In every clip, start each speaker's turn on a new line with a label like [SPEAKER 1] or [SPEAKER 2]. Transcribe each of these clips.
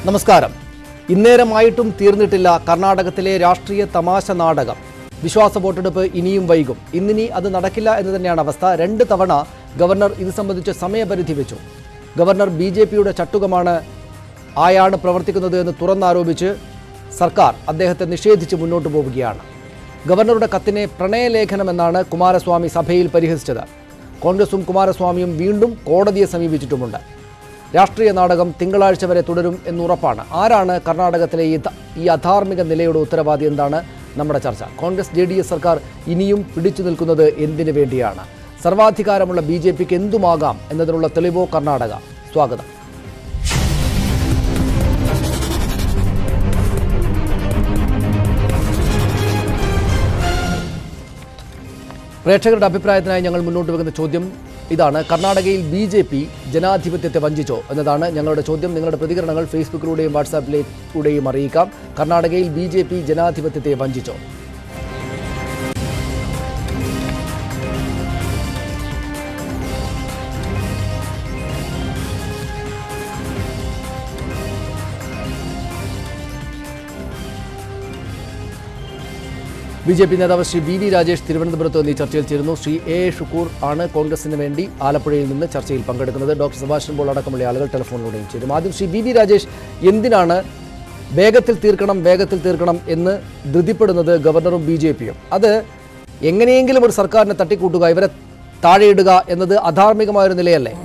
[SPEAKER 1] നമസ്കാരം ഇന്നേരമായിട്ടും തീർന്നിട്ടില്ല കർണാടകത്തിലെ രാഷ്ട്രീയ തമാശ നാടകം വിശ്വാസ വോട്ടെടുപ്പ് ഇനിയും വൈകും ഇന്നിനി അത് നടക്കില്ല എന്ന് തന്നെയാണ് അവസ്ഥ രണ്ട് തവണ ഗവർണർ ഇത് സംബന്ധിച്ച് സമയപരിധി വെച്ചു ഗവർണർ ബി ജെ പിയുടെ ചട്ടുകമാണ് ആയാണ് പ്രവർത്തിക്കുന്നത് എന്ന് തുറന്നാരോപിച്ച് സർക്കാർ അദ്ദേഹത്തെ നിഷേധിച്ച് മുന്നോട്ട് പോവുകയാണ് ഗവർണറുടെ കത്തിനെ പ്രണയലേഖനമെന്നാണ് കുമാരസ്വാമി സഭയിൽ പരിഹസിച്ചത് കോൺഗ്രസും കുമാരസ്വാമിയും വീണ്ടും കോടതിയെ സമീപിച്ചിട്ടുമുണ്ട് രാഷ്ട്രീയ നാടകം തിങ്കളാഴ്ച വരെ തുടരും എന്നുറപ്പാണ് ആരാണ് കർണാടകത്തിലെ ഈ ധ- ഈ അധാർമിക നിലയുടെ ഉത്തരവാദി എന്താണ് നമ്മുടെ ചർച്ച കോൺഗ്രസ് ജെ ഡി എസ് സർക്കാർ ഇനിയും പിടിച്ചു നിൽക്കുന്നത് എന്തിനു വേണ്ടിയാണ് സർവാധികാരമുള്ള ബി ജെ പിക്ക് എന്തുമാകാം എന്നതിനുള്ള തെളിവോ കർണാടക സ്വാഗതം പ്രേക്ഷകരുടെ അഭിപ്രായത്തിനായി ഞങ്ങൾ മുന്നോട്ട് വെക്കുന്ന ചോദ്യം ഇതാണ് കർണാടകയിൽ ബി ജെ പി ജനാധിപത്യത്തെ വഞ്ചിച്ചോ എന്നതാണ് ഞങ്ങളുടെ ചോദ്യം നിങ്ങളുടെ പ്രതികരണങ്ങൾ ഫേസ്ബുക്കിലൂടെയും വാട്സാപ്പിലൂടെയും അറിയിക്കാം കർണാടകയിൽ ബി ജെ പി ജനാധിപത്യത്തെ വഞ്ചിച്ചോ ബി ജെ പി നേതാവ് ശ്രീ ബി വി രാജേഷ് തിരുവനന്തപുരത്ത് നിന്ന് ഈ ചർച്ചയിൽ ചേരുന്നു ശ്രീ എ എ ഷുക്കൂർ ആണ് കോൺഗ്രസിന് വേണ്ടി ആലപ്പുഴയിൽ നിന്ന് ചർച്ചയിൽ പങ്കെടുക്കുന്നത് ഡോക്ടർ സുഭാഷ് പോൾ അടക്കമുള്ള ആളുകൾ ടെലിഫോണിലൂടെയും ചേരും ആദ്യം ശ്രീ ബി വി രാജേഷ് എന്തിനാണ് വേഗത്തിൽ തീർക്കണം വേഗത്തിൽ തീർക്കണം എന്ന് ധൃതിപ്പെടുന്നത് ഗവർണറും ബി ജെ പിയും അത് എങ്ങനെയെങ്കിലും ഒരു സർക്കാരിനെ തട്ടിക്കൂട്ടുക ഇവരെ താഴെയിടുക എന്നത് അധാർമികമായ ഒരു നിലയല്ലേ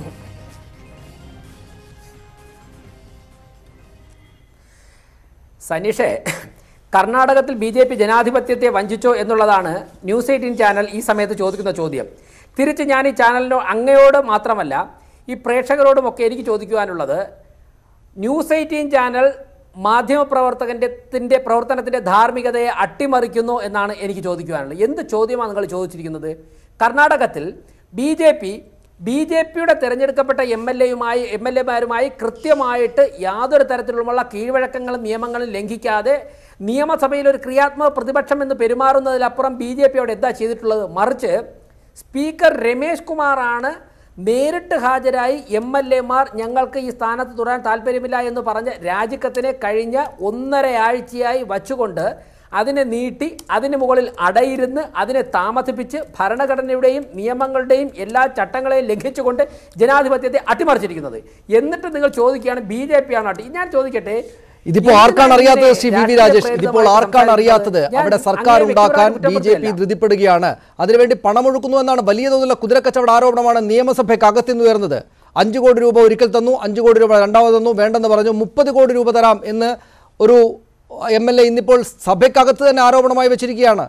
[SPEAKER 2] സനീഷേ കർണാടകത്തിൽ ബി ജെ പി ജനാധിപത്യത്തെ വഞ്ചിച്ചോ എന്നുള്ളതാണ് ന്യൂസ് എയ്റ്റീൻ ചാനൽ ഈ സമയത്ത് ചോദിക്കുന്ന ചോദ്യം തിരിച്ച് ഞാൻ ഈ ചാനലിനോ അങ്ങയോട് മാത്രമല്ല ഈ പ്രേക്ഷകരോടുമൊക്കെ എനിക്ക് ചോദിക്കുവാനുള്ളത് ന്യൂസ് എയ്റ്റീൻ ചാനൽ മാധ്യമപ്രവർത്തകൻ്റെ ത്തിൻ്റെ പ്രവർത്തനത്തിൻ്റെ ധാർമ്മികതയെ അട്ടിമറിക്കുന്നു എന്നാണ് എനിക്ക് ചോദിക്കുവാനുള്ളത് എന്ത് ചോദ്യമാണ് നിങ്ങൾ ചോദിച്ചിരിക്കുന്നത് കർണാടകത്തിൽ B J P B J പിയുടെ തിരഞ്ഞെടുക്കപ്പെട്ട എം എൽ എയുമായി എം എൽ എമാരുമായി കൃത്യമായിട്ട് യാതൊരു തരത്തിലുമുള്ള കീഴ്വഴക്കങ്ങളും നിയമങ്ങളും ലംഘിക്കാതെ നിയമസഭയിൽ ഒരു ക്രിയാത്മക പ്രതിപക്ഷം എന്ന് പെരുമാറുന്നതിലപ്പുറം ബി ജെ പി അവിടെ എന്താ ചെയ്തിട്ടുള്ളത് മറിച്ച് സ്പീക്കർ രമേശ് കുമാറാണ് നേരിട്ട് ഹാജരായി എം എൽ എമാർ ഞങ്ങൾക്ക് ഈ സ്ഥാനത്ത് തുടരാൻ താല്പര്യമില്ല എന്ന് പറഞ്ഞ് രാജിക്കത്തിനെ കഴിഞ്ഞ ഒന്നര ആഴ്ചയായി വച്ചുകൊണ്ട് അതിനെ നീട്ടി അതിന് മുകളിൽ അടയിരുന്ന് അതിനെ താമസിപ്പിച്ച് ഭരണഘടനയുടെയും നിയമങ്ങളുടെയും എല്ലാ ചട്ടങ്ങളെയും ലംഘിച്ചുകൊണ്ട് ജനാധിപത്യത്തെ അട്ടിമറിച്ചിരിക്കുന്നത് എന്നിട്ട് നിങ്ങൾ ചോദിക്കുകയാണ് ബി ജെ പി ആണ് അട്ടി ഞാൻ ചോദിക്കട്ടെ
[SPEAKER 1] ഇതിപ്പോ ആർക്കാണ് അറിയാത്തത് ശ്രീ ബി വി രാജേഷ് ഇതിപ്പോൾ ആർക്കാണ് അറിയാത്തത് അവിടെ സർക്കാർ ഉണ്ടാക്കാൻ ബി ജെ പി ധൃതിപ്പെടുകയാണ് അതിനുവേണ്ടി പണമൊഴുക്കുന്നു എന്നാണ് വലിയ തോതിലുള്ള കുതിരക്കച്ചവട ആരോപണമാണ് നിയമസഭയ്ക്ക് അകത്തുനിന്ന് ഉയർന്നത് അഞ്ചു കോടി രൂപ ഒരിക്കൽ തന്നു അഞ്ചു കോടി രൂപ രണ്ടാമത് തന്നു വേണ്ടെന്ന് പറഞ്ഞു മുപ്പത് കോടി രൂപ തരാം എന്ന് ഒരു എം എൽ എ ഇന്നിപ്പോൾ സഭയ്ക്കകത്ത് തന്നെ ആരോപണമായി വെച്ചിരിക്കുകയാണ്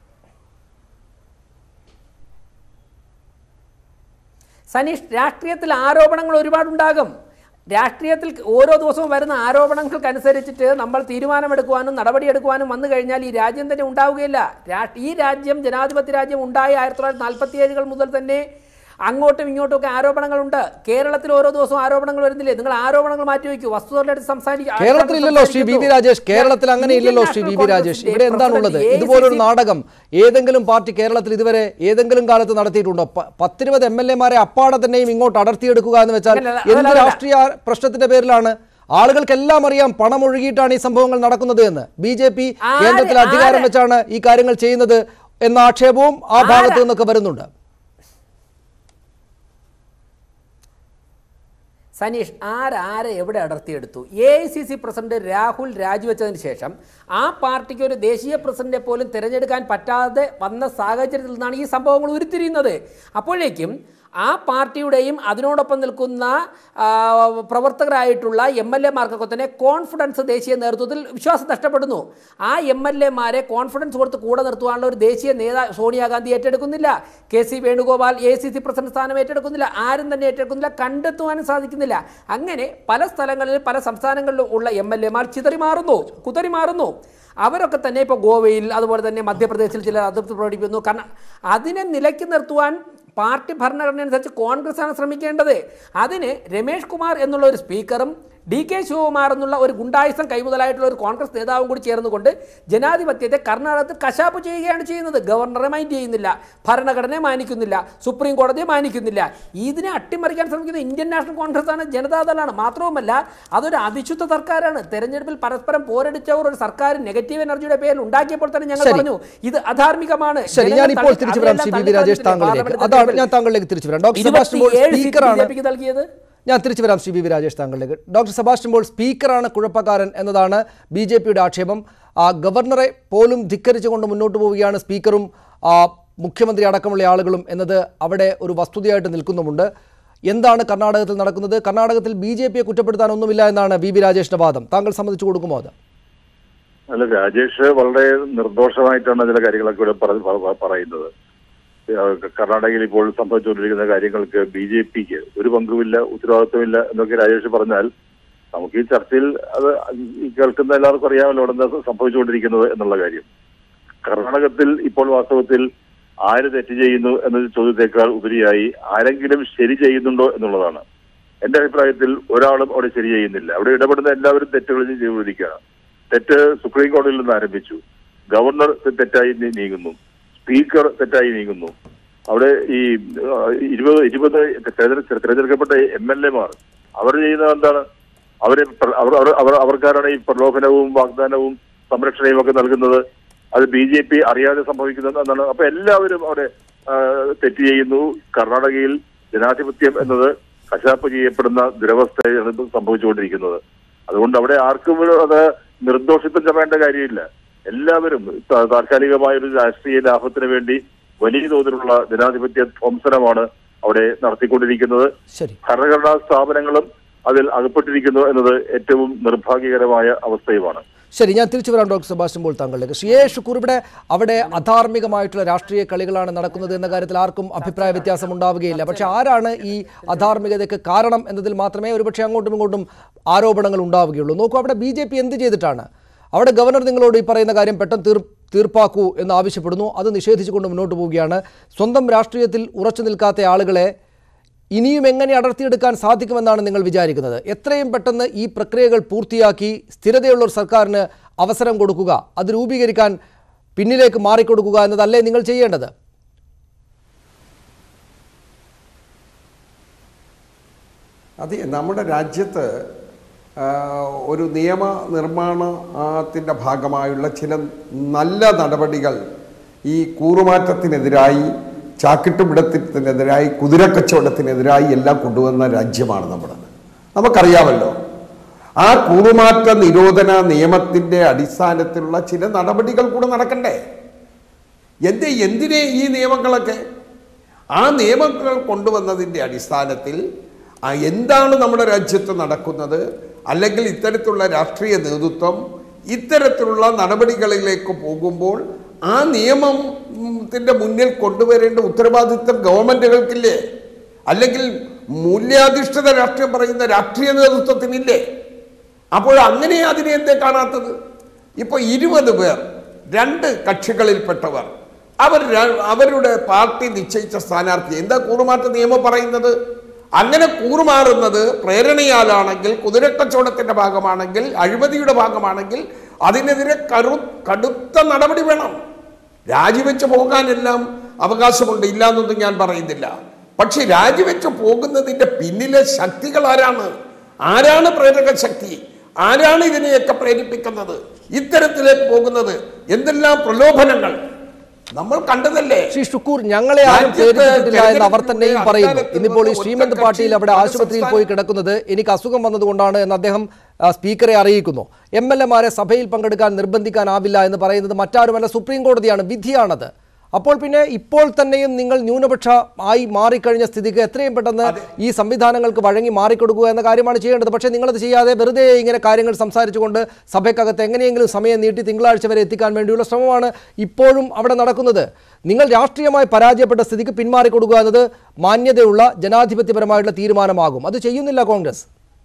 [SPEAKER 2] സനീഷ് രാഷ്ട്രീയത്തിൽ ആരോപണങ്ങൾ ഒരുപാടുണ്ടാകും രാഷ്ട്രീയത്തിൽ ഓരോ ദിവസവും വരുന്ന ആരോപണങ്ങൾക്കനുസരിച്ചിട്ട് നമ്മൾ തീരുമാനമെടുക്കുവാനും നടപടിയെടുക്കുവാനും വന്നു കഴിഞ്ഞാൽ ഈ രാജ്യം തന്നെ ഉണ്ടാവുകയില്ല രാ- ഈ രാജ്യം ജനാധിപത്യ രാജ്യം ഉണ്ടായ ആയിരത്തി തൊള്ളായിരത്തി നാൽപ്പത്തി ഏഴുകൾ മുതൽ തന്നെ അങ്ങോട്ടും ഇങ്ങോട്ടും ഒക്കെ ആരോപണങ്ങളുണ്ട് കേരളത്തിൽ ഓരോ ദിവസവും ആരോപണങ്ങൾ വരുന്നില്ലേ നിങ്ങൾ ആരോപണങ്ങൾ മാറ്റി വയ്ക്കൂ വസ്തുതകളായിട്ട് സംസാരിക്കുക
[SPEAKER 1] കേരളത്തിലില്ലല്ലോ ശ്രീ വി വി രാജേഷ് കേരളത്തിൽ അങ്ങനെ ഇല്ലല്ലോ ശ്രീ വി വി രാജേഷ് ഇവിടെ എന്താണുള്ളത് ഇതുപോലൊരു നാടകം ഏതെങ്കിലും പാർട്ടി കേരളത്തിൽ ഇതുവരെ ഏതെങ്കിലും കാലത്ത് നടത്തിയിട്ടുണ്ടോ പ- പത്തിരുപത് എം എൽ എമാരെ അപ്പാടെ തന്നെയും ഇങ്ങോട്ട് അടർത്തിയെടുക്കുക എന്ന് വെച്ചാൽ
[SPEAKER 2] അല്ലല്ല,
[SPEAKER 1] എന്ത്
[SPEAKER 2] അതല്ല.
[SPEAKER 1] രാഷ്ട്രീയ പ്രശ്നത്തിന്റെ പേരിലാണ് ആളുകൾക്കെല്ലാം അറിയാം പണം ഒഴുകിയിട്ടാണ് ഈ സംഭവങ്ങൾ നടക്കുന്നത് എന്ന് ബി ജെ പി
[SPEAKER 2] ആര്-
[SPEAKER 1] കേന്ദ്രത്തിൽ അധികാരം
[SPEAKER 2] ആര്-
[SPEAKER 1] വെച്ചാണ് ഈ കാര്യങ്ങൾ ചെയ്യുന്നത് എന്ന ആക്ഷേപവും ആ ഭാഗത്തു നിന്നൊക്കെ വരുന്നുണ്ട്
[SPEAKER 2] സനീഷ് ആരാരെ എവിടെ അടർത്തിയെടുത്തു A I C C president Rahul രാജിവെച്ചതിന് ശേഷം ആ പാർട്ടിക്ക് ഒരു ദേശീയ പ്രസിഡന്റിനെ പോലും തിരഞ്ഞെടുക്കാൻ പറ്റാതെ വന്ന സാഹചര്യത്തിൽ നിന്നാണ് ഈ സംഭവങ്ങൾ ഉരുത്തിരിയുന്നത് അപ്പോഴേക്കും ആ പാർട്ടിയുടെയും അതിനോടൊപ്പം നിൽക്കുന്ന ആ, പ്രവർത്തകരായിട്ടുള്ള എം എൽ എമാർക്കൊക്കെ തന്നെ കോൺഫിഡൻസ് ദേശീയ നേതൃത്വത്തിൽ വിശ്വാസം നഷ്ടപ്പെടുന്നു ആ എം എൽ എമാരെ കോൺഫിഡൻസ് കൊടുത്ത് കൂടെ നിർത്തുവാനുള്ള ഒരു ദേശീയ നേതാ സോണിയാഗാന്ധി ഏറ്റെടുക്കുന്നില്ല K C Venugopal A C C president സ്ഥാനം ഏറ്റെടുക്കുന്നില്ല ആരും തന്നെ ഏറ്റെടുക്കുന്നില്ല കണ്ടെത്തുവാനും സാധിക്കുന്നില്ല അങ്ങനെ പല സ്ഥലങ്ങളിൽ പല സംസ്ഥാനങ്ങളിലും ഉള്ള എം എൽ എമാർ ചിതറി മാറുന്നു കുതറി മാറുന്നു അവരൊക്കെ തന്നെ ഇപ്പോൾ ഗോവയിൽ അതുപോലെ തന്നെ മധ്യപ്രദേശിൽ ചിലർ അതൃപ്തി പ്രകടിപ്പിക്കുന്നു കാരണം അതിനെ നിലയ്ക്ക് നിർത്തുവാൻ പാർട്ടി ഭരണഘടന അനുസരിച്ച് കോൺഗ്രസ് ആണ് ശ്രമിക്കേണ്ടത് അതിന് രമേഷ് കുമാർ എന്നുള്ള ഒരു സ്പീക്കറും ഡി കെ ശിവകുമാർ എന്നുള്ള ഒരു ഗുണ്ടായുസം കൈമുതലായിട്ടുള്ള ഒരു കോൺഗ്രസ് നേതാവും കൂടി ചേർന്നുകൊണ്ട് ജനാധിപത്യത്തെ കർണാടകത്തിൽ കശാപ്പ് ചെയ്യുകയാണ് ചെയ്യുന്നത് ഗവർണറെ മൈൻഡ് ചെയ്യുന്നില്ല ഭരണഘടനയെ മാനിക്കുന്നില്ല സുപ്രീം കോടതിയെ മാനിക്കുന്നില്ല ഇതിനെ അട്ടിമറിക്കാൻ ശ്രമിക്കുന്ന ഇന്ത്യൻ നാഷണൽ കോൺഗ്രസ് ആണ് ജനതാദളാണ് മാത്രവുമല്ല അതൊരു അവിശുദ്ധ സർക്കാരാണ് തെരഞ്ഞെടുപ്പിൽ പരസ്പരം പോരടിച്ചവർ ഒരു സർക്കാർ നെഗറ്റീവ് എനർജിയുടെ പേരിൽ ഉണ്ടാക്കിയപ്പോൾ തന്നെ ഞങ്ങൾ
[SPEAKER 1] ശരി.
[SPEAKER 2] പറഞ്ഞു ഇത് അധാർമികമാണ്
[SPEAKER 1] ശരി
[SPEAKER 2] ജനങ്ങൾ
[SPEAKER 1] ഞാൻ ഇപ്പോൾ
[SPEAKER 2] തള്ളി-
[SPEAKER 1] തിരിച്ചു വരാം
[SPEAKER 2] അവരെല്ലാം
[SPEAKER 1] ശ്രീ വി വി രാജേഷ്
[SPEAKER 2] തള്ളിക്കളഞ്ഞിട്ടില്ലേ
[SPEAKER 1] താങ്കളിലേക്ക്
[SPEAKER 2] പാർലമെന്റ്
[SPEAKER 1] അതാണ് ഞാൻ
[SPEAKER 2] തെരഞ്ഞെടുപ്പിൽ?
[SPEAKER 1] താങ്കളിലേക്ക് തിരിച്ചു വരാം ഡോക്ടർ സെബാസ്റ്റ്യൻ പോൾ
[SPEAKER 2] ഇരുപത്തിയേഴ് സീറ്റ്
[SPEAKER 1] സ്പീക്കറാണ്
[SPEAKER 2] ബിജെപിക്ക് നൽകിയത്
[SPEAKER 1] ഞാൻ തിരിച്ചു വരാം ശ്രീ വി വി രാജേഷ് താങ്കളിലേക്ക് ഡോക്ടർ സെബാസ്റ്റ്യൻ പോൾ സ്പീക്കറാണ് കുഴപ്പക്കാരൻ എന്നതാണ് ബി ജെ പിയുടെ ആക്ഷേപം ആ ഗവർണറെ പോലും ധിക്കരിച്ചുകൊണ്ട് മുന്നോട്ട് പോവുകയാണ് സ്പീക്കറും ആ, മുഖ്യമന്ത്രി അടക്കമുള്ള ആളുകളും എന്നത് അവിടെ ഒരു വസ്തുതയായിട്ട് നിൽക്കുന്നുമുണ്ട് എന്താണ് കർണാടകത്തിൽ നടക്കുന്നത് കർണാടകത്തിൽ ബി ജെ പിയെ കുറ്റപ്പെടുത്താനൊന്നുമില്ല എന്നാണ് വി വി രാജേഷിന്റെ വാദം താങ്കൾ സമ്മതിച്ചു കൊടുക്കുമോ അത്
[SPEAKER 3] അല്ല രാജേഷ് വളരെ നിർദോഷമായിട്ടാണ് ചില കാര്യങ്ങളൊക്കെ ഇവിടെ പറ- പ- പറയുന്നത് ഏഹ് കർണാടകയിൽ ഇപ്പോൾ സംഭവിച്ചുകൊണ്ടിരിക്കുന്ന കാര്യങ്ങൾക്ക് ബി ജെ പിക്ക് ഒരു പങ്കുമില്ല ഉത്തരവാദിത്വമില്ല എന്നൊക്കെ രാജേഷ് പറഞ്ഞാൽ നമുക്ക് ഈ ചർച്ചയിൽ അത് ഈ കേൾക്കുന്ന എല്ലാവർക്കും അറിയാമല്ലോ അവിടെ എന്താ സംഭവിച്ചുകൊണ്ടിരിക്കുന്നത് എന്നുള്ള കാര്യം കർണാടകത്തിൽ ഇപ്പോൾ വാസ്തവത്തിൽ ആര് തെറ്റ് ചെയ്യുന്നു എന്ന ചോദ്യത്തെക്കാൾ ഉപരിയായി ആരെങ്കിലും ശരി ചെയ്യുന്നുണ്ടോ എന്നുള്ളതാണ് എന്റെ അഭിപ്രായത്തിൽ ഒരാളും അവിടെ ശരി ചെയ്യുന്നില്ല അവിടെ ഇടപെടുന്ന എല്ലാവരും തെറ്റുകൾ ചെയ്തുകൊണ്ടിരിക്കുകയാണ് തെറ്റ് സുപ്രീം കോടതിയിൽ നിന്ന് ആരംഭിച്ചു ഗവർണർ തെറ്റായി നീ- നീങ്ങുന്നു സ്പീക്കർ തെറ്റായി നീങ്ങുന്നു അവിടെ ഈ ആ, ഇരുപത് ഇരുപത് തെരഞ്ഞെടുക്ക- തെരഞ്ഞെടുക്കപ്പെട്ട എം എൽ എമാർ അവർ ചെയ്യുന്നത് എന്താണ് അവരെ പ്ര- അവർ അവർ- അവർ അവർക്കാരാണ് ഈ പ്രലോഭനവും വാഗ്ദാനവും സംരക്ഷണയും ഒക്കെ നൽകുന്നത് അത് ബി ജെ പി അറിയാതെ സംഭവിക്കുന്നത് എന്നാണ് അപ്പൊ എല്ലാവരും അവിടെ ആ, തെറ്റ് ചെയ്യുന്നു കർണാടകയിൽ ജനാധിപത്യം എന്നത് കശാപ്പ് ചെയ്യപ്പെടുന്ന ദുരവസ്ഥയാണ് ഇപ്പം സംഭവിച്ചുകൊണ്ടിരിക്കുന്നത് അതുകൊണ്ട് അവിടെ ആർക്കും ഒരു അത് നിർദോഷിത്വം ചമയേണ്ട കാര്യമില്ല എല്ലാവരും ത- താൽക്കാലികമായ ഒരു രാഷ്ട്രീയ ലാഭത്തിന് വേണ്ടി വലിയ തോതിലുള്ള ജനാധിപത്യ ധ്വംസനമാണ് അവിടെ നടത്തിക്കൊണ്ടിരിക്കുന്നത്
[SPEAKER 1] ശരി
[SPEAKER 3] ഭരണഘടനാ സ്ഥാപനങ്ങളും അതിൽ അകപ്പെട്ടിരിക്കുന്നു എന്നത് ഏറ്റവും നിർഭാഗ്യകരമായ അവസ്ഥയുമാണ്
[SPEAKER 1] ശരി ഞാൻ തിരിച്ചു വരാം ഡോക്ടർ സെബാസ്റ്റ്യൻ പോൾ താങ്കളിലേക്ക് ഷിയേ ഷുക്കൂർ ഇവിടെ അവിടെ അധാർമികമായിട്ടുള്ള രാഷ്ട്രീയ കളികളാണ് നടക്കുന്നത് എന്ന കാര്യത്തിൽ ആർക്കും അഭിപ്രായ വ്യത്യാസം ഉണ്ടാവുകയില്ല പക്ഷെ ആരാണ് ഈ അധാർമികതയ്ക്ക് കാരണം എന്നതിൽ മാത്രമേ ഒരുപക്ഷെ അങ്ങോട്ടും ഇങ്ങോട്ടും ആരോപണങ്ങൾ ഉണ്ടാവുകയുള്ളൂ നോക്കൂ അവിടെ ബി ജെ പി എന്ത് ചെയ്തിട്ടാണ് അവിടെ ഗവർണർ നിങ്ങളോട് ഈ പറയുന്ന കാര്യം പെട്ടെന്ന് തീർ തീർപ്പാക്കൂ എന്ന് ആവശ്യപ്പെടുന്നു അത് നിഷേധിച്ചുകൊണ്ട് മുന്നോട്ട് പോവുകയാണ് സ്വന്തം രാഷ്ട്രീയത്തിൽ ഉറച്ചു നിൽക്കാത്ത ആളുകളെ ഇനിയും എങ്ങനെ അടർത്തിയെടുക്കാൻ സാധിക്കുമെന്നാണ് നിങ്ങൾ വിചാരിക്കുന്നത് എത്രയും പെട്ടെന്ന് ഈ പ്രക്രിയകൾ പൂർത്തിയാക്കി സ്ഥിരതയുള്ള ഒരു സർക്കാരിന് അവസരം കൊടുക്കുക അത് രൂപീകരിക്കാൻ പിന്നിലേക്ക് മാറിക്കൊടുക്കുക എന്നതല്ലേ നിങ്ങൾ ചെയ്യേണ്ടത്
[SPEAKER 4] അതെ നമ്മുടെ രാജ്യത്ത് ആ, ഒരു നിയമ നിർമ്മാണത്തിൻ്റെ ഭാഗമായുള്ള ചില നല്ല നടപടികൾ ഈ കൂറുമാറ്റത്തിനെതിരായി ചാക്കിട്ടുപിടത്തിനെതിരായി കുതിരക്കച്ചവടത്തിനെതിരായി എല്ലാം കൊണ്ടുവന്ന രാജ്യമാണ് നമ്മുടെ നമുക്കറിയാമല്ലോ ആ കൂറുമാറ്റ നിരോധന നിയമത്തിൻ്റെ അടിസ്ഥാനത്തിലുള്ള ചില നടപടികൾ കൂടെ നടക്കണ്ടേ എന്ത് എന്തിനെ ഈ നിയമങ്ങളൊക്കെ ആ നിയമങ്ങൾ കൊണ്ടുവന്നതിൻ്റെ അടിസ്ഥാനത്തിൽ ആ എന്താണ് നമ്മുടെ രാജ്യത്ത് നടക്കുന്നത് അല്ലെങ്കിൽ ഇത്തരത്തിലുള്ള രാഷ്ട്രീയ നേതൃത്വം ഇത്തരത്തിലുള്ള നടപടികളിലേക്ക് പോകുമ്പോൾ ആ നിയമത്തിന്റെ മുന്നിൽ കൊണ്ടുവരേണ്ട ഉത്തരവാദിത്വം ഗവൺമെന്റുകൾക്കില്ലേ അല്ലെങ്കിൽ മൂല്യാധിഷ്ഠിത രാഷ്ട്രീയം പറയുന്ന രാഷ്ട്രീയ നേതൃത്വത്തിനില്ലേ അപ്പോൾ അങ്ങനെ അതിനെ എന്തേ കാണാത്തത് ഇപ്പൊ ഇരുപത് പേർ രണ്ട് കക്ഷികളിൽപ്പെട്ടവർ അവർ ര- അവരുടെ പാർട്ടി നിശ്ചയിച്ച സ്ഥാനാർത്ഥി എന്താ കൂറുമാറ്റ നിയമം പറയുന്നത് അങ്ങനെ കൂറുമാറുന്നത് പ്രേരണയാലാണെങ്കിൽ കുതിരക്കച്ചവടത്തിന്റെ ഭാഗമാണെങ്കിൽ അഴിമതിയുടെ ഭാഗമാണെങ്കിൽ അതിനെതിരെ കരു കടുത്ത നടപടി വേണം രാജിവെച്ച് പോകാനെല്ലാം അവകാശമുണ്ട് ഇല്ല എന്നൊന്നും ഞാൻ പറയുന്നില്ല പക്ഷെ രാജിവെച്ച് പോകുന്നതിന്റെ പിന്നിലെ ശക്തികൾ ആരാണ് ആരാണ് പ്രേരക ശക്തി ആരാണ് ഇതിനെയൊക്കെ പ്രേരിപ്പിക്കുന്നത് ഇത്തരത്തിലേക്ക് പോകുന്നത് എന്തെല്ലാം പ്രലോഭനങ്ങൾ നമ്മൾ കണ്ടതല്ലേ
[SPEAKER 1] ശ്രീ ഷുക്കൂർ ഞങ്ങളെ ആരും
[SPEAKER 4] രാജ്യത്ത്
[SPEAKER 1] പ്രേരിപ്പിച്ചിട്ടില്ല എന്ന് അവർ തന്നെയും
[SPEAKER 4] തെരഞ്ഞെടുപ്പിൽ
[SPEAKER 1] പറയുന്നു
[SPEAKER 4] അധികാരത്തിൽ
[SPEAKER 1] ഇന്നിപ്പോൾ ഈ
[SPEAKER 4] വന്ന
[SPEAKER 1] ശ്രീമന്ത്
[SPEAKER 4] ഒറ്റ
[SPEAKER 1] പാട്ടീൽ അവിടെ
[SPEAKER 4] കക്ഷി
[SPEAKER 1] ആശുപത്രിയിൽ
[SPEAKER 4] സംസ്ഥാന-
[SPEAKER 1] പോയി കിടക്കുന്നത് എനിക്ക് അസുഖം വന്നതുകൊണ്ടാണ് എന്ന് അദ്ദേഹം ആ, സ്പീക്കറെ അറിയിക്കുന്നു എം എൽ എമാരെ സഭയിൽ പങ്കെടുക്കാൻ നിർബന്ധിക്കാനാവില്ല എന്ന് പറയുന്നത് മറ്റാരുമല്ല സുപ്രീം കോടതിയാണ് വിധിയാണത് അപ്പോൾ പിന്നെ ഇപ്പോൾ തന്നെയും നിങ്ങൾ ന്യൂനപക്ഷ ആയി മാറിക്കഴിഞ്ഞ സ്ഥിതിക്ക് എത്രയും പെട്ടെന്ന് ഈ സംവിധാനങ്ങൾക്ക് വഴങ്ങി മാറിക്കൊടുക്കുക എന്ന കാര്യമാണ് ചെയ്യേണ്ടത് പക്ഷേ നിങ്ങളത് ചെയ്യാതെ വെറുതെ ഇങ്ങനെ കാര്യങ്ങൾ സംസാരിച്ചുകൊണ്ട് സഭയ്ക്കകത്ത് എങ്ങനെയെങ്കിലും സമയം നീട്ടി തിങ്കളാഴ്ച വരെ എത്തിക്കാൻ വേണ്ടിയുള്ള ശ്രമമാണ് ഇപ്പോഴും അവിടെ നടക്കുന്നത് നിങ്ങൾ രാഷ്ട്രീയമായി പരാജയപ്പെട്ട സ്ഥിതിക്ക് പിന്മാറിക്കൊടുക്കുക എന്നത് മാന്യതയുള്ള ജനാധിപത്യപരമായിട്ടുള്ള തീരുമാനമാകും അത് ചെയ്യുന്നില്ല കോൺഗ്രസ്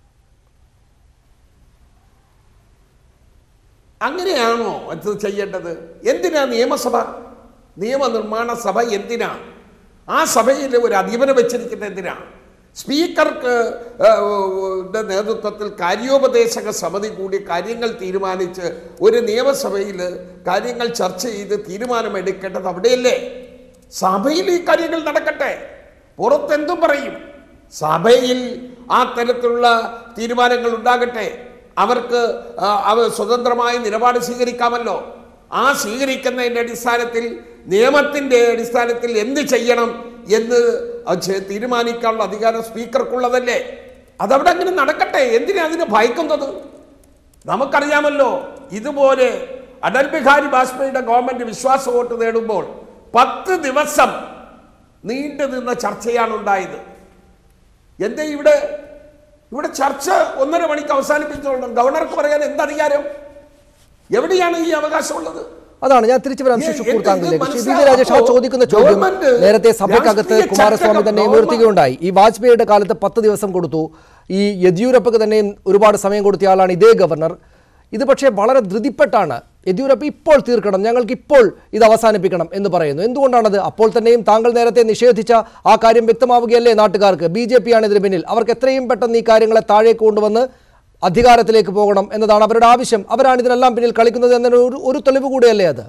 [SPEAKER 4] അങ്ങനെയാണോ അത് ചെയ്യേണ്ടത് എന്തിനാ നിയമസഭ നിയമനിർമ്മാണ സഭ എന്തിനാ ആ സഭയിൽ ഒരു അധീപനം വെച്ചിരിക്കുന്നത് എന്തിനാ സ്പീക്കർക്ക് ഏഹ്, യുടെ നേതൃത്വത്തിൽ കാര്യോപദേശക സമിതി കൂടി കാര്യങ്ങൾ തീരുമാനിച്ച് ഒരു നിയമസഭയിൽ കാര്യങ്ങൾ ചർച്ച ചെയ്ത് തീരുമാനമെടുക്കേണ്ടത് അവിടെയല്ലേ സഭയിൽ ഈ കാര്യങ്ങൾ നടക്കട്ടെ പുറത്തെന്തും പറയും സഭയിൽ ആ തരത്തിലുള്ള തീരുമാനങ്ങൾ ഉണ്ടാകട്ടെ അവർക്ക് ആ, അവർ സ്വതന്ത്രമായ നിലപാട് സ്വീകരിക്കാമല്ലോ ആ സ്വീകരിക്കുന്നതിൻ്റെ അടിസ്ഥാനത്തിൽ നിയമത്തിൻ്റെ അടിസ്ഥാനത്തിൽ എന്ത് ചെയ്യണം എന്ന് അത് ചെ- തീരുമാനിക്കാനുള്ള അധികാരം സ്പീക്കർക്കുള്ളതല്ലേ അതവിടെ അങ്ങനെ നടക്കട്ടെ എന്തിനാ അതിന് ഭയക്കുന്നത് നമുക്കറിയാമല്ലോ ഇതുപോലെ അടൽ ബിഹാരി വാജ്പേയിയുടെ ഗവൺമെന്റ് വിശ്വാസ വോട്ട് നേടുമ്പോൾ പത്ത് ദിവസം നീണ്ടു നിന്ന ചർച്ചയാണ് ഉണ്ടായത് എന്തേ ഇവിടെ ഇവിടെ ചർച്ച ഒന്നര മണിക്ക് അവസാനിപ്പിച്ചോളണം ഗവർണർക്ക് പറയാൻ എന്തധികാരം എവിടെയാണ് ഈ അവകാശമുള്ളത്
[SPEAKER 1] അതാണ് ഞാൻ തിരിച്ചു വരാം ശ്രീ
[SPEAKER 4] ഏ,
[SPEAKER 1] ഷുക്കൂർ
[SPEAKER 4] എന്ത്
[SPEAKER 1] താങ്കളിലേക്ക് ശ്രീ വി
[SPEAKER 4] മനസ്സിലാ-
[SPEAKER 1] വി രാജേഷ് ആ
[SPEAKER 4] അപ്പോ
[SPEAKER 1] ചോദിക്കുന്ന ചോദ്യം
[SPEAKER 4] ഗവൺമെന്റ്
[SPEAKER 1] നേരത്തെ സഭയ്ക്കകത്ത്
[SPEAKER 4] രാഷ്ട്രീയ
[SPEAKER 1] കുമാരസ്വാമി
[SPEAKER 4] ചർച്ചകൾ
[SPEAKER 1] തന്നെ
[SPEAKER 4] ഗവൺമെന്റ്
[SPEAKER 1] ഉയർത്തുകയുണ്ടായി ഈ വാജ്പേയിയുടെ കാലത്ത് പത്ത് ദിവസം കൊടുത്തു ഈ യെദ്യൂരപ്പക്ക് തന്നെയും ഒരുപാട് സമയം കൊടുത്ത ആളാണ് ഇതേ ഗവർണർ ഇത് പക്ഷേ വളരെ ധൃതിപ്പെട്ടാണ് യെദ്യൂരപ്പ ഇപ്പോൾ തീർക്കണം ഞങ്ങൾക്ക് ഇപ്പോൾ ഇത് അവസാനിപ്പിക്കണം എന്ന് പറയുന്നു എന്തുകൊണ്ടാണത് അപ്പോൾ തന്നെയും താങ്കൾ നേരത്തെ നിഷേധിച്ച ആ കാര്യം വ്യക്തമാവുകയല്ലേ നാട്ടുകാർക്ക് ബി ജെ പി ആണ് ഇതിന് പിന്നിൽ അവർക്ക് എത്രയും പെട്ടെന്ന് ഈ കാര്യങ്ങളെ താഴേക്ക് കൊണ്ടുവന്ന് അധികാരത്തിലേക്ക് പോകണം എന്നതാണ് അവരുടെ ആവശ്യം അവരാണ് ഇതിനെല്ലാം പിന്നിൽ കളിക്കുന്നത് എന്നൊരു ഒരു- ഒരു തെളിവ് കൂടിയല്ലേ അത്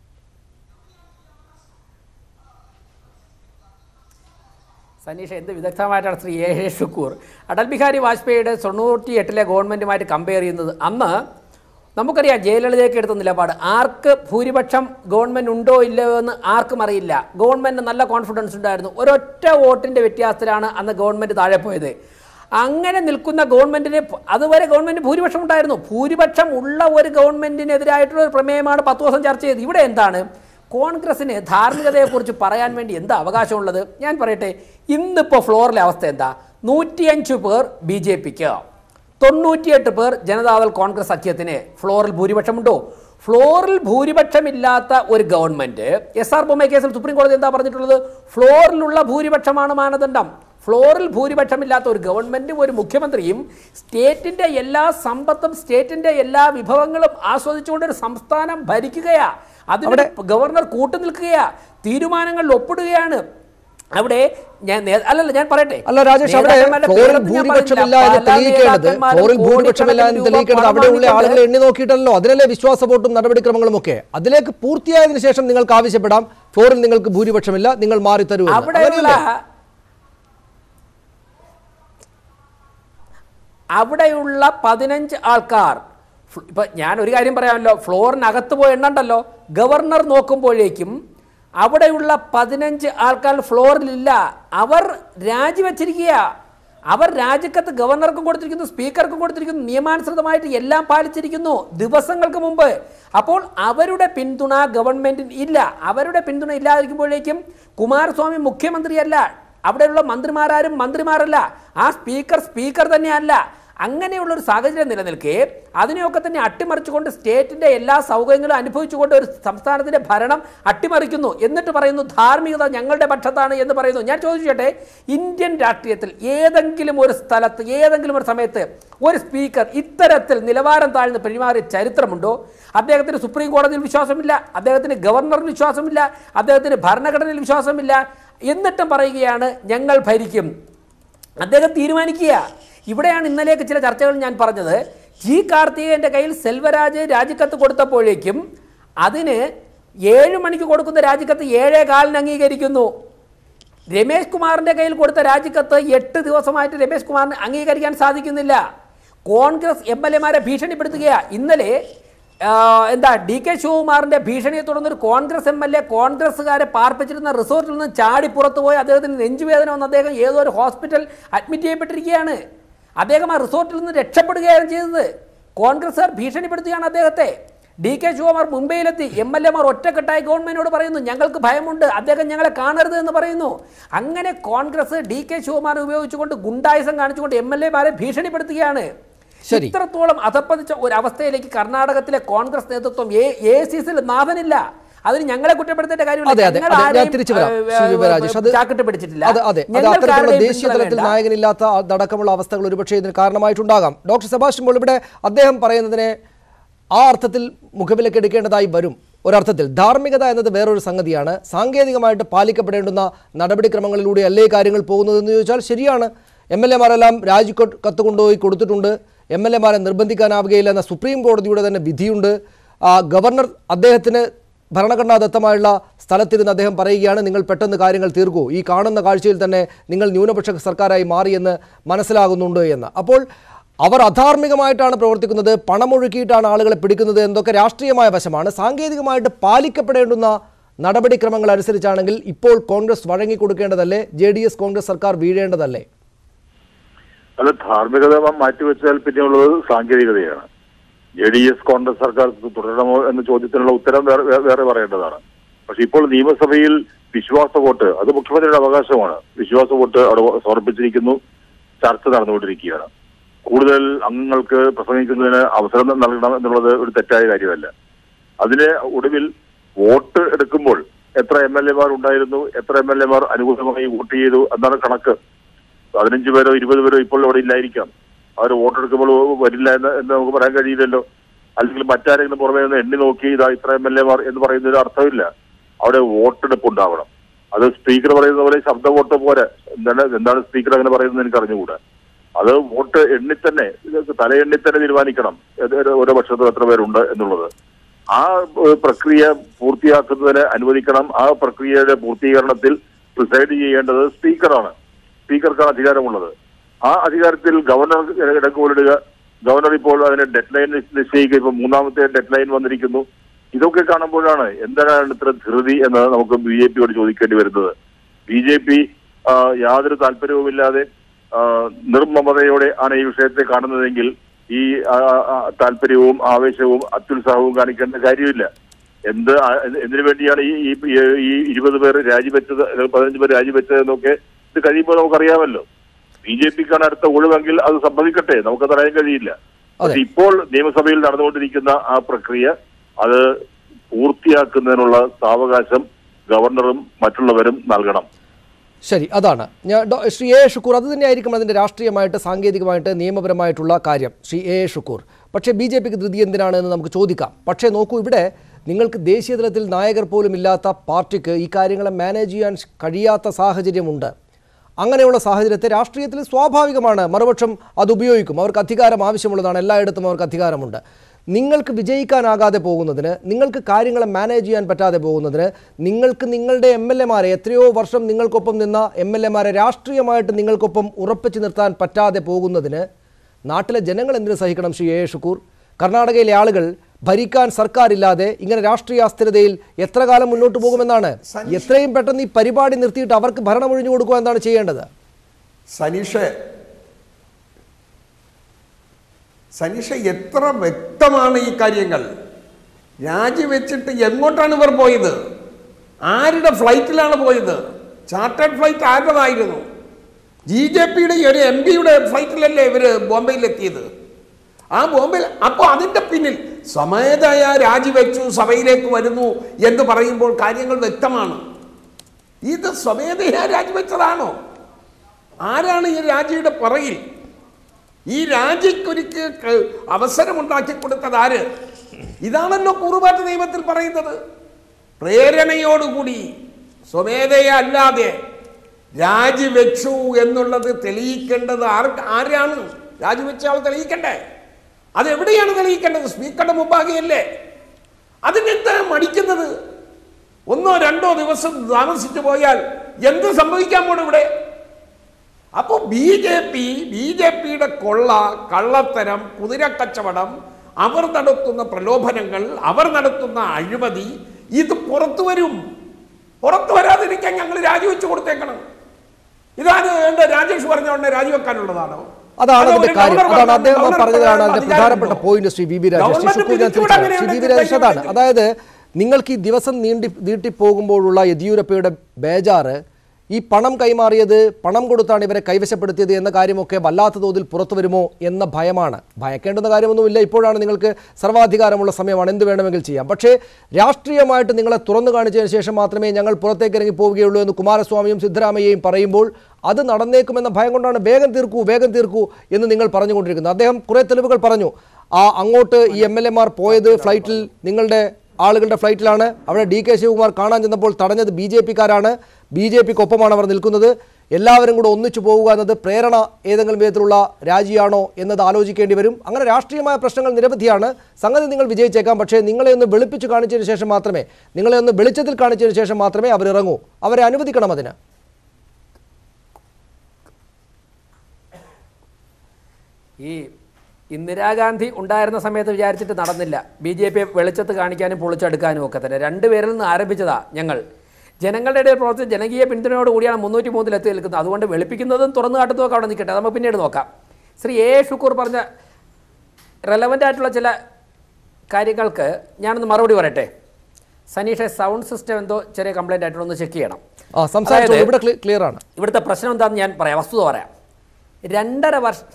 [SPEAKER 2] സനീഷ് എന്ത് വിദഗ്ധമായിട്ടാണ് ശ്രീ എ എ ഷുക്കൂർ അടൽ ബിഹാരി വാജ്പേയിയുടെ തൊണ്ണൂറ്റി എട്ടിലെ ഗവൺമെൻറ്റുമായിട്ട് കമ്പയർ ചെയ്യുന്നത് അന്ന് നമുക്കറിയാം ജയലളിതയ്ക്ക് എടുത്ത നിലപാട് ആർക്ക് ഭൂരിപക്ഷം ഗവൺമെൻറ് ഉണ്ടോ ഇല്ലയോ എന്ന് ആർക്കും അറിയില്ല ഗവൺമെൻറ് നല്ല കോൺഫിഡൻസ് ഉണ്ടായിരുന്നു ഒരൊറ്റ വോട്ടിൻ്റെ വ്യത്യാസത്തിലാണ് അന്ന് ഗവൺമെൻറ് താഴെ പോയത് അങ്ങനെ നിൽക്കുന്ന ഗവൺമെൻറ്റിന് അതുവരെ ഗവൺമെൻറ് ഭൂരിപക്ഷം ഉണ്ടായിരുന്നു ഭൂരിപക്ഷം ഉള്ള ഒരു ഗവൺമെൻറ്റിനെതിരായിട്ടുള്ള ഒരു പ്രമേയമാണ് പത്ത് ദിവസം ചർച്ച ചെയ്തത് ഇവിടെ എന്താണ് കോൺഗ്രസിന് ധാർമ്മികതയെക്കുറിച്ച് പറയാൻ വേണ്ടി എന്താ അവകാശമുള്ളത് ഞാൻ പറയട്ടെ ഇന്നിപ്പോൾ ഫ്ലോറിലെ അവസ്ഥ എന്താ നൂറ്റിയഞ്ച് പേർ ബി ജെ പിക്ക് തൊണ്ണൂറ്റിയെട്ട് പേർ ജനതാദൾ കോൺഗ്രസ് സഖ്യത്തിന് ഫ്ലോറിൽ ഭൂരിപക്ഷമുണ്ടോ ഫ്ലോറിൽ ഭൂരിപക്ഷമില്ലാത്ത ഒരു ഗവൺമെന്റ് എസ് ആർ ബൊമ്മ കേസിൽ സുപ്രീം കോടതി എന്താ പറഞ്ഞിട്ടുള്ളത് ഫ്ലോറിലുള്ള ഭൂരിപക്ഷമാണ് മാനദണ്ഡം ഫ്ലോറിൽ ഭൂരിപക്ഷമില്ലാത്ത ഒരു ഗവൺമെന്റും ഒരു മുഖ്യമന്ത്രിയും സ്റ്റേറ്റിന്റെ എല്ലാ സമ്പത്തും സ്റ്റേറ്റിന്റെ എല്ലാ വിഭവങ്ങളും ആസ്വദിച്ചുകൊണ്ട് ഒരു സംസ്ഥാനം ഭരിക്കുകയാ അതിവിടെ ഗവർണർ കൂട്ടു നിൽക്കുകയാ തീരുമാനങ്ങളിൽ ഒപ്പിടുകയാണ് അവിടെ ഞാൻ നേ- അല്ലല്ല ഞാൻ പറയട്ടെ
[SPEAKER 1] അല്ല രാജേഷ് അവിടെ
[SPEAKER 2] നേതാക്കന്മാരുടെ
[SPEAKER 1] ഫ്ലോറിൽ
[SPEAKER 2] പേരൊന്നും ഞാൻ
[SPEAKER 1] ഭൂരിപക്ഷമില്ല
[SPEAKER 2] പറഞ്ഞില്ല.
[SPEAKER 1] എന്ന്
[SPEAKER 2] പല
[SPEAKER 1] തെളിയിക്കേണ്ടത്
[SPEAKER 2] നേതാക്കന്മാരും
[SPEAKER 1] ഫ്ലോറിൽ ഭൂരിപക്ഷമില്ല എന്ന്
[SPEAKER 2] കോടിക്കണക്കിന്
[SPEAKER 1] തെളിയിക്കേണ്ടത്
[SPEAKER 2] രൂപ
[SPEAKER 1] അവിടെയുള്ള
[SPEAKER 2] പണം
[SPEAKER 1] ആളുകളെ എണ്ണി നോക്കിയിട്ടല്ലോ അതിലല്ലേ വിശ്വാസ വോട്ടും നടപടിക്രമങ്ങളും ഒക്കെ അതിലേക്ക് പൂർത്തിയായതിനു ശേഷം നിങ്ങൾക്ക് ആവശ്യപ്പെടാം ഫ്ലോറിൽ നിങ്ങൾക്ക് ഭൂരിപക്ഷമില്ല നിങ്ങൾ മാറി തരൂ എന്ന്.
[SPEAKER 2] അവിടെയുള്ള
[SPEAKER 1] അങ്ങനെയല്ലേ?
[SPEAKER 2] അവിടെയുള്ള പതിനഞ്ച് ആൾക്കാർ ഫ്ല- ഇപ്പൊ ഞാൻ ഒരു കാര്യം പറയാമല്ലോ ഫ്ലോറിനകത്ത് പോയി എണ്ണണ്ടല്ലോ ഗവർണർ നോക്കുമ്പോഴേക്കും അവിടെയുള്ള പതിനഞ്ച് ആൾക്കാർ ഫ്ലോറിലില്ല അവർ രാജിവെച്ചിരിക്കുക അവർ രാജിക്കത്ത് ഗവർണർക്കും കൊടുത്തിരിക്കുന്നു സ്പീക്കർക്കും കൊടുത്തിരിക്കുന്നു നിയമാനുസൃതമായിട്ട് എല്ലാം പാലിച്ചിരിക്കുന്നു ദിവസങ്ങൾക്ക് മുമ്പ് അപ്പോൾ അവരുടെ പിന്തുണ ഗവൺമെന്റിന് ഇല്ല അവരുടെ പിന്തുണ ഇല്ലാതിരിക്കുമ്പോഴേക്കും കുമാരസ്വാമി മുഖ്യമന്ത്രിയല്ല അവിടെയുള്ള മന്ത്രിമാരാരും മന്ത്രിമാരല്ല ആ സ്പീക്കർ സ്പീക്കർ തന്നെയല്ല അങ്ങനെയുള്ള ഒരു സാഹചര്യം നിലനിൽക്കെ അതിനെയൊക്കെ തന്നെ അട്ടിമറിച്ചുകൊണ്ട് സ്റ്റേറ്റിന്റെ എല്ലാ സൗകര്യങ്ങളും അനുഭവിച്ചുകൊണ്ട് ഒരു സംസ്ഥാനത്തിന്റെ ഭരണം അട്ടിമറിക്കുന്നു എന്നിട്ട് പറയുന്നു ധാർമ്മികത ഞങ്ങളുടെ പക്ഷത്താണ് എന്ന് പറയുന്നു ഞാൻ ചോദിച്ചോട്ടെ ഇന്ത്യൻ രാഷ്ട്രീയത്തിൽ ഏതെങ്കിലും ഒരു സ്ഥലത്ത് ഏതെങ്കിലും ഒരു സമയത്ത് ഒരു സ്പീക്കർ ഇത്തരത്തിൽ നിലവാരം താഴ്ന്ന് പെരുമാറിയ ചരിത്രമുണ്ടോ അദ്ദേഹത്തിന് സുപ്രീം കോടതിയിൽ വിശ്വാസമില്ല അദ്ദേഹത്തിന് ഗവർണറിൽ വിശ്വാസമില്ല അദ്ദേഹത്തിന് ഭരണഘടനയിൽ വിശ്വാസമില്ല എന്നിട്ടും പറയുകയാണ് ഞങ്ങൾ ഭരിക്കും അദ്ദേഹം തീരുമാനിക്കുക ഇവിടെയാണ് ഇന്നലെയൊക്കെ ചില ചർച്ചകൾ ഞാൻ പറഞ്ഞത് ജി കാർത്തികേയൻ്റെ കയ്യിൽ സെൽവരാജ് രാജിക്കത്ത് കൊടുത്തപ്പോഴേക്കും അതിന് ഏഴ് മണിക്ക് കൊടുക്കുന്ന രാജിക്കത്ത് ഏഴേ കാലിന് അംഗീകരിക്കുന്നു രമേശ് കുമാറിന്റെ കയ്യിൽ കൊടുത്ത രാജിക്കത്ത് എട്ട് ദിവസമായിട്ട് രമേശ് കുമാറിന് അംഗീകരിക്കാൻ സാധിക്കുന്നില്ല കോൺഗ്രസ് എം എൽ എമാരെ ഭീഷണിപ്പെടുത്തുകയാ ഇന്നലെ ആ, എന്താ ഡി കെ ശിവകുമാറിന്റെ ഭീഷണിയെ തുടർന്ന് ഒരു കോൺഗ്രസ് എം എൽ എ കോൺഗ്രസ്സുകാരെ പാർപ്പിച്ചിരുന്ന റിസോർട്ടിൽ നിന്ന് ചാടി പുറത്തു പോയി അദ്ദേഹത്തിന് നെഞ്ചുവേദന വന്ന് അദ്ദേഹം ഏതോ ഒരു ഹോസ്പിറ്റൽ അഡ്മിറ്റ് ചെയ്യപ്പെട്ടിരിക്കുകയാണ് അദ്ദേഹം ആ റിസോർട്ടിൽ നിന്ന് രക്ഷപ്പെടുകയാണ് ചെയ്തത് കോൺഗ്രസ്സുകാർ ഭീഷണിപ്പെടുത്തുകയാണ് അദ്ദേഹത്തെ ഡി കെ ശിവകുമാർ മുംബൈയിലെത്തി എം എൽ എമാർ ഒറ്റക്കെട്ടായി ഗവൺമെന്റിനോട് പറയുന്നു ഞങ്ങൾക്ക് ഭയമുണ്ട് അദ്ദേഹം ഞങ്ങളെ കാണരുത് എന്ന് പറയുന്നു അങ്ങനെ കോൺഗ്രസ് ഡി കെ ശിവകുമാർ ഉപയോഗിച്ചുകൊണ്ട് ഗുണ്ടായുസം കാണിച്ചുകൊണ്ട് എം എൽ എമാരെ ഭീഷണിപ്പെടുത്തുകയാണ്
[SPEAKER 1] ശരി.
[SPEAKER 2] ഇത്രത്തോളം അധപ്പതിച്ച ഒരു അവസ്ഥയിലേക്ക് കർണാടകത്തിലെ കോൺഗ്രസ് നേതൃത്വം എ സി സിയിൽ നാഥനില്ല അതിന് ഞങ്ങളെ കുറ്റപ്പെടുത്തേണ്ട കാര്യമില്ല
[SPEAKER 1] അതെ അതെ
[SPEAKER 2] ഞങ്ങൾ
[SPEAKER 1] അതെ ഞാൻ
[SPEAKER 2] ആരെയും,
[SPEAKER 1] തിരിച്ചു വരാം
[SPEAKER 2] ഏഹ്,
[SPEAKER 1] ശ്രീ വി. രാജേഷ് അത്
[SPEAKER 2] ചാക്കിട്ട് പിടിച്ചിട്ടില്ല
[SPEAKER 1] അതെ അതെ അത്
[SPEAKER 2] ഞങ്ങൾക്ക്
[SPEAKER 1] അത്തരത്തിലുള്ള
[SPEAKER 2] ആരുടെയും
[SPEAKER 1] ദേശീയ
[SPEAKER 2] പിന്തുണ
[SPEAKER 1] തലത്തിൽ
[SPEAKER 2] വേണ്ട.
[SPEAKER 1] നായകനില്ലാത്ത അടക്കമുള്ള അവസ്ഥകൾ ഒരുപക്ഷെ ഇതിന് കാരണമായിട്ടുണ്ടാകാം ഡോക്ടർ സെബാസ്റ്റ്യൻ പോൾ ഇവിടെ അദ്ദേഹം പറയുന്നതിനെ ആ അർത്ഥത്തിൽ മുഖവിലേക്ക് എടുക്കേണ്ടതായി വരും ഒരർത്ഥത്തിൽ ധാർമ്മികത എന്നത് വേറൊരു സംഗതിയാണ് സാങ്കേതികമായിട്ട് പാലിക്കപ്പെടേണ്ടുന്ന നടപടിക്രമങ്ങളിലൂടെ അല്ലേ കാര്യങ്ങൾ പോകുന്നതെന്ന് ചോദിച്ചാൽ ശരിയാണ് എം എൽ എമാരെല്ലാം രാജിക്കത്ത് കത്ത് കൊണ്ടുപോയി കൊടുത്തിട്ടുണ്ട് എം എൽ എമാരെ നിർബന്ധിക്കാനാവുകയില്ല എന്ന സുപ്രീം കോടതിയുടെ തന്നെ വിധിയുണ്ട് ആ, ഗവർണർ അദ്ദേഹത്തിന് ഭരണഘടനാദത്തമായുള്ള സ്ഥലത്തിരുന്ന് അദ്ദേഹം പറയുകയാണ് നിങ്ങൾ പെട്ടെന്ന് കാര്യങ്ങൾ തീർക്കൂ ഈ കാണുന്ന കാഴ്ചയിൽ തന്നെ നിങ്ങൾ ന്യൂനപക്ഷ സർക്കാരായി മാറിയെന്ന് മനസ്സിലാകുന്നുണ്ട് എന്ന് അപ്പോൾ അവർ അധാർമികമായിട്ടാണ് പ്രവർത്തിക്കുന്നത് പണമൊഴുക്കിയിട്ടാണ് ആളുകളെ പിടിക്കുന്നത് എന്നതൊക്കെ രാഷ്ട്രീയമായ വശമാണ് സാങ്കേതികമായിട്ട് പാലിക്കപ്പെടേണ്ടുന്ന നടപടിക്രമങ്ങൾ അനുസരിച്ചാണെങ്കിൽ ഇപ്പോൾ കോൺഗ്രസ് വഴങ്ങിക്കൊടുക്കേണ്ടതല്ലേ ജെ ഡി എസ് കോൺഗ്രസ് സർക്കാർ വീഴേണ്ടതല്ലേ
[SPEAKER 3] അത് ധാർമ്മികത മാറ്റിവെച്ചാൽ പിന്നെയുള്ളത് സാങ്കേതികതയാണ് ജെ ഡി എസ് കോൺഗ്രസ് സർക്കാർ തുടരണമോ എന്ന ചോദ്യത്തിനുള്ള ഉത്തരം വേറെ വേ- വേറെ പറയേണ്ടതാണ് പക്ഷെ ഇപ്പോൾ നിയമസഭയിൽ വിശ്വാസ വോട്ട് അത് മുഖ്യമന്ത്രിയുടെ അവകാശമാണ് വിശ്വാസ വോട്ട് അവിടെ സമർപ്പിച്ചിരിക്കുന്നു ചർച്ച നടന്നുകൊണ്ടിരിക്കുകയാണ് കൂടുതൽ അംഗങ്ങൾക്ക് പ്രസംഗിക്കുന്നതിന് അവസരം നൽകണം എന്നുള്ളത് ഒരു തെറ്റായ കാര്യമല്ല അതിന് ഒടുവിൽ വോട്ട് എടുക്കുമ്പോൾ എത്ര എം എൽ എമാർ ഉണ്ടായിരുന്നു എത്ര എം എൽ എമാർ അനുകൂലമായി വോട്ട് ചെയ്തു എന്നാണ് കണക്ക് പതിനഞ്ച് പേരോ ഇരുപത് പേരോ ഇപ്പോൾ അവിടെ ഇല്ലായിരിക്കാം അവർ വോട്ടെടുക്കുമ്പോൾ വരില്ല എന്ന് എന്ന് നമുക്ക് പറയാൻ കഴിയില്ലല്ലോ അല്ലെങ്കിൽ മറ്റാരെങ്കിലും പുറമേ നിന്ന് എണ്ണി നോക്കി ഇതാ ഇത്ര എം എൽ എമാർ എന്ന് പറയുന്നതിന് അർത്ഥമില്ല അവിടെ വോട്ടെടുപ്പ് ഉണ്ടാവണം അത് സ്പീക്കർ പറയുന്ന പോലെ ശബ്ദ വോട്ട് പോരെ എന്താണ് എന്താണ് സ്പീക്കർ അങ്ങനെ പറയുന്നത് എനിക്ക് അറിഞ്ഞുകൂടാ അത് വോട്ട് എണ്ണി തന്നെ ഇത് തലയെണ്ണി തന്നെ തീരുമാനിക്കണം ഏത് ഒരു- ഓരോ പക്ഷത്തും എത്ര പേരുണ്ട് എന്നുള്ളത് ആ ഏഹ്, പ്രക്രിയ പൂർത്തിയാക്കുന്നതിന് അനുവദിക്കണം ആ പ്രക്രിയയുടെ പൂർത്തീകരണത്തിൽ പ്രിസൈഡ് ചെയ്യേണ്ടത് സ്പീക്കറാണ് സ്പീക്കർക്കാണ് അധികാരമുള്ളത് ആ അധികാരത്തിൽ ഗവർണർ ഇടക്കോലിടുക ഗവർണർ ഇപ്പോൾ അതിന് ഡെഡ് ലൈൻ നിശ്ചയിക്കുക ഇപ്പൊ മൂന്നാമത്തെ ഡെഡ് ലൈൻ വന്നിരിക്കുന്നു ഇതൊക്കെ കാണുമ്പോഴാണ് എന്താണ് ഇത്ര ധൃതി എന്ന് നമുക്ക് ബി ജെ പിയോട് ചോദിക്കേണ്ടി വരുന്നത് ബി ജെ പി യാതൊരു താല്പര്യവുമില്ലാതെ ആ, നിർമ്മമതയോടെ ആണ് ഈ വിഷയത്തെ കാണുന്നതെങ്കിൽ ഈ ആ, ആ, താല്പര്യവും ആവേശവും അത്യുത്സാഹവും കാണിക്കേണ്ട കാര്യമില്ല എന്ത് ആ- എന്തിനു വേണ്ടിയാണ് ഈ ഈ ഈ ഇരുപത് പേർ രാജിവെച്ചത് അല്ലെങ്കിൽ പതിനഞ്ച് പേർ രാജിവെച്ചത് എന്നൊക്കെ ഇത് കഴിയുമ്പോൾ നമുക്കറിയാമല്ലോ ബി ജെ പിക്കാണ് അടുത്ത ഒഴിവെങ്കിൽ അത് സംഭവിക്കട്ടെ നമുക്ക് തടയാൻ കഴിയില്ല പക്ഷെ ഇപ്പോൾ നിയമസഭയിൽ നടന്നുകൊണ്ടിരിക്കുന്ന ആ പ്രക്രിയ അത് പൂർത്തിയാക്കുന്നതിനുള്ള സാവകാശം ഗവർണറും മറ്റുള്ളവരും നൽകണം
[SPEAKER 1] ശരി അതാണ് ഞാൻ ഡോ- ശ്രീ എ ഷുക്കൂർ അത് തന്നെയായിരിക്കും അതിൻ്റെ രാഷ്ട്രീയമായിട്ട് സാങ്കേതികമായിട്ട് നിയമപരമായിട്ടുള്ള കാര്യം ശ്രീ എ ഷുക്കൂർ പക്ഷേ ബി ജെ പിക്ക് ധൃതി എന്തിനാണ് എന്ന് നമുക്ക് ചോദിക്കാം പക്ഷേ നോക്കൂ ഇവിടെ നിങ്ങൾക്ക് ദേശീയ തലത്തിൽ നായകർ പോലും ഇല്ലാത്ത പാർട്ടിക്ക് ഈ കാര്യങ്ങളെ മാനേജ് ചെയ്യാൻ കഴിയാത്ത സാഹചര്യമുണ്ട് അങ്ങനെയുള്ള സാഹചര്യത്തെ രാഷ്ട്രീയത്തിൽ സ്വാഭാവികമാണ് മറുപക്ഷം അത് ഉപയോഗിക്കും അവർക്ക് അധികാരം ആവശ്യമുള്ളതാണ് എല്ലായിടത്തും അവർക്ക് അധികാരമുണ്ട് നിങ്ങൾക്ക് വിജയിക്കാനാകാതെ പോകുന്നതിന് നിങ്ങൾക്ക് കാര്യങ്ങളെ മാനേജ് ചെയ്യാൻ പറ്റാതെ പോകുന്നതിന് നിങ്ങൾക്ക് നിങ്ങളുടെ എം എൽ എമാരെ എത്രയോ വർഷം നിങ്ങൾക്കൊപ്പം നിന്ന എം എൽ എമാരെ രാഷ്ട്രീയമായിട്ട് നിങ്ങൾക്കൊപ്പം ഉറപ്പിച്ചു നിർത്താൻ പറ്റാതെ പോകുന്നതിന് നാട്ടിലെ ജനങ്ങൾ എന്തിനു സഹിക്കണം ശ്രീ എ ഷുക്കൂർ കർണാടകയിലെ ആളുകൾ ഭരിക്കാൻ സർക്കാരില്ലാതെ ഇങ്ങനെ രാഷ്ട്രീയ അസ്ഥിരതയിൽ എത്ര കാലം മുന്നോട്ട് പോകുമെന്നാണ് എത്രയും പെട്ടെന്ന് ഈ പരിപാടി നിർത്തിയിട്ട് അവർക്ക് ഭരണം ഒഴിഞ്ഞു കൊടുക്കുക എന്താണ് ചെയ്യേണ്ടത്
[SPEAKER 4] സനീഷ് സനീഷ് എത്ര വ്യക്തമാണ് ഈ കാര്യങ്ങൾ രാജിവെച്ചിട്ട് എങ്ങോട്ടാണ് ഇവർ പോയത് ആരുടെ ഫ്ലൈറ്റിലാണ് പോയത് ചാർട്ടേഡ് ഫ്ലൈറ്റ് ആരുടേതായിരുന്നു ജി ജെ പിയുടെ ഒരു എം പിയുടെ ഫ്ലൈറ്റിലല്ലേ ഇവർ ബോംബെയിലെത്തിയത് ആ ബോംബെയിൽ അപ്പോൾ അതിൻ്റെ പിന്നിൽ സമേതയ രാജിവെച്ചു സഭയിലേക്ക് വരുന്നു എന്ന് പറയുമ്പോൾ കാര്യങ്ങൾ വ്യക്തമാണ് ഇത് സ്വമേധയാ രാജിവെച്ചതാണോ ആരാണ് ഈ രാജിയുടെ പുറകിൽ ഈ രാജിക്കൊരിക്ക് ക- അവസരമുണ്ടാക്കി കൊടുത്തത് ആര് ഇതാണല്ലോ കൂറുമാറ്റ നിയമത്തിൽ പറയുന്നത് പ്രേരണയോടുകൂടി സ്വമേധയ അല്ലാതെ രാജിവെച്ചു എന്നുള്ളത് തെളിയിക്കേണ്ടത് ആർ ആരാണ് രാജിവെച്ച ആൾ തെളിയിക്കണ്ടേ അത് എവിടെയാണ് തെളിയിക്കേണ്ടത് സ്പീക്കറുടെ മുമ്പാകെയല്ലേ അതിനെന്താ മടിക്കുന്നത് ഒന്നോ രണ്ടോ ദിവസം താമസിച്ചു പോയാൽ എന്ത് സംഭവിക്കാൻ പോണു ഇവിടെ അപ്പോൾ B J P B J പിയുടെ കൊള്ള കള്ളത്തരം കുതിരക്കച്ചവടം അവർ നടത്തുന്ന പ്രലോഭനങ്ങൾ അവർ നടത്തുന്ന അഴിമതി ഇത് പുറത്തു വരും പുറത്തു വരാതിരിക്കാൻ ഞങ്ങൾ രാജിവെച്ച് കൊടുത്തേക്കണം ഇതാണ് എന്റെ രാജേഷ് പറഞ്ഞ ഉടനെ രാജിവെക്കാനുള്ളതാണോ
[SPEAKER 1] അതാണ്
[SPEAKER 4] അതോ
[SPEAKER 1] അതിന്റെ
[SPEAKER 4] ഒരു
[SPEAKER 1] കാര്യം
[SPEAKER 4] ഗവർണർ
[SPEAKER 1] അതാണ്
[SPEAKER 4] പറഞ്ഞ
[SPEAKER 1] അദ്ദേഹം
[SPEAKER 4] ഗവർണർ
[SPEAKER 1] പറഞ്ഞതാണ് അതിന്റെ
[SPEAKER 4] പറയാനുള്ള
[SPEAKER 1] പ്രധാനപ്പെട്ട
[SPEAKER 4] അധികാരമുണ്ടോ?
[SPEAKER 1] Point Shri V V Rajesh Shri
[SPEAKER 4] government
[SPEAKER 1] Shukkur ഞാൻ
[SPEAKER 4] പിരിച്ചുവിടാൻ
[SPEAKER 1] തിരിച്ചു ശ്രീ വി വി
[SPEAKER 4] അങ്ങനെയാണ്
[SPEAKER 1] രാജേഷ് അതാണ് അതായത് നിങ്ങൾക്ക് ഈ ദിവസം നീണ്ടി നീട്ടിപ്പോകുമ്പോഴുള്ള യെദ്യൂരപ്പയുടെ ബേജാറ് ഈ പണം കൈമാറിയത് പണം കൊടുത്താണ് ഇവരെ കൈവശപ്പെടുത്തിയത് എന്ന കാര്യമൊക്കെ വല്ലാത്ത തോതിൽ പുറത്തു വരുമോ എന്ന ഭയമാണ് ഭയക്കേണ്ടുന്ന കാര്യമൊന്നുമില്ല ഇപ്പോഴാണ് നിങ്ങൾക്ക് സർവാധികാരമുള്ള സമയമാണ് എന്ത് വേണമെങ്കിൽ ചെയ്യാം പക്ഷേ രാഷ്ട്രീയമായിട്ട് നിങ്ങളെ തുറന്നു കാണിച്ചതിന് ശേഷം മാത്രമേ ഞങ്ങൾ പുറത്തേക്ക് ഇറങ്ങി പോവുകയുള്ളൂ എന്ന് കുമാരസ്വാമിയും സിദ്ധരാമയ്യയും പറയുമ്പോൾ അത് നടന്നേക്കുമെന്ന ഭയം കൊണ്ടാണ് വേഗം തീർക്കൂ വേഗം തീർക്കൂ എന്ന് നിങ്ങൾ പറഞ്ഞുകൊണ്ടിരിക്കുന്നത് അദ്ദേഹം കുറേ തെളിവുകൾ പറഞ്ഞു ആ അങ്ങോട്ട് ഈ എം എൽ എമാർ പോയത് ഫ്ലൈറ്റിൽ നിങ്ങളുടെ ആളുകളുടെ ഫ്ലൈറ്റിലാണ് അവിടെ ഡി കെ ശിവകുമാർ കാണാൻ ചെന്നപ്പോൾ തടഞ്ഞത് ബി ജെ പിക്കാരാണ് ബി ജെ പിക്കൊപ്പമാണ് അവർ നിൽക്കുന്നത് എല്ലാവരും കൂടെ ഒന്നിച്ചു പോവുക എന്നത് പ്രേരണ ഏതെങ്കിലും വിധത്തിലുള്ള രാജിയാണോ എന്നത് ആലോചിക്കേണ്ടി വരും അങ്ങനെ രാഷ്ട്രീയമായ പ്രശ്നങ്ങൾ നിരവധിയാണ് സംഗതി നിങ്ങൾ വിജയിച്ചേക്കാം പക്ഷേ നിങ്ങളെ ഒന്ന് വെളുപ്പിച്ച് കാണിച്ചതിന് ശേഷം മാത്രമേ നിങ്ങളെ ഒന്ന് വെളിച്ചത്തിൽ കാണിച്ചതിന് ശേഷം മാത്രമേ അവരിറങ്ങൂ അവരെ അനുവദിക്കണം അതിന്
[SPEAKER 2] ഈ ഇന്ദിരാഗാന്ധി ഉണ്ടായിരുന്ന സമയത്ത് വിചാരിച്ചിട്ട് നടന്നില്ല ബി ജെ പി വെളിച്ചത്ത് കാണിക്കാനും പൊളിച്ചെടുക്കാനും ഒക്കെ തന്നെ രണ്ടുപേരിൽ നിന്ന് ആരംഭിച്ചതാ ഞങ്ങൾ ജനങ്ങളുടെ ഇടയിൽ പ്രവർത്തിച്ച ജനകീയ പിന്തുണയോട് കൂടിയാണ് മുന്നൂറ്റി മൂന്നിൽ എത്തി നിൽക്കുന്നത് അതുകൊണ്ട് വെളുപ്പിക്കുന്നതും തുറന്നു കാട്ടുന്നതും ഒക്കെ അവിടെ നിൽക്കട്ടെ അത് നമുക്ക് പിന്നീട് നോക്കാം ശ്രീ എ ഷുക്കൂർ പറഞ്ഞ റെലവൻ്റ് ആയിട്ടുള്ള ചില കാര്യങ്ങൾക്ക് ഞാനൊന്ന് മറുപടി പറയട്ടെ സനീഷ സൗണ്ട് സിസ്റ്റം എന്തോ ചെറിയ കംപ്ലൈൻ്റ് ആയിട്ടുള്ള ഒന്ന് ചെക്ക് ചെയ്യണം
[SPEAKER 1] ആ സംസാരിച്ചോളൂ
[SPEAKER 2] അതായത്
[SPEAKER 1] ഇവിടെ ക്ലിയർ ആണ്
[SPEAKER 2] ഇവിടുത്തെ പ്രശ്നം എന്താണെന്ന് ഞാൻ പറയാം വസ്തുത പറയാം രണ്ടര വർഷം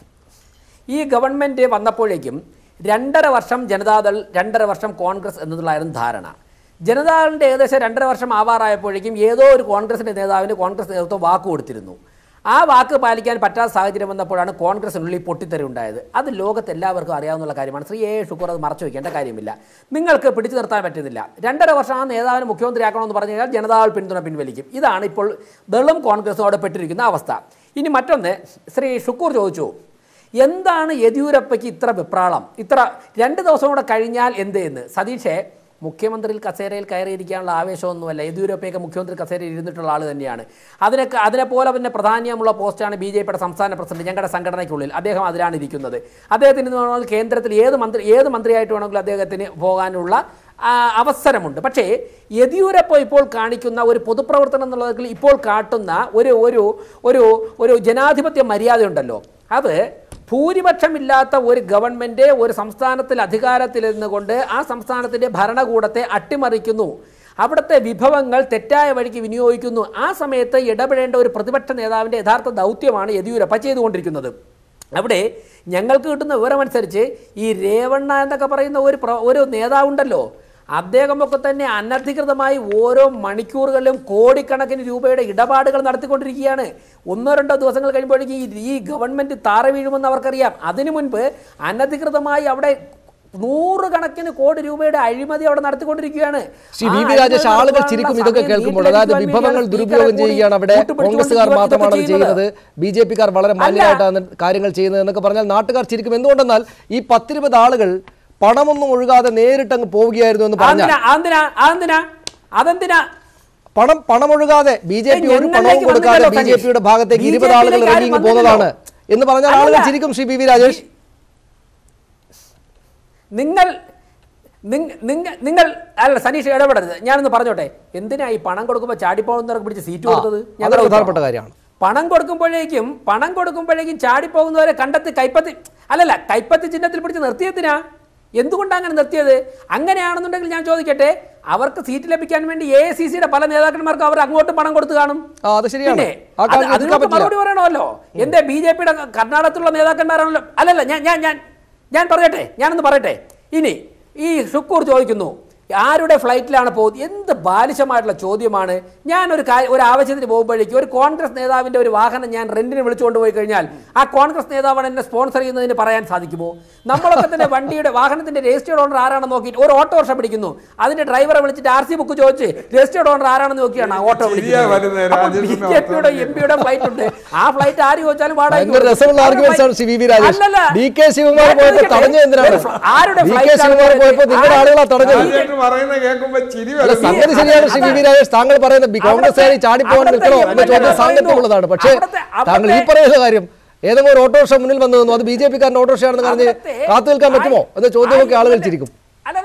[SPEAKER 2] ഈ ഗവൺമെൻറ് വന്നപ്പോഴേക്കും രണ്ടര വർഷം ജനതാദൾ രണ്ടര വർഷം കോൺഗ്രസ് എന്നതുള്ളായിരുന്നു ധാരണ ജനതാദളിൻ്റെ ഏകദേശം രണ്ടര വർഷം ആവാറായപ്പോഴേക്കും ഏതോ ഒരു കോൺഗ്രസിൻ്റെ നേതാവിന് കോൺഗ്രസ് നേതൃത്വം വാക്ക് കൊടുത്തിരുന്നു ആ വാക്ക് പാലിക്കാൻ പറ്റാത്ത സാഹചര്യം വന്നപ്പോഴാണ് കോൺഗ്രസിനുള്ളിൽ പൊട്ടിത്തെറി ഉണ്ടായത് അത് ലോകത്ത് എല്ലാവർക്കും അറിയാവുന്ന കാര്യമാണ് ശ്രീ എ ഷുക്കൂർ അത് മറച്ചു വയ്ക്കേണ്ട കാര്യമില്ല നിങ്ങൾക്ക് പിടിച്ചു നിർത്താൻ പറ്റുന്നില്ല രണ്ടര വർഷം ആ നേതാവിന് മുഖ്യമന്ത്രിയാക്കണമെന്ന് പറഞ്ഞു കഴിഞ്ഞാൽ ജനതാദൾ പിന്തുണ പിൻവലിക്കും ഇതാണ് ഇപ്പോൾ ദളും കോൺഗ്രസും അവിടെ പെട്ടിരിക്കുന്ന അവസ്ഥ ഇനി മറ്റൊന്ന് ശ്രീ ഷുക്കൂർ ചോദിച്ചു എന്താണ് യെദ്യൂരപ്പയ്ക്ക് ഇത്ര വിപ്രാളം ഇത്ര രണ്ട് ദിവസം കൂടെ കഴിഞ്ഞാൽ എന്ത് എന്ന് സതീഷെ മുഖ്യമന്ത്രിയിൽ കസേരയിൽ കയറിയിരിക്കാനുള്ള ആവേശമൊന്നുമല്ല യെദ്യൂരപ്പയൊക്കെ മുഖ്യമന്ത്രി കസേരയിൽ ഇരുന്നിട്ടുള്ള ആൾ തന്നെയാണ് അതിനൊക്കെ അതിനെപ്പോലെ തന്നെ പ്രാധാന്യമുള്ള പോസ്റ്റാണ് ബി ജെ പിയുടെ സംസ്ഥാന പ്രസിഡന്റ് ഞങ്ങളുടെ സംഘടനയ്ക്കുള്ളിൽ അദ്ദേഹം അതിലാണ് ഇരിക്കുന്നത് അദ്ദേഹത്തിന് എന്ന് പറഞ്ഞാൽ കേന്ദ്രത്തിൽ ഏത് മന്ത്രി ഏത് മന്ത്രിയായിട്ട് വേണമെങ്കിലും അദ്ദേഹത്തിന് പോകാനുള്ള ആ, അവസരമുണ്ട് പക്ഷേ യെദ്യൂരപ്പ ഇപ്പോൾ കാണിക്കുന്ന ഒരു പൊതുപ്രവർത്തനം എന്നുള്ളതിൽ ഇപ്പോൾ കാട്ടുന്ന ഒരു ഒരു ഒരു ഒരു ജനാധിപത്യ മര്യാദയുണ്ടല്ലോ അത് ഭൂരിപക്ഷമില്ലാത്ത ഒരു ഗവൺമെൻറ് ഒരു സംസ്ഥാനത്തിൽ അധികാരത്തിലിരുന്നു കൊണ്ട് ആ സംസ്ഥാനത്തിൻ്റെ ഭരണകൂടത്തെ അട്ടിമറിക്കുന്നു അവിടുത്തെ വിഭവങ്ങൾ തെറ്റായ വഴിക്ക് വിനിയോഗിക്കുന്നു ആ സമയത്ത് ഇടപെടേണ്ട ഒരു പ്രതിപക്ഷ നേതാവിൻ്റെ യഥാർത്ഥ ദൗത്യമാണ് യെദ്യൂരപ്പ ചെയ്തുകൊണ്ടിരിക്കുന്നത് അവിടെ ഞങ്ങൾക്ക് കിട്ടുന്ന വിവരമനുസരിച്ച് ഈ രേവണ്ണ എന്നൊക്കെ പറയുന്ന ഒരു പ്ര- ഒരു നേതാവുണ്ടല്ലോ അദ്ദേഹമൊക്കെ തന്നെ അനധികൃതമായി ഓരോ മണിക്കൂറുകളിലും കോടിക്കണക്കിന് രൂപയുടെ ഇടപാടുകൾ നടത്തിക്കൊണ്ടിരിക്കുകയാണ് ഒന്നോ രണ്ടോ ദിവസങ്ങൾ കഴിയുമ്പോഴേക്കും ഈ ഈ ഗവൺമെൻറ് താറ വീഴുമെന്ന് അവർക്കറിയാം അതിനു മുൻപ് അനധികൃതമായി അവിടെ നൂറുകണക്കിന് കോടി രൂപയുടെ അഴിമതി അവിടെ നടത്തിക്കൊണ്ടിരിക്കുകയാണ്
[SPEAKER 1] ശ്രീ
[SPEAKER 2] ആ
[SPEAKER 1] വി വി രാജേഷ്
[SPEAKER 2] അഴിമതി
[SPEAKER 1] ആളുകൾ
[SPEAKER 2] നടത്താനുള്ള
[SPEAKER 1] ചിരിക്കും ഇതൊക്കെ
[SPEAKER 2] സമയം
[SPEAKER 1] കേൾക്കുമ്പോൾ അതായത്
[SPEAKER 2] നീട്ടിലടിക്കുവാൻ
[SPEAKER 1] വിഭവങ്ങൾ
[SPEAKER 2] വേണ്ടിയാണ്
[SPEAKER 1] ദുരുപയോഗം
[SPEAKER 2] സ്പീക്കറെ
[SPEAKER 1] ചെയ്യുകയാണ് അവിടെ
[SPEAKER 2] കൂട്ടുപിടിച്ചുകൊണ്ട്
[SPEAKER 1] കോൺഗ്രസ്സുകാർ
[SPEAKER 2] ഇതൊക്കെ
[SPEAKER 1] മാത്രമാണ് അത്
[SPEAKER 2] ചെയ്യുന്നത്.
[SPEAKER 1] ചെയ്യുന്നത് ബി ജെ പിക്കാർ വളരെ മാന്യമായിട്ടാണ് കാര്യങ്ങൾ ചെയ്യുന്നത് എന്നൊക്കെ പറഞ്ഞാൽ നാട്ടുകാർ ചിരിക്കും എന്തുകൊണ്ടെന്നാൽ ഈ പത്തിരുപത് ആളുകൾ പണമൊന്നും ഒഴുകാതെ നേരിട്ട് അങ്ങ് പോവുകയായിരുന്നു എന്ന് പറഞ്ഞാൽ
[SPEAKER 2] അതെന്തിനാ അതെന്തിനാ അതെന്തിനാ അതെന്തിനാ
[SPEAKER 1] പണം പണമൊഴുകാതെ ബി ജെ പി ഒരു
[SPEAKER 2] ഞങ്ങളിലേക്ക്
[SPEAKER 1] പണവും കൊടുക്കാതെ
[SPEAKER 2] വന്നില്ലല്ലോ
[SPEAKER 1] ബി ജെ പിയുടെ ഭാഗത്തേക്ക്
[SPEAKER 2] BJP
[SPEAKER 1] ഇരുപത് ആളുകൾ
[SPEAKER 2] യിലേക്ക് ആരും
[SPEAKER 1] ഇറങ്ങി പോകുന്നതാണ് എന്ന് പറഞ്ഞാൽ ആളുകൾ
[SPEAKER 2] അല്ലല്ല.
[SPEAKER 1] ചിരിക്കും ശ്രീ പി വി രാജേഷ്
[SPEAKER 2] നിങ്ങൾ നിങ്ങ- നിങ്ങ- നിങ്ങൾ അല്ല സനീഷ് ഇടപെടരുത് ഞാനൊന്ന് പറഞ്ഞോട്ടെ എന്തിനാ ഈ പണം കൊടുക്കുമ്പോൾ ചാടിപ്പോകുന്നവർക്ക് പിടിച്ച് സീറ്റ്
[SPEAKER 1] ആ,
[SPEAKER 2] കൊടുത്തത്
[SPEAKER 1] അതൊരു
[SPEAKER 2] ഞങ്ങളുടെ
[SPEAKER 1] പ്രധാനപ്പെട്ട
[SPEAKER 2] ഉത്തരവാണ്.
[SPEAKER 1] കാര്യമാണ്.
[SPEAKER 2] പണം കൊടുക്കുമ്പോഴേക്കും പണം കൊടുക്കുമ്പോഴേക്കും ചാടിപ്പോകുന്നവരെ കണ്ടെത്തി കൈപ്പത്തി അല്ലല്ല കൈപ്പത്തി ചിഹ്നത്തിൽ പിടിച്ച് നിർത്തിയതിനാ എന്തുകൊണ്ടാണ് അങ്ങനെ നിർത്തിയത് അങ്ങനെയാണെന്നുണ്ടെങ്കിൽ ഞാൻ ചോദിക്കട്ടെ അവർക്ക് സീറ്റ് ലഭിക്കാൻ വേണ്ടി എ സി സിയുടെ പല നേതാക്കന്മാർക്കും അവർ അങ്ങോട്ട് പണം കൊടുത്തു കാണും
[SPEAKER 1] ആ അത് ശരിയാണ്
[SPEAKER 2] പിന്നെ
[SPEAKER 1] ആ
[SPEAKER 2] അത്
[SPEAKER 1] കാര്യം
[SPEAKER 2] അതിനൊക്കെ
[SPEAKER 1] എതിർക്കാൻ പറ്റില്ല
[SPEAKER 2] മറുപടി പറയണമല്ലോ എന്റെ ബി ജെ പിയുടെ കർണാടകത്തിലുള്ള നേതാക്കന്മാരാണല്ലോ അല്ലല്ല ഞാൻ ഞാൻ ഞാൻ ഞാൻ പറയട്ടെ ഞാനൊന്ന് പറയട്ടെ ഇനി ഈ ഷുക്കൂർ ചോദിക്കുന്നു ആരുടെ ഫ്ലൈറ്റിലാണ് പോകുന്നത് എന്ത് ബാലിശമായിട്ടുള്ള ചോദ്യമാണ് ഞാൻ ഒരു കാര്യം ഒരു ആവശ്യത്തിന് പോകുമ്പോഴേക്കും ഒരു കോൺഗ്രസ് നേതാവിന്റെ ഒരു വാഹനം ഞാൻ റെന്റിന് വിളിച്ചുകൊണ്ട് പോയി കഴിഞ്ഞാൽ ആ കോൺഗ്രസ് നേതാവാണ് എന്നെ സ്പോൺസർ ചെയ്യുന്നതിന് പറയാൻ സാധിക്കുമോ നമ്മളൊക്കെ തന്നെ വണ്ടിയുടെ വാഹനത്തിന്റെ രജിസ്റ്റേർഡ് ഓണർ ആരാണെന്ന് നോക്കിയിട്ട് ഒരു ഓട്ടോറിക്ഷ പിടിക്കുന്നു അതിന്റെ ഡ്രൈവറെ വിളിച്ചിട്ട് ആർ സി ബുക്ക് ചോദിച്ച് രജിസ്റ്റേർഡ് ഓണർ ആരാണെന്ന് നോക്കിയാണ് ആ ഓട്ടോ
[SPEAKER 4] ശരിയാ വരുന്നത്, രാജേഷിന്റെ
[SPEAKER 2] ബി ജെ പിയുടെ എം പിയുടെ ഫ്ലൈറ്റ് ഉണ്ട് ആ ഫ്ലൈറ്റ് ആര് ചോദിച്ചാലും വാടകയ്ക്ക്
[SPEAKER 1] ഭയങ്കര
[SPEAKER 2] കൊടുക്കും.
[SPEAKER 1] രസമുള്ള
[SPEAKER 2] ആരുടെ
[SPEAKER 1] ആർഗ്യുമെന്റ്സ് ആണ്
[SPEAKER 2] flight-
[SPEAKER 1] Shri V V Rajesh
[SPEAKER 2] അല്ലല്ല.
[SPEAKER 1] ഡി കെ ശിവകുമാർ
[SPEAKER 2] ഞാൻ
[SPEAKER 1] പോയപ്പോ
[SPEAKER 2] ചോദിക്കട്ടെ,
[SPEAKER 1] തടഞ്ഞ എന്തിനാണ്
[SPEAKER 2] ഒരു ഫ്ല- ആരുടെ
[SPEAKER 1] ഡി കെ
[SPEAKER 2] flight ആണ്
[SPEAKER 1] ശിവകുമാർ പോയപ്പോ നിങ്ങളുടെ
[SPEAKER 2] ആരുടെ-
[SPEAKER 1] ആളുകളാ തടഞ്ഞത്
[SPEAKER 4] രാജേഷ് പറയുന്നത് കേൾക്കുമ്പോ ചിരി
[SPEAKER 1] അല്ല
[SPEAKER 4] വരുന്നു
[SPEAKER 1] സംഗതി ശരിയാണ് ശ്രീ വി വി രാജേഷ് താങ്കൾ പറയുന്നത് ബി- കോൺഗ്രസ്സുകാരി ചാടിപ്പോകാൻ
[SPEAKER 2] അവിടുത്തെ
[SPEAKER 1] നിൽക്കണോ എന്ന
[SPEAKER 2] എം എൽ എ
[SPEAKER 1] ചോദ്യം സാങ്കത്യമുള്ളതാണ് പക്ഷേ
[SPEAKER 2] അവിടുത്തെ-
[SPEAKER 1] താങ്കൾ ഈ
[SPEAKER 2] അവിടുത്തെ-
[SPEAKER 1] പറയുന്ന കാര്യം ഏതെങ്കിലും ഒരു ഓട്ടോറിക്ഷ മുന്നിൽ വന്നു നിന്നു അത് ബി ജെ പിക്കാരൻ്റെ ഓട്ടോറിക്ഷയാണെന്ന് പറഞ്ഞ്
[SPEAKER 2] അവിടുത്തെ
[SPEAKER 1] കാത്തു നിൽക്കാൻ പറ്റുമോ
[SPEAKER 2] ആ-
[SPEAKER 1] എന്ന ചോദ്യമൊക്കെ
[SPEAKER 2] ആ
[SPEAKER 1] ആളുകൾ
[SPEAKER 2] ഇവിടുത്തെ-
[SPEAKER 1] ചിരിക്കും
[SPEAKER 2] അല്ലല്ല,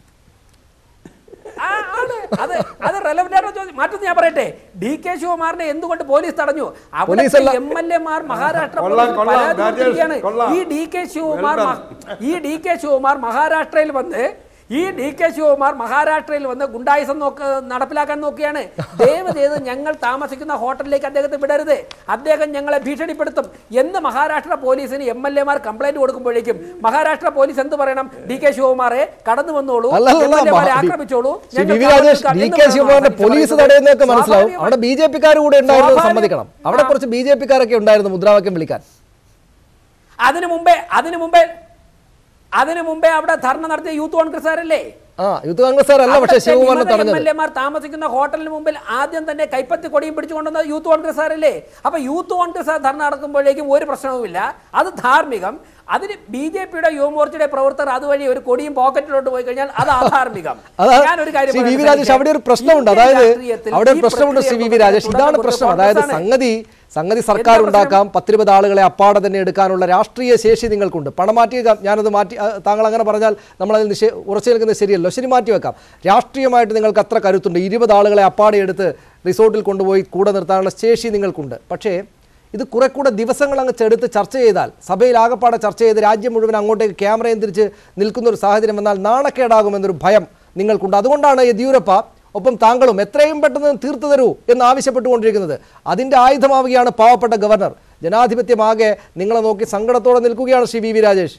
[SPEAKER 2] ആ, ആണ്. അത് അത് relevant ആയിട്ടുള്ള ചോദ്യം മറ്റൊന്ന് ഞാൻ പറയട്ടെ ഡി കെ ശിവകുമാറിനെ എന്തുകൊണ്ട് പോലീസ് തടഞ്ഞു
[SPEAKER 1] പോലീസല്ല.
[SPEAKER 2] എം എൽ എമാർ മഹാരാഷ്ട്ര
[SPEAKER 4] കൊള്ളാം,
[SPEAKER 2] പോലീസിൽ
[SPEAKER 4] കൊള്ളാം,
[SPEAKER 2] പരാതി
[SPEAKER 4] രാജേഷ്,
[SPEAKER 2] കൊടുത്തിരിക്കുകയാണ്.
[SPEAKER 4] കൊള്ളാം.
[SPEAKER 2] ഈ ഡി കെ ശിവകുമാർ
[SPEAKER 4] Well
[SPEAKER 2] മ- ഈ ഡി കെ ശിവകുമാർ മഹാരാഷ്ട്രയിൽ വന്ന് ഈ ഡി കെ ശിവകുമാർ മഹാരാഷ്ട്രയിൽ വന്ന് ഗുണ്ടായിസം നോക്ക് നടപ്പിലാക്കാൻ നോക്കിയാണ് ദയവ് ചെയ്ത് ഞങ്ങൾ താമസിക്കുന്ന ഹോട്ടലിലേക്ക് അദ്ദേഹത്തെ വിടരുത് അദ്ദേഹം ഞങ്ങളെ ഭീഷണിപ്പെടുത്തും എന്ന് മഹാരാഷ്ട്ര പോലീസിന് എം എൽ എമാർ കംപ്ലൈന്റ് കൊടുക്കുമ്പോഴേക്കും മഹാരാഷ്ട്ര പോലീസ് എന്ത് പറയണം ഡി കെ ശിവകുമാറെ കടന്നു വന്നോളൂ
[SPEAKER 1] അല്ലല്ല
[SPEAKER 2] MLA മാരെ
[SPEAKER 1] മഹാ-
[SPEAKER 2] ആക്രമിച്ചോളൂ
[SPEAKER 1] ശ്രീ
[SPEAKER 2] ഞങ്ങൾ
[SPEAKER 1] വി വി രാജേഷ്
[SPEAKER 2] കാവൽ
[SPEAKER 1] ഡി
[SPEAKER 2] നിൽക്കാം
[SPEAKER 1] കെ
[SPEAKER 2] എന്ന്
[SPEAKER 1] ശിവകുമാറിന്റെ
[SPEAKER 2] വേണം
[SPEAKER 1] പോലീസ്
[SPEAKER 2] പറയുന്നത്.
[SPEAKER 1] തടയുന്നതൊക്കെ മനസ്സിലാവും
[SPEAKER 2] സ്വാഭാവികമായി-
[SPEAKER 1] അവിടെ ബി ജെ പിക്കാർ കൂടെ ഉണ്ടായിരുന്നു
[SPEAKER 2] സ്വാഭാവികം-
[SPEAKER 1] സമ്മതിക്കണം അവിടെ
[SPEAKER 2] ആ.
[SPEAKER 1] കുറച്ച് ബി ജെ പിക്കാരൊക്കെ ഉണ്ടായിരുന്നു മുദ്രാവാക്യം വിളിക്കാൻ
[SPEAKER 2] അതിനു മുമ്പേ അതിനു മുമ്പേ അതിനു മുമ്പേ അവിടെ ധർണ നടത്തിയ യൂത്ത് കോൺഗ്രസ്സുകാരല്ലേ
[SPEAKER 1] ആ യൂത്ത് കോൺഗ്രസ്സുകാരല്ല പക്ഷേ
[SPEAKER 2] അവിടുത്തെ
[SPEAKER 1] ശിവകുമാറിനെ
[SPEAKER 2] വിമത
[SPEAKER 1] തടഞ്ഞത്
[SPEAKER 2] MLA മാർ താമസിക്കുന്ന ഹോട്ടലിന് മുമ്പിൽ ആദ്യം തന്നെ കൈപ്പത്തി കൊടിയും പിടിച്ചുകൊണ്ടുവന്ന യൂത്ത് കോൺഗ്രസ്സുകാരല്ലേ അപ്പൊ യൂത്ത് കോൺഗ്രസ് ധർണ നടക്കുമ്പോഴേക്കും ഒരു പ്രശ്നവുമില്ല അത് ധാർമ്മികം അതിന് ബി ജെ പിയുടെ യുവമോർച്ചയുടെ പ്രവർത്തകർ അതുവഴി ഒരു കൊടിയും പോക്കറ്റിലോട്ട് പോയി കഴിഞ്ഞാൽ അത് അധാർമികം
[SPEAKER 1] അതാ
[SPEAKER 2] ഞാനൊരു കാര്യം
[SPEAKER 1] ശ്രീ വി വി
[SPEAKER 2] പറയട്ടെ.
[SPEAKER 1] രാജേഷ് അവിടെ ഒരു പ്രശ്നമുണ്ട്
[SPEAKER 2] ഇന്ത്യൻ
[SPEAKER 1] അതായത്
[SPEAKER 2] രാഷ്ട്രീയത്തിൽ
[SPEAKER 1] അവിടെ ഒരു
[SPEAKER 2] ഈ
[SPEAKER 1] പ്രശ്നമുണ്ട് ശ്രീ വി വി
[SPEAKER 2] പ്രക്രിയ
[SPEAKER 1] രാജേഷ് ഇതാണ്
[SPEAKER 2] തുടർന്ന്
[SPEAKER 1] പ്രശ്നം അതായത്
[SPEAKER 2] കോൺഗ്രസ്സാണ്.
[SPEAKER 1] സംഗതി സംഗതി സർക്കാർ
[SPEAKER 2] എന്താ
[SPEAKER 1] ഉണ്ടാക്കാം പത്തിരുപത് ആളുകളെ അപ്പാടെ തന്നെ എടുക്കാനുള്ള രാഷ്ട്രീയ ശേഷി നിങ്ങൾക്കുണ്ട് പണം മാറ്റി വെക്കാം ഞാനത് മാറ്റി ആ, താങ്കൾ അങ്ങനെ പറഞ്ഞാൽ നമ്മൾ അതിൽ നിഷേ ഉറച്ചു നിൽക്കുന്നത് ശരിയല്ലോ ശരി മാറ്റി വെക്കാം രാഷ്ട്രീയമായിട്ട് നിങ്ങൾക്ക് അത്ര കരുത്തുണ്ട് ഇരുപത് ആളുകളെ അപ്പാടെ എടുത്ത് റിസോർട്ടിൽ കൊണ്ടുപോയി കൂടെ നിർത്താനുള്ള ശേഷി നിങ്ങൾക്കുണ്ട് പക്ഷേ ഇത് കുറെ കൂടെ ദിവസങ്ങൾ അങ്ങ് ചെടുത്ത് ചർച്ച ചെയ്താൽ സഭയിൽ ആകപ്പാടെ ചർച്ച ചെയ്ത് രാജ്യം മുഴുവൻ അങ്ങോട്ടേക്ക് ക്യാമറയും തിരിച്ച് നിൽക്കുന്ന ഒരു സാഹചര്യം വന്നാൽ നാണക്കേടാകുമെന്നൊരു ഭയം നിങ്ങൾക്കുണ്ട് അതുകൊണ്ടാണ് യെദ്യൂരപ്പ ഒപ്പം താങ്കളും എത്രയും പെട്ടെന്ന് തീർത്തു തരൂ എന്ന് ആവശ്യപ്പെട്ടുകൊണ്ടിരിക്കുന്നത് അതിൻ്റെ ആയുധമാവുകയാണ് പാവപ്പെട്ട ഗവർണർ ജനാധിപത്യമാകെ നിങ്ങളെ നോക്കി സങ്കടത്തോടെ നിൽക്കുകയാണ് ശ്രീ വി വി രാജേഷ്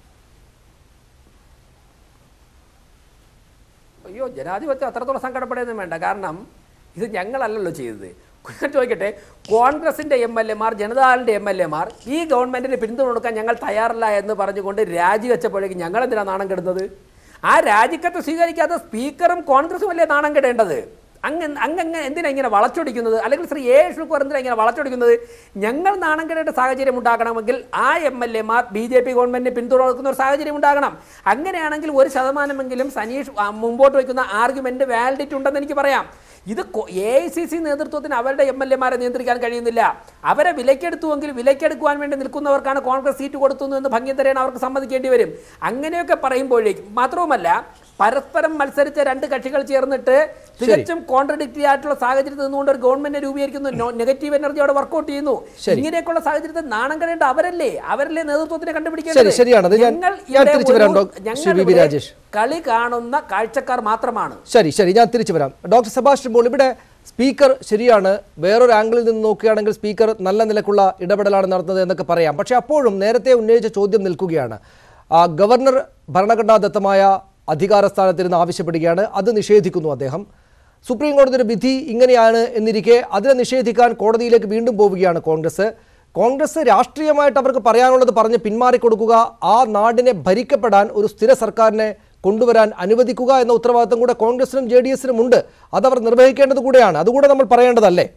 [SPEAKER 2] അയ്യോ ജനാധിപത്യം അത്രത്തോളം സങ്കടപ്പെടുകയൊന്നും വേണ്ട കാരണം ഇത് ഞങ്ങളല്ലല്ലോ ചെയ്തത് ഞാൻ ചോദിക്കട്ടെ കോൺഗ്രസിന്റെ എം എൽ എമാർ ജനതാദളിന്റെ എം എൽ എമാർ ഈ ഗവൺമെന്റിന് പിന്തുണ കൊടുക്കാൻ ഞങ്ങൾ തയ്യാറല്ല എന്ന് പറഞ്ഞുകൊണ്ട് രാജിവെച്ചപ്പോഴേക്കും ഞങ്ങൾ എന്തിനാണ് നാണം കെടുന്നത് ആ രാജിക്കത്ത് സ്വീകരിക്കാത്ത സ്പീക്കറും കോൺഗ്രസും അല്ലേ നാണം കെടേണ്ടത് അങ്ങ് അങ്ങ് എന്തിനാ ഇങ്ങനെ വളച്ചൊടിക്കുന്നത് അല്ലെങ്കിൽ ശ്രീ എ ഷുക്കൂർ എന്തിനാ ഇങ്ങനെ വളച്ചൊടിക്കുന്നത് ഞങ്ങൾ നാണം കെടേണ്ട സാഹചര്യം ഉണ്ടാക്കണമെങ്കിൽ ആ എം എൽ എമാർ ബി ജെ പി ഗവൺമെന്റിനെ പിന്തുണ കൊടുക്കുന്ന ഒരു സാഹചര്യം ഉണ്ടാകണം അങ്ങനെയാണെങ്കിൽ ഒരു ശതമാനമെങ്കിലും സനീഷ് ആ, മുമ്പോട്ട് വയ്ക്കുന്ന ആർഗ്യുമെന്റ് വാലിഡിറ്റി ഉണ്ടെന്ന് എനിക്ക് പറയാം ഇത് എ ഐ സി സി നേതൃത്വത്തിന് അവരുടെ എം എൽ എമാരെ നിയന്ത്രിക്കാൻ കഴിയുന്നില്ല അവരെ വിലക്കെടുത്തുവെങ്കിൽ വിലക്കെടുക്കുവാൻ വേണ്ടി നിൽക്കുന്നവർക്കാണ് കോൺഗ്രസ് സീറ്റ് കൊടുത്തു എന്ന് ഭംഗ്യതരേണ് അവർക്ക് സമ്മതിക്കേണ്ടി വരും അങ്ങനെയൊക്കെ പറയുമ്പോഴേക്കും മാത്രവുമല്ല പരസ്പരം മത്സരിച്ച രണ്ട് കക്ഷികൾ ചേർന്നിട്ട് തികച്ചും കോൺട്രഡിക്ടറി ആയിട്ടുള്ള സാഹചര്യത്തിൽ നിന്നുകൊണ്ട് ഒരു ഗവൺമെന്റ് രൂപീകരിക്കുന്നു നെഗറ്റീവ് എനർജി അവിടെ വർക്കൗട്ട് ചെയ്യുന്നു
[SPEAKER 1] ശരി.
[SPEAKER 2] ഇങ്ങനെയൊക്കെയുള്ള സാഹചര്യത്തിൽ നാണം കടേണ്ട അവരല്ലേ അവരല്ലേ നേതൃത്വത്തിനെ
[SPEAKER 1] ശരി
[SPEAKER 2] കണ്ടുപിടിക്കേണ്ടത്
[SPEAKER 1] ശരിയാണ് അത് ഞാൻ
[SPEAKER 2] ഞങ്ങൾ
[SPEAKER 1] ഞാൻ
[SPEAKER 2] ഇവിടെ
[SPEAKER 1] തിരിച്ചു
[SPEAKER 2] ഒരു-
[SPEAKER 1] വരാം ഡോക്ടർ
[SPEAKER 2] ഞങ്ങൾ
[SPEAKER 1] ശ്രീ വി വി
[SPEAKER 2] ഇവിടെ
[SPEAKER 1] രാജേഷ്
[SPEAKER 2] കളി കാണുന്ന കാഴ്ചക്കാർ മാത്രമാണ്
[SPEAKER 1] ശരി ശരി ഞാൻ തിരിച്ചു വരാം ഡോക്ടർ സെബാസ്റ്റ്യൻ പോൾ ഇവിടെ സ്പീക്കർ ശരിയാണ് വേറൊരു ആംഗിളിൽ നിന്ന് നോക്കുകയാണെങ്കിൽ സ്പീക്കർ നല്ല നിലക്കുള്ള ഇടപെടലാണ് നടത്തുന്നത് എന്നൊക്കെ പറയാം പക്ഷേ അപ്പോഴും നേരത്തെ ഉന്നയിച്ച ചോദ്യം നിൽക്കുകയാണ് ആ, ഗവർണർ ഭരണഘടനാദത്തമായ അധികാര സ്ഥാനത്തിരുന്ന് ആവശ്യപ്പെടുകയാണ് അത് നിഷേധിക്കുന്നു അദ്ദേഹം സുപ്രീം കോടതിയുടെ വിധി ഇങ്ങനെയാണ് എന്നിരിക്കെ അതിനെ നിഷേധിക്കാൻ കോടതിയിലേക്ക് വീണ്ടും പോവുകയാണ് കോൺഗ്രസ് കോൺഗ്രസ് രാഷ്ട്രീയമായിട്ട് അവർക്ക് പറയാനുള്ളത് പറഞ്ഞ് പിന്മാറിക്കൊടുക്കുക ആ നാടിനെ ഭരിക്കപ്പെടാൻ ഒരു സ്ഥിര സർക്കാരിനെ കൊണ്ടുവരാൻ അനുവദിക്കുക എന്ന ഉത്തരവാദിത്തം കൂടെ കോൺഗ്രസിനും ജെ ഡി എസിനും ഉണ്ട് അതവർ നിർവഹിക്കേണ്ടത് കൂടെയാണ് അതുകൂടെ നമ്മൾ പറയേണ്ടതല്ലേ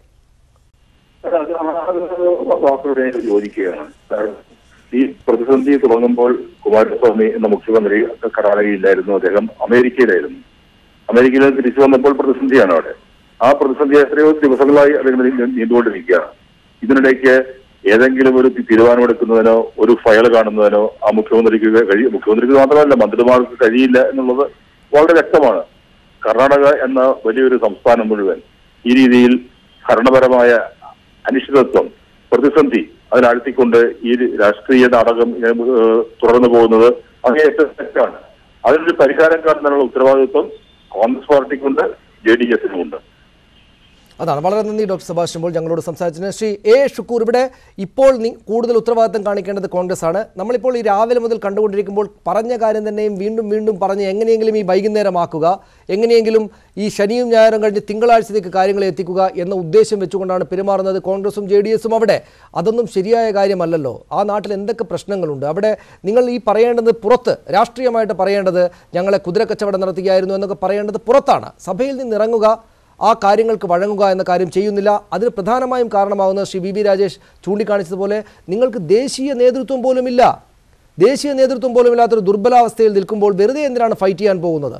[SPEAKER 3] അത് അത് വാക്കുകൂടെ ഞാൻ ചോദിക്കുകയാണ് കാരണം ഈ പ്രതിസന്ധി തുടങ്ങുമ്പോൾ കുമാരസ്വാമി എന്ന മുഖ്യമന്ത്രി കർണാടകയില്ലായിരുന്നു അദ്ദേഹം അമേരിക്കയിലായിരുന്നു അമേരിക്കയിൽ നിന്ന് തിരിച്ചു വന്നപ്പോൾ പ്രതിസന്ധിയാണ് അവിടെ ആ പ്രതിസന്ധി എത്രയോ ദിവസങ്ങളായി അദ്ദേഹം നീ- നീണ്ടുകൊണ്ടിരിക്കുകയാണ് ഇതിനിടയ്ക്ക് ഏതെങ്കിലും ഒരു തീരുമാനമെടുക്കുന്നതിനോ ഒരു ഫയൽ കാണുന്നതിനോ ആ മുഖ്യമന്ത്രിക്ക് കഴിയും മുഖ്യമന്ത്രിക്ക് മാത്രമല്ല മന്ത്രിമാർക്ക് കഴിയില്ല എന്നുള്ളത് വളരെ വ്യക്തമാണ് കർണാടക എന്ന വലിയൊരു സംസ്ഥാനം മുഴുവൻ ഈ രീതിയിൽ ഭരണപരമായ അനിശ്ചിതത്വം പ്രതിസന്ധി അതിലാഴ്ത്തിക്കൊണ്ട് ഈ രാഷ്ട്രീയ നാടകം ഇങ്ങനെ, ഏഹ്, തുടർന്നു പോകുന്നത് അങ്ങേയറ്റം തെറ്റാണ് അതിനൊരു പരിഹാരം കാണുന്നതിനുള്ള ഉത്തരവാദിത്വം കോൺഗ്രസ് പാർട്ടിക്കുണ്ട് ജെ ഡി എസിനുമുണ്ട്
[SPEAKER 1] അതാണ് വളരെ നന്ദി ഡോക്ടർ സെബാസ്റ്റ്യൻ പോൾ ഞങ്ങളോട് സംസാരിച്ചതിന് ശ്രീ എ ഷുക്കൂർ ഇവിടെ ഇപ്പോൾ നി- കൂടുതൽ ഉത്തരവാദിത്തം കാണിക്കേണ്ടത് കോൺഗ്രസ് ആണ് നമ്മളിപ്പോൾ ഈ രാവിലെ മുതൽ കണ്ടുകൊണ്ടിരിക്കുമ്പോൾ പറഞ്ഞ കാര്യം തന്നെയും വീണ്ടും വീണ്ടും പറഞ്ഞ് എങ്ങനെയെങ്കിലും ഈ വൈകുന്നേരമാക്കുക എങ്ങനെയെങ്കിലും ഈ ശനിയും ഞായറും കഴിഞ്ഞ് തിങ്കളാഴ്ചത്തേക്ക് കാര്യങ്ങളെ എത്തിക്കുക എന്ന ഉദ്ദേശം വെച്ചുകൊണ്ടാണ് പെരുമാറുന്നത് കോൺഗ്രസും ജെ ഡി എസും അവിടെ അതൊന്നും ശരിയായ കാര്യമല്ലല്ലോ ആ നാട്ടിൽ എന്തൊക്കെ പ്രശ്നങ്ങളുണ്ട് അവിടെ നിങ്ങൾ ഈ പറയേണ്ടത് പുറത്ത് രാഷ്ട്രീയമായിട്ട് പറയേണ്ടത് ഞങ്ങളെ കുതിരക്കച്ചവടം നടത്തുകയായിരുന്നു എന്നൊക്കെ പറയേണ്ടത് പുറത്താണ് സഭയിൽ നിന്ന് ഇറങ്ങുക ആ കാര്യങ്ങൾക്ക് വഴങ്ങുക എന്ന കാര്യം ചെയ്യുന്നില്ല അതിന് പ്രധാനമായും കാരണമാകുന്ന ശ്രീ വി വി രാജേഷ് ചൂണ്ടിക്കാണിച്ചതുപോലെ നിങ്ങൾക്ക് ദേശീയ നേതൃത്വം പോലുമില്ല ദേശീയ നേതൃത്വം പോലുമില്ലാത്തൊരു ദുർബലാവസ്ഥയിൽ നിൽക്കുമ്പോൾ വെറുതെ എന്തിനാണ് ഫൈറ്റ് ചെയ്യാൻ പോകുന്നത്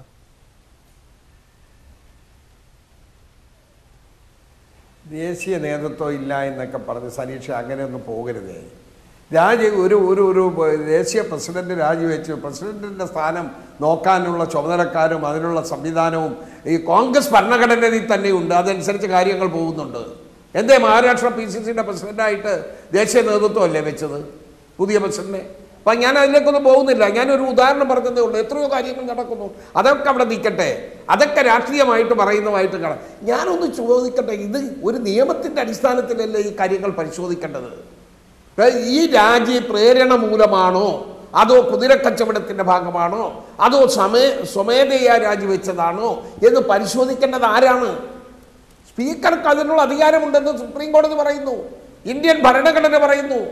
[SPEAKER 4] ദേശീയ നേതൃത്വം ഇല്ല എന്നൊക്കെ പറഞ്ഞ് സനീഷ അങ്ങനെയൊന്നും പോകരുതേ രാജി ഒരു ഒരു ഒരു ദേശീയ പ്രസിഡന്റ് രാജിവെച്ചു പ്രസിഡന്റിന്റെ സ്ഥാനം നോക്കാനുള്ള ചുമതലക്കാരും അതിനുള്ള സംവിധാനവും ഈ കോൺഗ്രസ് ഭരണഘടനയിൽ തന്നെയുണ്ട് അതനുസരിച്ച് കാര്യങ്ങൾ പോകുന്നുണ്ട് എന്തേ മഹാരാഷ്ട്ര പി സി സിയുടെ പ്രസിഡന്റായിട്ട് ദേശീയ നേതൃത്വമല്ലേ വെച്ചത് പുതിയ പ്രസിഡന്റിനെ അപ്പം ഞാൻ അതിലേക്കൊന്നും പോകുന്നില്ല ഞാനൊരു ഉദാഹരണം പറഞ്ഞതേ ഉള്ളൂ എത്രയോ കാര്യങ്ങൾ നടക്കുന്നു അതൊക്കെ അവിടെ നിൽക്കട്ടെ അതൊക്കെ രാഷ്ട്രീയമായിട്ട് പറയുന്നതായിട്ട് കാണാം ഞാനൊന്ന് ചോദിക്കട്ടെ ഇത് ഒരു നിയമത്തിൻ്റെ അടിസ്ഥാനത്തിലല്ലേ ഈ കാര്യങ്ങൾ പരിശോധിക്കേണ്ടത് ഏ, ഈ രാജി പ്രേരണ മൂലമാണോ അതോ കുതിരക്കച്ചവടത്തിന്റെ ഭാഗമാണോ അതോ സമേ സ്വമേധയാ രാജിവെച്ചതാണോ എന്ന് പരിശോധിക്കേണ്ടത് ആരാണ് സ്പീക്കർക്ക് അതിനുള്ള അധികാരമുണ്ടെന്ന് സുപ്രീം കോടതി പറയുന്നു ഇന്ത്യൻ ഭരണഘടന പറയുന്നു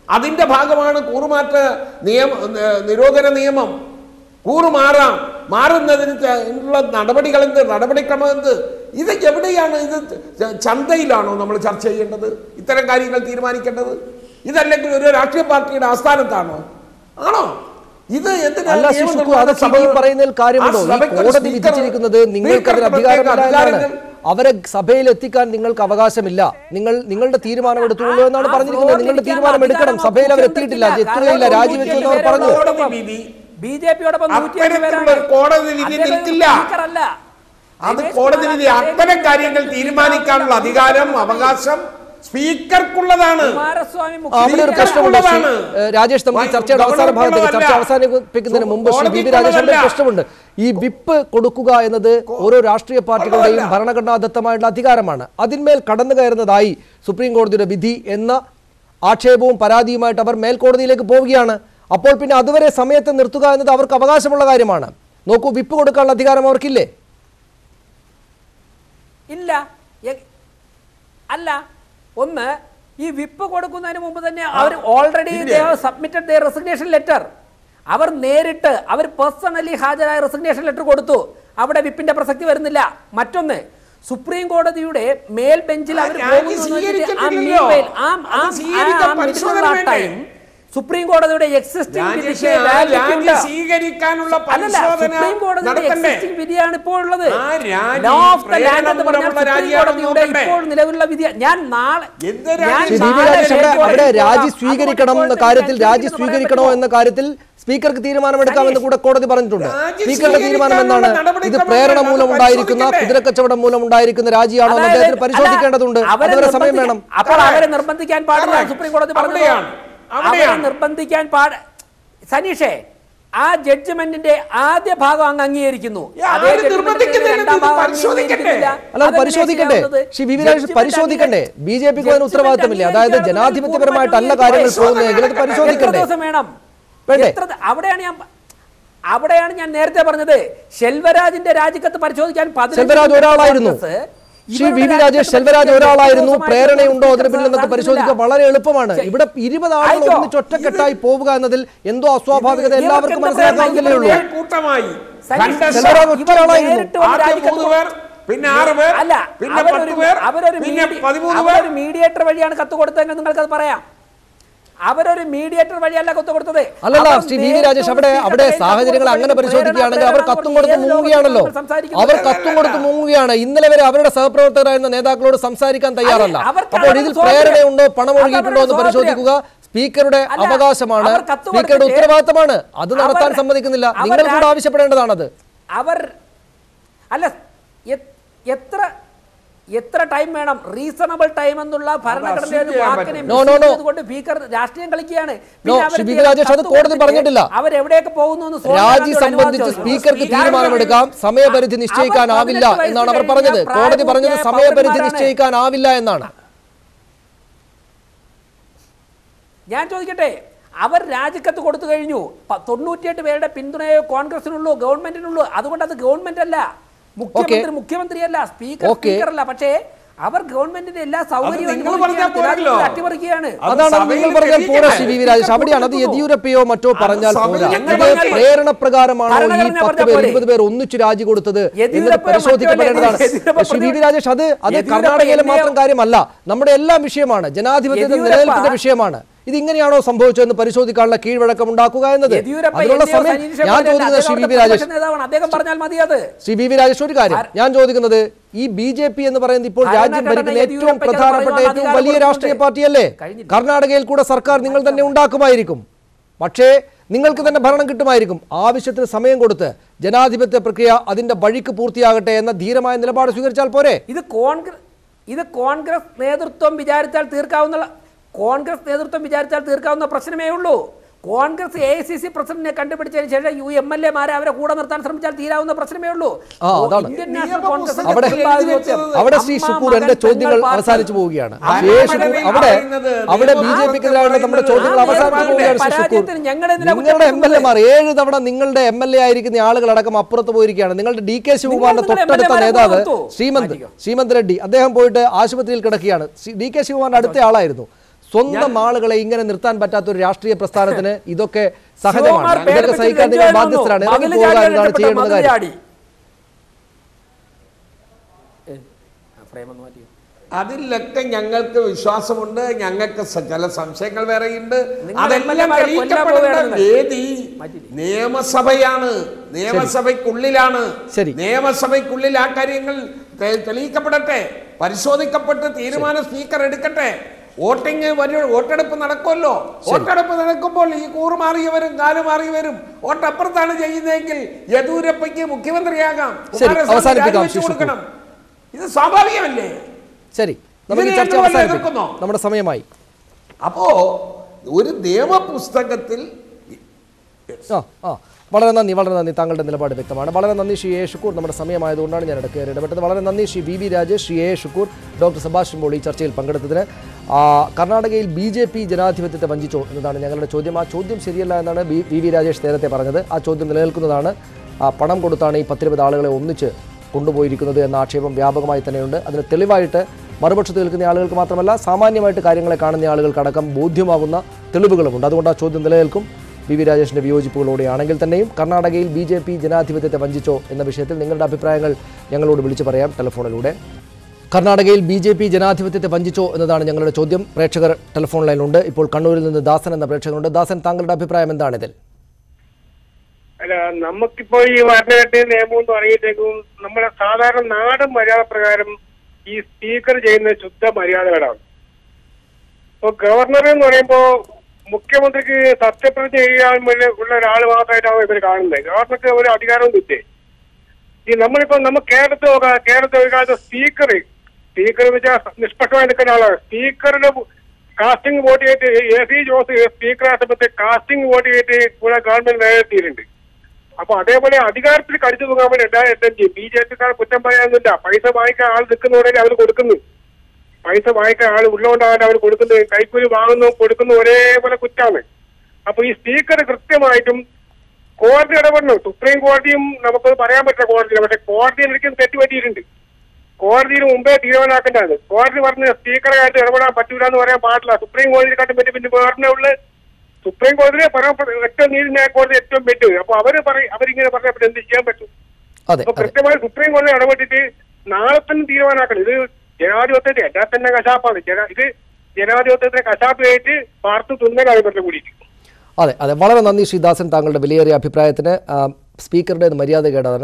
[SPEAKER 4] അതിന്റെ ഭാഗമാണ് കൂറുമാറ്റ നിയമ ഏർ നിരോധന നിയമം കൂറ് മാറാം മാറുന്നതിന് ത- ഉള്ള നടപടികൾ എന്ത് നടപടിക്രമം എന്ത് ഇത് എവിടെയാണ് ഇത് ച- ചന്തയിലാണോ നമ്മൾ ചർച്ച ചെയ്യേണ്ടത് ഇത്തരം കാര്യങ്ങൾ തീരുമാനിക്കേണ്ടത് ഇതല്ലെങ്കിൽ ഒരു രാഷ്ട്രീയ പാർട്ടിയുടെ ആസ്ഥാനത്താണോ ആണോ ഇത് എന്തിനാ
[SPEAKER 1] അല്ല
[SPEAKER 4] നിയമ
[SPEAKER 1] ശിശുക്കു
[SPEAKER 4] നിർമ്മാണ
[SPEAKER 1] അത്
[SPEAKER 4] സഭ-
[SPEAKER 1] ശിവി പറയുന്നതിൽ കാര്യമുണ്ടോ
[SPEAKER 4] ആ
[SPEAKER 1] ഈ
[SPEAKER 4] സഭയ്ക്ക് ഒരു
[SPEAKER 1] കോടതി
[SPEAKER 4] സ്പീക്കർ-
[SPEAKER 1] വിധിച്ചിരിക്കുന്നത് നിങ്ങൾക്ക് അതിന്
[SPEAKER 4] സ്പീക്കർക്ക് പ്രത്യേക
[SPEAKER 1] അധികാരമില്ല എന്നാണ്
[SPEAKER 4] അധികാരങ്ങൾ
[SPEAKER 1] അവരെ സഭയിൽ എത്തിക്കാൻ നിങ്ങൾക്ക് അവകാശമില്ല നിങ്ങൾ നിങ്ങളുടെ തീരുമാനം എടുത്തുള്ളൂ എന്നാണ്
[SPEAKER 2] ആ
[SPEAKER 1] പറഞ്ഞിരിക്കുന്നത്
[SPEAKER 2] ഫ്ലോറിൽ
[SPEAKER 1] നിങ്ങളുടെ
[SPEAKER 2] ഇരിക്കാൻ
[SPEAKER 1] തീരുമാനം എടുക്കണം
[SPEAKER 2] അധികാരം
[SPEAKER 1] സഭയിൽ അവർ എത്തിയിട്ടില്ല അത് എത്തുകയില്ല
[SPEAKER 2] കാരണം
[SPEAKER 1] രാജിവെച്ചു എന്ന് അവർ
[SPEAKER 2] നൂറ്റിയെട്ട്
[SPEAKER 1] പറഞ്ഞു
[SPEAKER 2] പേരോടൊപ്പം
[SPEAKER 4] കോടതി വിധി
[SPEAKER 2] ബി ജെ പിയോടൊപ്പം നൂറ്റിയെട്ട്
[SPEAKER 4] അത്തരത്തിലുള്ള
[SPEAKER 2] പേരാണ്.
[SPEAKER 4] കോടതി വിധി
[SPEAKER 2] അദ്ദേഹം
[SPEAKER 4] നിൽക്കില്ല.
[SPEAKER 2] സ്പീക്കറല്ല.
[SPEAKER 4] അത്
[SPEAKER 2] രമേശ്
[SPEAKER 4] കോടതി
[SPEAKER 2] കുമാർ
[SPEAKER 4] വിധി അത്തരം കാര്യങ്ങൾ തീരുമാനിക്കാനുള്ള അധികാരം അവകാശം സ്പീക്കർക്കുള്ളതാണ്
[SPEAKER 2] കുമാരസ്വാമി
[SPEAKER 1] ആ, അവിടെ ഒരു
[SPEAKER 2] മുഖ്യമന്ത്രി
[SPEAKER 1] പ്രശ്നമുണ്ട് ശ്രീ,
[SPEAKER 4] ഉള്ളതാണ്.
[SPEAKER 1] ഏഹ്, രാജേഷ് നമുക്ക് ഈ ചർച്ചയുടെ അവസാന ഭാഗത്തേക്ക് ചർച്ച അവസാനിപ്പിക്കുന്നതിന് മുമ്പ് ശ്രീ ബി വി രാജേഷ് അവിടെ ഒരു പ്രശ്നമുണ്ട് ഈ വിപ്പ് കൊടുക്കുക എന്നത് ഓരോ രാഷ്ട്രീയ പാർട്ടികളുടെയും ഭരണഘടനാദത്തമായിട്ടുള്ള അധികാരമാണ് അതിന്മേൽ കടന്നു കയറുന്നതായി സുപ്രീം കോടതിയുടെ വിധി എന്ന ആക്ഷേപവും പരാതിയുമായിട്ട് അവർ മേൽക്കോടതിയിലേക്ക് പോവുകയാണ് അപ്പോൾ പിന്നെ അതുവരെ സമയത്ത് നിർത്തുക എന്നത് അവർക്ക് അവകാശമുള്ള കാര്യമാണ് നോക്കൂ വിപ്പ് കൊടുക്കാനുള്ള അധികാരം അവർക്കില്ലേ
[SPEAKER 2] ഇല്ല എ- അല്ല ഒന്ന് ഈ വിപ്പ് കൊടുക്കുന്നതിന് മുമ്പ് തന്നെ അവർ ഓൾറെഡി സബ്മിറ്റഡ് റെസിഗ്നേഷൻ ലെറ്റർ അവർ നേരിട്ട് അവർ പേഴ്സണലി ഹാജരായ റെസിഗ്നേഷൻ ലെറ്റർ കൊടുത്തു അവിടെ വിപ്പിന്റെ പ്രസക്തി വരുന്നില്ല മറ്റൊന്ന് സുപ്രീം കോടതിയുടെ മേൽ ബെഞ്ചിൽ
[SPEAKER 4] ആ
[SPEAKER 2] അവർ
[SPEAKER 4] രാജി
[SPEAKER 2] പോകുന്നു എന്ന് വെച്ചിട്ട് ആ
[SPEAKER 4] സ്വീകരിക്കത്തില്ലല്ലോ.
[SPEAKER 2] meanwhile, ആ- ആ-
[SPEAKER 4] അത് സ്വീകരിക്കാൻ
[SPEAKER 2] ആ- ആ
[SPEAKER 4] പരിശോധന
[SPEAKER 2] middle of
[SPEAKER 4] വേണ്ടേ?
[SPEAKER 2] time സുപ്രീം കോടതിയുടെ എക്സിസ്റ്റിംഗ്
[SPEAKER 4] രാജേഷേ, ആ രാജി സ്വീകരിക്കാനുള്ള പരിശോധന
[SPEAKER 2] സുപ്രീം കോടതിയുടെ
[SPEAKER 4] നടത്തണ്ടേ?
[SPEAKER 2] എക്സിസ്റ്റിംഗ് വിധിയാണ് ഇപ്പോൾ ഉള്ളത്
[SPEAKER 4] ആ രാജി
[SPEAKER 2] ലോ ഓഫ് ദ ലാൻഡ് എന്ന് പറഞ്ഞാൽ
[SPEAKER 4] പ്രേരണ
[SPEAKER 2] സുപ്രീം
[SPEAKER 4] രാജിയാണോ
[SPEAKER 2] കോടതിയുടെ
[SPEAKER 4] നോക്കണ്ടേ?
[SPEAKER 2] ഇപ്പോൾ നിലവിലുള്ള വിധി ഞാൻ നാളെ
[SPEAKER 4] എന്ത്
[SPEAKER 2] ഞാൻ
[SPEAKER 4] രാജി?
[SPEAKER 1] ശ്രീ ബി വി
[SPEAKER 2] നാളെ
[SPEAKER 1] രാജേഷ് അവിടെ
[SPEAKER 2] ഹൈക്കോടതിയിൽ
[SPEAKER 1] അവിടെ
[SPEAKER 2] പോകാം.
[SPEAKER 1] രാജി
[SPEAKER 2] അതുകൊണ്ട്
[SPEAKER 1] സ്വീകരിക്കണം എന്ന
[SPEAKER 2] ഇപ്പോഴത്തെ
[SPEAKER 1] കാര്യത്തിൽ
[SPEAKER 2] ഞാൻ
[SPEAKER 1] രാജി
[SPEAKER 2] സ്വീകരിക്കുന്നത്
[SPEAKER 1] സ്വീകരിക്കണോ
[SPEAKER 2] പറയാൻ
[SPEAKER 1] എന്ന കാര്യത്തിൽ സ്പീക്കർക്ക് തീരുമാനമെടുക്കാമെന്ന് കൂടെ കോടതി പറഞ്ഞിട്ടുണ്ട്
[SPEAKER 4] രാജി
[SPEAKER 1] സ്പീക്കറുടെ തീരുമാനം എന്താണ്
[SPEAKER 4] സ്വീകരിക്കാനുള്ള
[SPEAKER 1] ഇത്
[SPEAKER 4] നടപടിക്രമങ്ങൾ
[SPEAKER 1] പ്രേരണ
[SPEAKER 4] അത്
[SPEAKER 1] മൂലം ഉണ്ടായിരിക്കുന്ന
[SPEAKER 4] പരിശോധിക്കണ്ടേ?
[SPEAKER 1] കുതിരക്കച്ചവടം മൂലം ഉണ്ടായിരിക്കുന്ന രാജിയാണോ എന്ന്
[SPEAKER 2] അതായത്
[SPEAKER 1] അദ്ദേഹത്തിന് പരിശോധിക്കേണ്ടതുണ്ട്
[SPEAKER 2] അല്ല, അവരെ
[SPEAKER 1] അതുവരെ സമയം
[SPEAKER 2] നിർബന്ധിക്കാൻ-
[SPEAKER 1] വേണം
[SPEAKER 2] അപ്പോൾ
[SPEAKER 4] Correct.
[SPEAKER 2] അവരെ നിർബന്ധിക്കാൻ പാടില്ല
[SPEAKER 4] Correct.
[SPEAKER 2] സുപ്രീം കോടതി പറഞ്ഞത്
[SPEAKER 4] അവിടെയാണ്.
[SPEAKER 2] അവരെ
[SPEAKER 4] അവിടെയാണ്.
[SPEAKER 2] നിർബന്ധിക്കാൻ പാട് സനീഷേ ആ ജഡ്ജ്മെന്റിന്റെ ആദ്യ ഭാഗം അങ്ങ് അംഗീകരിക്കുന്നു
[SPEAKER 4] ഏ,
[SPEAKER 2] അതേ
[SPEAKER 4] ആരും
[SPEAKER 2] judgment
[SPEAKER 4] നിർബന്ധിക്കുന്നില്ല,
[SPEAKER 2] രണ്ടാം
[SPEAKER 4] ഇത്
[SPEAKER 2] ഭാഗം
[SPEAKER 4] പരിശോധിക്കണ്ടേ?
[SPEAKER 2] അംഗീകരിക്കുന്നില്ല.
[SPEAKER 1] അല്ല അത്
[SPEAKER 2] അതെങ്ങനെ
[SPEAKER 1] പരിശോധിക്കണ്ടേ
[SPEAKER 2] ചെയ്യാവുന്നത്?
[SPEAKER 1] Shri V V Rajesh
[SPEAKER 2] Judgment
[SPEAKER 1] പരിശോധിക്കണ്ടേ
[SPEAKER 2] അംഗീകരിക്കാൻ-
[SPEAKER 1] ബി ജെ പിക്ക് അതിന്
[SPEAKER 2] Judgment
[SPEAKER 1] ഉത്തരവാദിത്തമില്ല അതായത്
[SPEAKER 2] അംഗീകരിക്കാൻ
[SPEAKER 1] ജനാധിപത്യപരമായിട്ടല്ല
[SPEAKER 2] പൂർണ്ണമായിട്ടും
[SPEAKER 1] കാര്യങ്ങൾ
[SPEAKER 2] പരിശോധന
[SPEAKER 1] പോകുന്നതെങ്കിൽ അത്
[SPEAKER 2] എത്ര
[SPEAKER 1] പരിശോധിക്കണ്ടേ
[SPEAKER 2] ദിവസം വേണം
[SPEAKER 1] വേണ്ടേ?
[SPEAKER 2] എത്ര ദ- അവിടെയാണ് ഞാൻ അവിടെയാണ് ഞാൻ നേരത്തെ പറഞ്ഞത് ശെൽവരാജിന്റെ രാജിക്കത്ത് പരിശോധിക്കാൻ പതിനഞ്ച്
[SPEAKER 1] സെൽവരാജ് ഒരാളായിരുന്നു
[SPEAKER 2] കോൺഗ്രസ്
[SPEAKER 1] ശ്രീ
[SPEAKER 2] ഇവരുടെ
[SPEAKER 1] വി വി രാജേഷ്
[SPEAKER 2] രാജിക്കത്ത്
[SPEAKER 1] സെൽവരാജ്
[SPEAKER 2] പരിശോധിക്കാൻ
[SPEAKER 1] ഒരാളായിരുന്നു
[SPEAKER 2] ദിവസമായിട്ട്
[SPEAKER 1] പ്രേരണയുണ്ടോ അതിന്
[SPEAKER 2] സ്പീക്കർ
[SPEAKER 1] പിന്നിൽ എന്നൊക്കെ
[SPEAKER 2] സാധിക്കില്ല.
[SPEAKER 1] പരിശോധിക്കാൻ വളരെ എളുപ്പമാണ്
[SPEAKER 2] ശരി.
[SPEAKER 1] ഇവിടെ ഇരുപത് ആളുകൾ
[SPEAKER 2] ആയിക്കോ.
[SPEAKER 1] ഒന്നിച്ച് ഒറ്റക്കെട്ടായി പോവുക എന്നതിൽ എന്തോ അസ്വാഭാവികത
[SPEAKER 2] ഇത്
[SPEAKER 1] എല്ലാവർക്കും
[SPEAKER 2] ഇവർക്ക്
[SPEAKER 1] മനസ്സിലാക്കാവുന്നതേ ഉള്ളൂ
[SPEAKER 2] ഇവർക്ക്
[SPEAKER 4] കൂട്ടമായി
[SPEAKER 2] സനീഷ്
[SPEAKER 4] കണ്ടസ്
[SPEAKER 1] സെൽവരാജ് ഒറ്റ ആളായിരുന്നു.
[SPEAKER 2] നേരിട്ട് വന്ന്
[SPEAKER 4] ആദ്യം
[SPEAKER 2] രാജിക്കത്ത്
[SPEAKER 4] മൂന്ന് പേർ പിന്നെ ആറ് പേർ
[SPEAKER 2] അല്ല
[SPEAKER 4] പിന്നെ
[SPEAKER 2] അവരൊരു-
[SPEAKER 4] പത്ത് പേർ
[SPEAKER 2] അവരൊരു
[SPEAKER 4] പിന്നെ
[SPEAKER 2] മീഡി-
[SPEAKER 4] പതിമൂന്ന് പേർ
[SPEAKER 2] അവരൊരു മീഡിയേറ്റർ വഴിയാണ് കത്ത് കൊടുത്തതെങ്കിൽ നിങ്ങൾക്കത് പറയാം അവരൊരു മീഡിയേറ്റർ വഴിയല്ല കത്ത് കൊടുത്തത്
[SPEAKER 1] അല്ലല്ല
[SPEAKER 2] അവർ
[SPEAKER 1] ശ്രീ വി വി
[SPEAKER 2] നേരിട്ട്
[SPEAKER 1] രാജേഷ് അവിടെ
[SPEAKER 2] സ്പീക്കറുടെ
[SPEAKER 1] അവിടെ
[SPEAKER 2] കയ്യിൽ
[SPEAKER 1] സാഹചര്യങ്ങൾ
[SPEAKER 2] കത്ത്
[SPEAKER 1] അങ്ങനെ
[SPEAKER 2] കൊടുത്ത്
[SPEAKER 1] പരിശോധിക്കുകയാണെങ്കിൽ അവർ
[SPEAKER 2] പ്രേരണ
[SPEAKER 1] കത്തും കൊടുത്ത്
[SPEAKER 2] ഏത് ലോകത്താണ്
[SPEAKER 1] മുങ്ങുകയാണല്ലോ
[SPEAKER 2] നമ്മൾ സംസാരിക്കുന്നത്?
[SPEAKER 1] അവർ കത്തും കൊടുത്ത് മുങ്ങുകയാണ് ഇന്നലെ വരെ അവരുടെ സഹപ്രവർത്തകരായിരുന്ന നേതാക്കളോട് സംസാരിക്കാൻ തയ്യാറല്ല
[SPEAKER 2] അല്ല, അവർക്ക്
[SPEAKER 1] അപ്പോൾ
[SPEAKER 2] അവരുടെ
[SPEAKER 1] ഇതിൽ
[SPEAKER 2] സ്വാതന്ത്ര്യം.
[SPEAKER 1] പ്രേരണയുണ്ടോ പണം
[SPEAKER 2] അത്
[SPEAKER 1] ഒഴുകിയിട്ടുണ്ടോ എന്ന്
[SPEAKER 2] അവരുടെ
[SPEAKER 1] പരിശോധിക്കുക സ്പീക്കറുടെ
[SPEAKER 2] അല്ല,
[SPEAKER 1] അവകാശമാണ്
[SPEAKER 2] അവർ കത്ത്
[SPEAKER 1] സ്പീക്കറുടെ
[SPEAKER 2] കൊടുത്തിട്ട്
[SPEAKER 1] ഉത്തരവാദിത്തമാണ് അത് നടത്താൻ
[SPEAKER 2] അവർ-
[SPEAKER 1] സമ്മതിക്കുന്നില്ല
[SPEAKER 2] അവർ
[SPEAKER 1] നിങ്ങൾ കൂടെ
[SPEAKER 2] രാ-
[SPEAKER 1] ആവശ്യപ്പെടേണ്ടതാണത്
[SPEAKER 2] അവർ അല്ല എ- എത്ര എത്ര ടൈം വേണം റീസണബിൾ ടൈം എന്നുള്ള ഭരണഘടനയുടെ ഒരു
[SPEAKER 4] ചെയ്യാൻ
[SPEAKER 2] വാക്കിനെ
[SPEAKER 4] പറ്റും.
[SPEAKER 1] No, no, no.
[SPEAKER 2] കൊണ്ട് സ്പീക്കർ രാഷ്ട്രീയം കളിക്കുകയാണ്
[SPEAKER 1] No,
[SPEAKER 2] അവർ
[SPEAKER 1] ശ്രീ വി. രാജേഷ്, അത്
[SPEAKER 2] കത്ത്
[SPEAKER 1] കോടതി
[SPEAKER 2] കൊടുത്തിട്ട്
[SPEAKER 1] പറഞ്ഞിട്ടില്ല.
[SPEAKER 2] അവരെവിടെയൊക്കെ പോകുന്നു എന്ന് സോണിയാ
[SPEAKER 1] രാജി
[SPEAKER 2] ഗാന്ധിയോട്
[SPEAKER 1] സംബന്ധിച്ച്
[SPEAKER 2] അനുവാദം ചോദിച്ചു.
[SPEAKER 1] സ്പീക്കർക്ക്
[SPEAKER 2] സ്പീക്കർ
[SPEAKER 1] തീരുമാനമെടുക്കാം സമയപരിധി
[SPEAKER 2] അവർ
[SPEAKER 1] നിശ്ചയിക്കാനാവില്ല
[SPEAKER 2] പതിനെട്ട്
[SPEAKER 1] എന്നാണ് അവർ
[SPEAKER 2] വയസ്സ്
[SPEAKER 1] പറഞ്ഞത്
[SPEAKER 2] കഴിഞ്ഞ
[SPEAKER 1] കോടതി പറഞ്ഞത്
[SPEAKER 2] പ്രായപൂർത്തിയായ
[SPEAKER 1] സമയപരിധി
[SPEAKER 2] പൗരന്മാരാണ്.
[SPEAKER 1] നിശ്ചയിക്കാനാവില്ല എന്നാണ്
[SPEAKER 2] ഞാൻ ചോദിക്കട്ടെ അവർ രാജിക്കത്ത് കൊടുത്തു കഴിഞ്ഞു പ- തൊണ്ണൂറ്റിയെട്ട് പേരുടെ പിന്തുണയെ കോൺഗ്രസിനുള്ളൂ ഗവൺമെന്റിനുള്ളൂ അതുകൊണ്ട് അത് ഗവൺമെന്റ് അല്ല മുഖ്യമന്ത്രി മുഖ്യമന്ത്രിയല്ല സ്പീക്കർ
[SPEAKER 1] Okay.
[SPEAKER 2] സ്പീക്കർ അല്ല പക്ഷേ അവർ ഗവൺമെന്റിന്റെ എല്ലാ സൗകര്യവും
[SPEAKER 4] നിങ്ങൾ
[SPEAKER 2] അനുവദിക്കുകയാണ്,
[SPEAKER 4] പറഞ്ഞാൽ പോരല്ലോ.
[SPEAKER 2] ജനാധിപത്യത്തെ അട്ടിമറിക്കുകയാണ്
[SPEAKER 4] അത്
[SPEAKER 1] അതാണ്
[SPEAKER 4] സഭയിൽ
[SPEAKER 1] നിങ്ങൾ പറഞ്ഞാൽ പോരാ
[SPEAKER 4] തെളിയിക്കണ്ടേ?
[SPEAKER 1] ശ്രീ വി വി രാജേഷ് അവിടെയാണ് അത് യെദ്യൂരപ്പയോ മറ്റോ പറഞ്ഞാൽ
[SPEAKER 4] സഭയിൽ
[SPEAKER 1] പോരാ
[SPEAKER 4] ഞങ്ങൾ
[SPEAKER 1] ഇത്
[SPEAKER 4] പറഞ്ഞാൽ
[SPEAKER 1] പ്രേരണ പ്രകാരമാണോ ഈ
[SPEAKER 2] ഭരണഘടന
[SPEAKER 1] പത്ത്
[SPEAKER 2] പറഞ്ഞാൽ
[SPEAKER 1] പേർ
[SPEAKER 2] പോരെ?
[SPEAKER 1] ഇരുപത് പേർ ഒന്നിച്ചു രാജി കൊടുത്തത് എന്നത്
[SPEAKER 2] യെദ്യൂരപ്പയോ
[SPEAKER 1] പരിശോധിക്കപ്പെടേണ്ടതാണ്
[SPEAKER 2] മറ്റോ യെദ്യൂരപ്പ
[SPEAKER 1] ശ്രീ വി വി രാജേഷ് അത് അത്
[SPEAKER 2] യെദ്യൂരപ്പ
[SPEAKER 1] കർണാടകയിലെ
[SPEAKER 2] എന്നെയോ-
[SPEAKER 1] മാത്രം കാര്യമല്ല നമ്മുടെ എല്ലാം വിഷയമാണ് ജനാധിപത്യത്തിന്റെ
[SPEAKER 2] യെദ്യൂരപ്പ-
[SPEAKER 1] നിലനിൽപ്പിന്റെ വിഷയമാണ് ഇത് ഇങ്ങനെയാണോ സംഭവിച്ചതെന്ന് പരിശോധിക്കാനുള്ള കീഴ്വഴക്കം ഉണ്ടാക്കുക എന്നത്
[SPEAKER 2] യെദ്യൂരപ്പ
[SPEAKER 1] അതിനുള്ള
[SPEAKER 2] എന്നെയോ
[SPEAKER 1] സമയം
[SPEAKER 2] സനീഷ്
[SPEAKER 1] ഞാൻ
[SPEAKER 2] പോലെയല്ല,
[SPEAKER 1] ചോദിക്കുന്നത് ശ്രീ വി
[SPEAKER 2] അദ്ദേഹം
[SPEAKER 1] വി രാജേഷ്
[SPEAKER 2] പ്രതിപക്ഷ നേതാവാണ് അദ്ദേഹം പറഞ്ഞാൽ മതി അത്
[SPEAKER 1] ശ്രീ വി വി രാജേഷ് ഒരു കാര്യം ഞാൻ ചോദിക്കുന്നത് ഈ ബി ജെ പി എന്ന് പറയുന്നത് ഇപ്പോൾ രാജ്യം
[SPEAKER 2] ഭരണഘടന
[SPEAKER 1] ഭരിക്കുന്ന ഏറ്റവും
[SPEAKER 2] യെദ്യൂരപ്പയ്ക്ക്
[SPEAKER 1] പ്രധാനപ്പെട്ട
[SPEAKER 2] പറയുവാൻ
[SPEAKER 1] ഏറ്റവും
[SPEAKER 2] അധികാരം
[SPEAKER 1] വലിയ രാഷ്ട്രീയ
[SPEAKER 2] കൊടുത്തിട്ടുണ്ട്.
[SPEAKER 1] പാർട്ടിയല്ലേ
[SPEAKER 2] കഴിഞ്ഞില്ല.
[SPEAKER 1] കർണാടകയിൽ കൂടെ സർക്കാർ നിങ്ങൾ തന്നെ ഉണ്ടാക്കുമായിരിക്കും പക്ഷേ നിങ്ങൾക്ക് തന്നെ ഭരണം കിട്ടുമായിരിക്കും ആവശ്യത്തിന് സമയം കൊടുത്ത് ജനാധിപത്യ പ്രക്രിയ അതിന്റെ വഴിക്ക് പൂർത്തിയാകട്ടെ എന്ന ധീരമായ നിലപാട് സ്വീകരിച്ചാൽ പോരെ
[SPEAKER 2] ഇത് കോൺഗ്രസ് ഇത് കോൺഗ്രസ് നേതൃത്വം വിചാരിച്ചാൽ തീർക്കാവുന്ന കോൺഗ്രസ് നേതൃത്വം വിചാരിച്ചാൽ തീർക്കാവുന്ന പ്രശ്നമേ ഉള്ളൂ Congress A I C C പ്രസിഡന്റിനെ കണ്ടുപിടിച്ചതിന് ശേഷം യു എം എൽ എമാരെ അവരെ കൂടെ നിർത്താൻ ശ്രമിച്ചാൽ തീരാവുന്ന പ്രശ്നമേ ഉള്ളൂ
[SPEAKER 1] ആ, അതാണ്.
[SPEAKER 2] ഇന്ത്യൻ നാഷണൽ കോൺഗ്രസ്
[SPEAKER 1] അവിടെ അവിടെ ശ്രീ ശുക്കൂർ എന്റെ ചോദ്യങ്ങൾ അവസാനിച്ചു പോവുകയാണ് ശ്രീ ശുക്കൂർ അവിടെ അവിടെ ബി ജെ പിക്കെതിരായുള്ള നമ്മുടെ ചോദ്യങ്ങൾ അവസാനിച്ചു പോവുകയാണ് ശ്രീ ശുക്കൂർ
[SPEAKER 2] പരാജയത്തിന് ഞങ്ങളെന്തിനാ
[SPEAKER 1] നിങ്ങളുടെ എം എൽ എമാർ ഏഴ് തവണ നിങ്ങളുടെ എം എൽ എ ആയിരിക്കുന്ന ആളുകളടക്കം അപ്പുറത്ത് പോയിരിക്കുകയാണ് നിങ്ങളുടെ ഡി കെ ശിവകുമാറിന്റെ
[SPEAKER 2] നിങ്ങൾ നിങ്ങളുടെ
[SPEAKER 1] തൊട്ടടുത്ത
[SPEAKER 2] MLA മാരെ
[SPEAKER 1] നേതാവ്
[SPEAKER 2] പുറത്തു.
[SPEAKER 1] ശ്രീമന്ത്
[SPEAKER 2] മാറ്റിക്കോ.
[SPEAKER 1] ശ്രീമന്ത് റെഡ്ഡി അദ്ദേഹം പോയിട്ട് ആശുപത്രിയിൽ കിടക്കുകയാണ് ഡി കെ ശിവകുമാറിന്റെ അടുത്ത ആളായിരുന്നു സ്വന്തം ആളുകളെ ഇങ്ങനെ നിർത്താൻ പറ്റാത്ത ഒരു രാഷ്ട്രീയ പ്രസ്ഥാനത്തിന് ഇതൊക്കെ സഹജമാണ്
[SPEAKER 2] ശിവകുമാർ
[SPEAKER 1] ഇതൊക്കെ
[SPEAKER 2] പേരമ്പറ്റിൽ
[SPEAKER 1] സഹിക്കാൻ നിങ്ങൾ
[SPEAKER 2] രഞ്ജുവായിരുന്നു.
[SPEAKER 1] ബാധ്യസ്ഥരാണ് ഇറങ്ങി
[SPEAKER 2] മതില്
[SPEAKER 1] പോവുക
[SPEAKER 2] ചാടി
[SPEAKER 1] എന്നതാണ്
[SPEAKER 2] രക്ഷപ്പെട്ട
[SPEAKER 1] ചെയ്യേണ്ട
[SPEAKER 2] മതില്
[SPEAKER 1] കാര്യം
[SPEAKER 2] ചാടി. ഏ, ആ frame ഒന്ന് മാറ്റിയോ.
[SPEAKER 4] അതിലൊക്കെ ഞങ്ങൾക്ക് വിശ്വാസമുണ്ട് ഞങ്ങൾക്ക് സ- ചില സംശയങ്ങൾ വേറെയുണ്ട്
[SPEAKER 2] നിങ്ങൾ
[SPEAKER 4] അതെല്ലാം
[SPEAKER 2] എംഎൽഎമാരെ കൊല്ലാൻ
[SPEAKER 4] തെളിയിക്കപ്പെടേണ്ട
[SPEAKER 2] പോവുകയാണ് നിങ്ങൾ.
[SPEAKER 4] വേദി
[SPEAKER 2] മാറ്റിയില്ലേ?
[SPEAKER 4] നിയമസഭയാണ് നിയമസഭയ്ക്കുള്ളിലാണ്
[SPEAKER 1] ശരി.
[SPEAKER 4] നിയമസഭയ്ക്കുള്ളിൽ ആ കാര്യങ്ങൾ തെ- തെളിയിക്കപ്പെടട്ടെ പരിശോധിക്കപ്പെട്ട് തീരുമാനം സ്പീക്കർ എടുക്കട്ടെ വോട്ടിംഗ് വരും വോട്ടെടുപ്പ് നടക്കുമല്ലോ വോട്ടെടുപ്പ് നടക്കുമ്പോൾ ഈ കൂറ് മാറിയവരും കാല് മാറിയവരും വോട്ടപ്പുറത്താണ് ചെയ്യുന്നതെങ്കിൽ യെദ്യൂരപ്പയ്ക്ക് മുഖ്യമന്ത്രിയാകാം
[SPEAKER 1] ശരി,
[SPEAKER 4] കുമാരസ്വാമി
[SPEAKER 1] അവസാനിപ്പിക്കാം,
[SPEAKER 4] രാജിവെച്ച്
[SPEAKER 1] ശിശു.
[SPEAKER 4] കൊടുക്കണം ഇത് സ്വാഭാവികമല്ലേ
[SPEAKER 1] ശരി നമുക്ക് ഈ
[SPEAKER 4] ഇതിനെ
[SPEAKER 1] ചർച്ച
[SPEAKER 4] ഞങ്ങൾ
[SPEAKER 1] അവസാനിപ്പിക്കാം
[SPEAKER 4] എതിർക്കുന്നോ?
[SPEAKER 1] നമ്മുടെ സമയമായി
[SPEAKER 4] അപ്പോ ഒരു നിയമപുസ്തകത്തിൽ
[SPEAKER 1] ആ ആ വളരെ നന്ദി വളരെ നന്ദി താങ്കളുടെ നിലപാട് വ്യക്തമാണ് വളരെ നന്ദി ശ്രീ എ ഷുക്കൂർ നമ്മുടെ സമയമായതുകൊണ്ടാണ് ഞാൻ ഇടയ്ക്ക് കയറി ഇടപെട്ടത് വളരെ നന്ദി Shri V V Rajesh Shri A Shukkur doctor Subhash Paul ഈ ചർച്ചയിൽ പങ്കെടുത്തതിന് ആ, കർണാടകയിൽ ബി ജെ പി ജനാധിപത്യത്തെ വഞ്ചിച്ചോ എന്നതാണ് ഞങ്ങളുടെ ചോദ്യം ആ ചോദ്യം ശരിയല്ല എന്നാണ് ബി വി വി രാജേഷ് നേരത്തെ പറഞ്ഞത് ആ ചോദ്യം നിലനിൽക്കുന്നതാണ് ആ പണം കൊടുത്താണ് ഈ പത്തിരുപത് ആളുകളെ ഒന്നിച്ച് കൊണ്ടുപോയിരിക്കുന്നത് എന്ന ആക്ഷേപം വ്യാപകമായി തന്നെയുണ്ട് അതിന് തെളിവായിട്ട് മറുപക്ഷത്ത് നിൽക്കുന്ന ആളുകൾക്ക് മാത്രമല്ല സാമാന്യമായിട്ട് കാര്യങ്ങളെ കാണുന്ന ആളുകൾക്കടക്കം ബോധ്യമാകുന്ന തെളിവുകളുമുണ്ട് അതുകൊണ്ട് ആ ചോദ്യം നിലനിൽക്കും പി വി രാജേഷിന്റെ വിയോജിപ്പുകളോടെയാണെങ്കിൽ തന്നെയും കർണാടകയിൽ ബി ജെ പി ജനാധിപത്യത്തെ വഞ്ചിച്ചോ എന്ന വിഷയത്തിൽ നിങ്ങളുടെ അഭിപ്രായങ്ങൾ ഞങ്ങളോട് വിളിച്ചു പറയാം ടെലിഫോണിലൂടെ കർണാടകയിൽ ബി ജെ പി ജനാധിപത്യത്തെ വഞ്ചിച്ചോ എന്നതാണ് ഞങ്ങളുടെ ചോദ്യം പ്രേക്ഷകർ ടെലിഫോൺ ലൈനിലുണ്ട് ഇപ്പോൾ കണ്ണൂരിൽ നിന്ന് ദാസൻ എന്ന പ്രേക്ഷകരുണ്ട് ദാസൻ താങ്കളുടെ അഭിപ്രായം എന്താണ് ഇതിൽ
[SPEAKER 5] അല്ല നമുക്കിപ്പോ ഈ ഭരണഘടന നിയമം എന്ന് പറയുമ്പോഴത്തേക്കും നമ്മുടെ സാധാരണ നാടൻ മര്യാദ പ്രകാരം ഈ സ്പീക്കർ ചെയ്യുന്ന ശുദ്ധ മര്യാദകളാണ് ഇപ്പൊ ഗവർണർ എന്ന് പറയുമ്പോ മുഖ്യമന്ത്രിക്ക് സത്യപ്രതിജ്ഞ ചെയ്യാൻ വേണ്ടി ഉള്ള ഒരാൾ മാത്രമായിട്ടാണ് ഇവർ കാണുന്നത് ഗവർണർക്ക് ഒരു അധികാരവും ഇല്ലേ ഈ നമ്മളിപ്പോ നമ്മൾ കേരളത്തിൽ നോക്കാം കേരളത്തിൽ ഒരു കാലത്ത് സ്പീക്കർ സ്പീക്കർ എന്ന് വെച്ചാൽ നിഷ്പക്ഷമായി നിൽക്കുന്ന ആളാണ് സ്പീക്കറുടെ കാസ്റ്റിംഗ് വോട്ട് ചെയ്തിട്ട് എ സി ജോസ് സ്പീക്കർ ആ സമയത്ത് കാസ്റ്റിംഗ് വോട്ട് ചെയ്തിട്ട് ഇവിടെ ഗവൺമെന്റ് നിലനിർത്തിയിട്ടുണ്ട് അപ്പൊ അതേപോലെ അധികാരത്തിൽ കടിച്ചു പോകാൻ വേണ്ടി എല്ലാവരും ചെയ്യും ബി ജെ പിക്കാർ കുറ്റം പറയാനൊന്നുമില്ല പൈസ വാങ്ങിക്കാൻ ആൾ നിൽക്കുന്നവരെ അവർ കൊടുക്കുന്നു പൈസ വാങ്ങിക്കാൻ ആൾ ഉള്ളതുകൊണ്ടാണ് അവർ കൊടുക്കുന്നത് കൈക്കൂലി വാങ്ങുന്നു കൊടുക്കുന്നു ഒരേപോലെ കുറ്റാണ് അപ്പൊ ഈ സ്പീക്കർ കൃത്യമായിട്ടും കോടതി ഇടപെടണം സുപ്രീം കോടതിയും നമുക്കത് പറയാൻ പറ്റില്ല കോടതിയിൽ പക്ഷെ കോടതി ഒരിക്കലും തെറ്റുപറ്റിയിട്ടുണ്ട് കോടതിയിൽ മുമ്പേ തീരുമാനമാക്കേണ്ടത് കോടതി പറഞ്ഞ് സ്പീക്കറെ ആയിട്ട് ഇടപെടാൻ പറ്റൂല എന്ന് പറയാൻ പാടില്ല സുപ്രീം കോടതിയെക്കാട്ടും പറ്റി പിന്നെ വേറെ ഉള്ളു സുപ്രീം കോടതിയെ പറയാൻ ഏറ്റവും നീതിന്യായ കോടതി ഏറ്റവും ബെറ്റ് അപ്പൊ അവര് പറയും അവരിങ്ങനെ പറഞ്ഞപ്പോൾ എന്ത് ചെയ്യാൻ പറ്റും
[SPEAKER 1] അതെ
[SPEAKER 5] അപ്പൊ
[SPEAKER 1] അതെ
[SPEAKER 5] കൃത്യമായി സുപ്രീം കോടതി ഇടപെട്ടിട്ട് നാളെ തന്നെ തീരുമാനമാക്കണം ഇത് ജനാധിപത്യത്തെ എല്ലാ തന്നെ കശാപ്പാണ് ജന ഇത് ജനാധിപത്യത്തെ കശാപ്പ് ആയിട്ട് പാർത്ത് തുന്നലാണ് ഇവരുടെ കൂടിയിട്ട്
[SPEAKER 1] അതെ അതെ വളരെ നന്ദി ശ്രീദാസൻ താങ്കളുടെ വിലയേറിയ അഭിപ്രായത്തിന് ആ, സ്പീക്കറുടെ മര്യാദകേടാണ്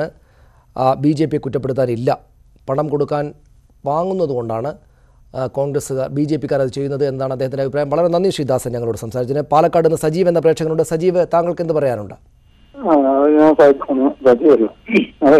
[SPEAKER 1] ബി ജെ പിയെ കുറ്റപ്പെടുത്താനില്ല പണം കൊടുക്കാൻ വാങ്ങുന്നതുകൊണ്ടാണ് ആ, കോൺഗ്രസ്സുകാർ ബി ജെ പിക്കാർ അത് ചെയ്യുന്നത് എന്നാണ് അദ്ദേഹത്തിൻ്റെ അഭിപ്രായം വളരെ നന്ദി ശ്രീദാസൻ ഞങ്ങളോട് സംസാരിച്ചതിന് പാലക്കാട് നിന്ന് സജീവ് എന്ന പ്രേക്ഷകനുണ്ട് സജീവ് താങ്കൾക്ക് എന്ത് പറയാനുണ്ട്
[SPEAKER 6] ആ, അത് ഞാൻ സജി- സജിയല്ല അതെ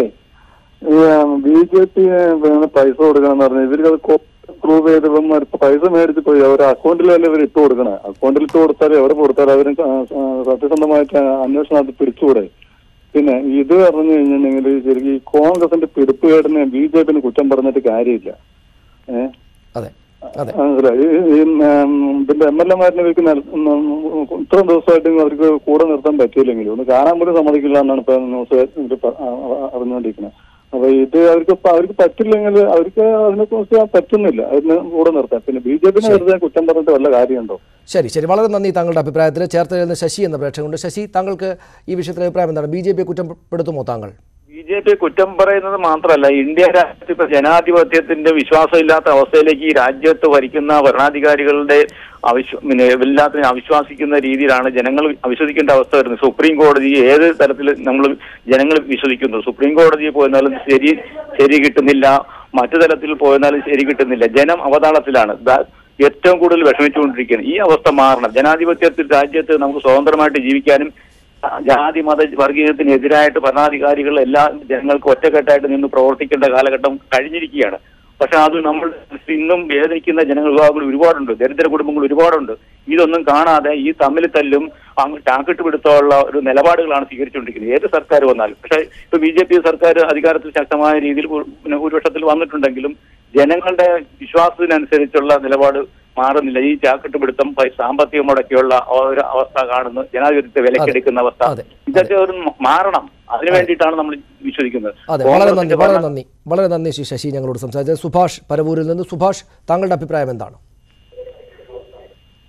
[SPEAKER 6] ഈ ബി ജെ പി പൈസ കൊടുക്കണം എന്ന് പറഞ്ഞാൽ ഇവർക്ക് പ്രൂവ് ചെയ്ത് ഇപ്പം ഇപ്പൊ പൈസ മേടിച്ച് പോയി അവർ അക്കൗണ്ടിലല്ലേ ഇവർ ഇട്ട് കൊടുക്കണേ അക്കൗണ്ടിൽ ഇട്ട് കൊടുത്താൽ എവിടെ കൊടുത്താൽ അവർ സത്യസന്ധമായിട്ട് അന്വേഷണം അത് പിടിച്ചുകൂടെ പിന്നെ ഇത് പറഞ്ഞു കഴിഞ്ഞിട്ടുണ്ടെങ്കിൽ ശരിക്കും ഈ കോൺഗ്രസിന്റെ പിടിപ്പുകേടിനെ ബി ജെ പിന് കുറ്റം പറഞ്ഞിട്ട് കാര്യമില്ല ഏഹ്
[SPEAKER 1] അതെ അതെ
[SPEAKER 6] മനസ്സിലായി ഈ- ഈ ഉം, ഇതിന്റെ എം എൽ എമാരിനെ ഇവർക്ക് നൽ- ഉം, ഇത്രയും ദിവസമായിട്ട് അവർക്ക് കൂടെ നിർത്താൻ പറ്റിയില്ലെങ്കിലും ഒന്ന് കാണാൻ പോലും സമ്മതിക്കില്ല എന്നാണ് ഇപ്പൊ ന്യൂസ് ഇത് പ- ആ- ആ- അറിഞ്ഞുകൊണ്ടിരിക്കുന്നത് അപ്പൊ ഇത് അവർക്ക് ഇപ്പൊ അവർക്ക് പറ്റില്ലെങ്കിൽ അവർക്ക് അതിനെ കുറിച്ച് പറ്റുന്നില്ല അതിന് കൂടെ നിർത്താൻ പിന്നെ ബി ജെ പിനെ വെറുതെ കുറ്റം പറഞ്ഞിട്ട് വല്ല കാര്യമുണ്ടോ
[SPEAKER 1] ശരി ശരി വളരെ നന്ദി താങ്കളുടെ അഭിപ്രായത്തിൽ ചേർത്തലയിൽ നിന്ന് ശശി എന്ന പ്രേക്ഷകനുണ്ട് ശശി താങ്കൾക്ക് ഈ വിഷയത്തിൽ അഭിപ്രായം എന്താണ് ബി ജെ പിയെ കുറ്റപ്പെടുത്തുമോ താങ്കൾ
[SPEAKER 7] ബി ജെ പി കുറ്റം പറയുന്നത് മാത്രമല്ല ഇന്ത്യ രാജ്യത്ത് ഇപ്പൊ ജനാധിപത്യത്തിന്റെ വിശ്വാസമില്ലാത്ത അവസ്ഥയിലേക്ക് ഈ രാജ്യത്ത് ഭരിക്കുന്ന ഭരണാധികാരികളുടെ അവിശ്വ പിന്നെ എല്ലാത്തിനും അവിശ്വാസിക്കുന്ന രീതിയിലാണ് ജനങ്ങൾ അവിശ്വസിക്കേണ്ട അവസ്ഥ വരുന്നത് സുപ്രീം കോടതി ഏത് തരത്തിൽ നമ്മൾ ജനങ്ങൾ വിശ്വസിക്കുന്നു സുപ്രീം കോടതിയിൽ പോയിരുന്നാലും ശരി ശരി കിട്ടുന്നില്ല മറ്റു തലത്തിൽ പോയിരുന്നാലും ശരി കിട്ടുന്നില്ല ജനം അവതാളത്തിലാണ് ദാ- ഏറ്റവും കൂടുതൽ വിഷമിച്ചുകൊണ്ടിരിക്കുന്നത് ഈ അവസ്ഥ മാറണം ജനാധിപത്യത്തിൽ രാജ്യത്ത് നമുക്ക് സ്വതന്ത്രമായിട്ട് ജീവിക്കാനും ജാതി മത വർഗീയത്തിനെതിരായിട്ട് ഭരണാധികാരികൾ എല്ലാ ജനങ്ങൾക്ക് ഒറ്റക്കെട്ടായിട്ട് നിന്ന് പ്രവർത്തിക്കേണ്ട കാലഘട്ടം കഴിഞ്ഞിരിക്കുകയാണ് പക്ഷെ അത് നമ്മൾ ഇന്നും വേദനിക്കുന്ന ജനങ്ങൾ വിഭാഗങ്ങൾ ഒരുപാടുണ്ട് ദരിദ്ര കുടുംബങ്ങൾ ഒരുപാടുണ്ട് ഇതൊന്നും കാണാതെ ഈ തമ്മിൽ തല്ലും അങ്ങ് ടാക്കിട്ട് പിടുത്തമുള്ള ഒരു നിലപാടുകളാണ് സ്വീകരിച്ചുകൊണ്ടിരിക്കുന്നത് ഏത് സർക്കാർ വന്നാലും പക്ഷേ ഇപ്പൊ ബി ജെ പി സർക്കാർ അധികാരത്തിൽ ശക്തമായ രീതിയിൽ ഭൂ- പിന്നെ ഭൂരിപക്ഷത്തിൽ വന്നിട്ടുണ്ടെങ്കിലും ജനങ്ങളുടെ വിശ്വാസത്തിനനുസരിച്ചുള്ള നിലപാട് മാറുന്നില്ല ഈ ചാക്കിട്ട് പിടുത്തം പൈ- സാമ്പത്തിക മുടക്കിയുള്ള ആ ഒരു അവസ്ഥ കാണുന്നു ജനാധിപത്യത്തെ വിലക്കെടുക്കുന്ന അവസ്ഥ
[SPEAKER 1] അതെ.
[SPEAKER 7] ഇതൊക്കെ ഒരു മാറണം അതിനു വേണ്ടിയിട്ടാണ് നമ്മൾ വിശ്വസിക്കുന്നത്
[SPEAKER 1] അതെ വളരെ നന്ദി
[SPEAKER 7] കോൺഗ്രസിന്റെ
[SPEAKER 1] വളരെ
[SPEAKER 7] ഭരണ-
[SPEAKER 1] നന്ദി വളരെ നന്ദി ശ്രീ ശശി ഞങ്ങളോട് സംസാരിച്ചത് സുഭാഷ് പരവൂരിൽ നിന്ന് സുഭാഷ് താങ്കളുടെ അഭിപ്രായം എന്താണ്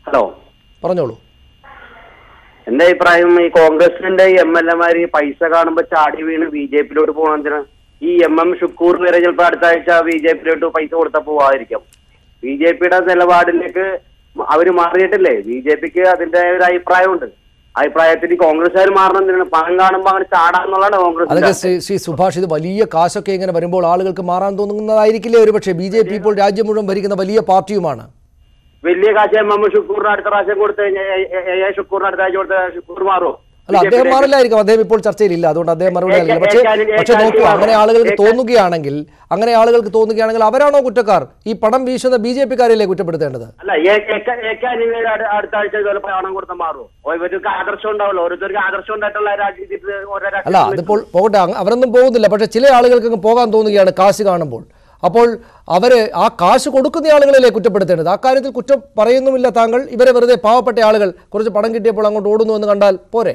[SPEAKER 8] ഹലോ
[SPEAKER 1] പറഞ്ഞോളൂ
[SPEAKER 8] എന്റെ അഭിപ്രായം ഈ കോൺഗ്രസിന്റെ എം എൽ എമാര് പൈസ കാണുമ്പോ ചാടി വീണ് ബി ജെ പിയിലോട്ട് പോകണതിന് ഈ എം എം ഷുക്കൂർ വരെ ചിലപ്പോ അടുത്ത ആഴ്ച ബി ജെ പിയിലോട്ട് പൈസ കൊടുത്താൽ പോവാതിരിക്കാം ബി ജെ പിയുടെ നിലപാടിലേക്ക് അവര് മാറിയിട്ടില്ലേ ബി ജെ പിക്ക് അതിന്റെ ഒരു അഭിപ്രായമുണ്ട് അഭിപ്രായത്തിൽ കോൺഗ്രസ്സുകാർ മാറണമെന്നാണ് പണം കാണുമ്പോ അങ്ങനെ ചാടാന്നുള്ളതാണ്
[SPEAKER 1] അതൊക്കെ
[SPEAKER 8] കോൺഗ്രസ്
[SPEAKER 1] ശ്രീ ശ്രീ സുഭാഷ് ഇത് വലിയ കാശൊക്കെ ഇങ്ങനെ വരുമ്പോൾ ആളുകൾക്ക് മാറാൻ തോന്നുന്നതായിരിക്കില്ലേ ഒരു പക്ഷേ ബി ജെ പി ഇപ്പോൾ രാജ്യം മുഴുവൻ ഭരിക്കുന്ന വലിയ പാർട്ടിയുമാണ്
[SPEAKER 8] വലിയ കാശ് എം എം ഷുക്കൂറിന് അടുത്ത പ്രാവശ്യം കൊടുത്തു കഴിഞ്ഞാൽ എ എ ഷുക്കൂറിന് അടുത്ത ആഴ്ച കൊടുത്ത ഷുക്കൂർ മാറുമോ
[SPEAKER 1] അല്ല അദ്ദേഹം മാറില്ലായിരിക്കും അദ്ദേഹം ഇപ്പോൾ ചർച്ചയിലില്ല അതുകൊണ്ട് അദ്ദേഹം മറുപടി
[SPEAKER 8] ഏ-
[SPEAKER 1] നൽകില്ല
[SPEAKER 8] ഏ-
[SPEAKER 1] പക്ഷേ
[SPEAKER 8] ഏക്കാനും-
[SPEAKER 1] പക്ഷെ നോക്കൂ
[SPEAKER 8] ഏക്കാനും
[SPEAKER 1] അങ്ങനെ ആളുകൾക്ക്
[SPEAKER 8] ഏക്കാനും-
[SPEAKER 1] തോന്നുകയാണെങ്കിൽ അങ്ങനെ ആളുകൾക്ക് തോന്നുകയാണെങ്കിൽ അവരാണോ കുറ്റക്കാർ ഈ പണം വീശുന്ന ബി ജെ പിക്കാരല്ലേ കുറ്റപ്പെടുത്തേണ്ടത്
[SPEAKER 8] അല്ല ഏ- ഏക്ക- ഏക്കാനിവേൽ അടു- അടുത്ത ആഴ്ച ഇതുപോലെ പണം കൊടുത്താൽ മാറുമോ ഓ, ഇവർക്ക് ആദർശം ഉണ്ടാവല്ലോ ഓരോരുത്തർക്ക് ആദർശം ഉണ്ടായിട്ടുള്ള രാജ്യത്തിൽ ഓരോ
[SPEAKER 1] അല്ല
[SPEAKER 8] രാഷ്ട്രീയം
[SPEAKER 1] അതിപ്പോൾ പോകട്ടെ അങ്ങ് അവരൊന്നും പോകുന്നില്ല പക്ഷെ ചില ആളുകൾക്ക് അങ്ങ് പോകാൻ തോന്നുകയാണ് കാശ് കാണുമ്പോൾ അപ്പോൾ അവര് ആ കാശ് കൊടുക്കുന്ന ആളുകളല്ലേ കുറ്റപ്പെടുത്തേണ്ടത് ആ കാര്യത്തിൽ കുറ്റം പറയുന്നുമില്ല താങ്കൾ ഇവരെ വെറുതെ പാവപ്പെട്ട ആളുകൾ കുറച്ച് പണം കിട്ടിയപ്പോൾ അങ്ങോട്ട് ഓടുന്നു എന്ന് കണ്ടാൽ പോരെ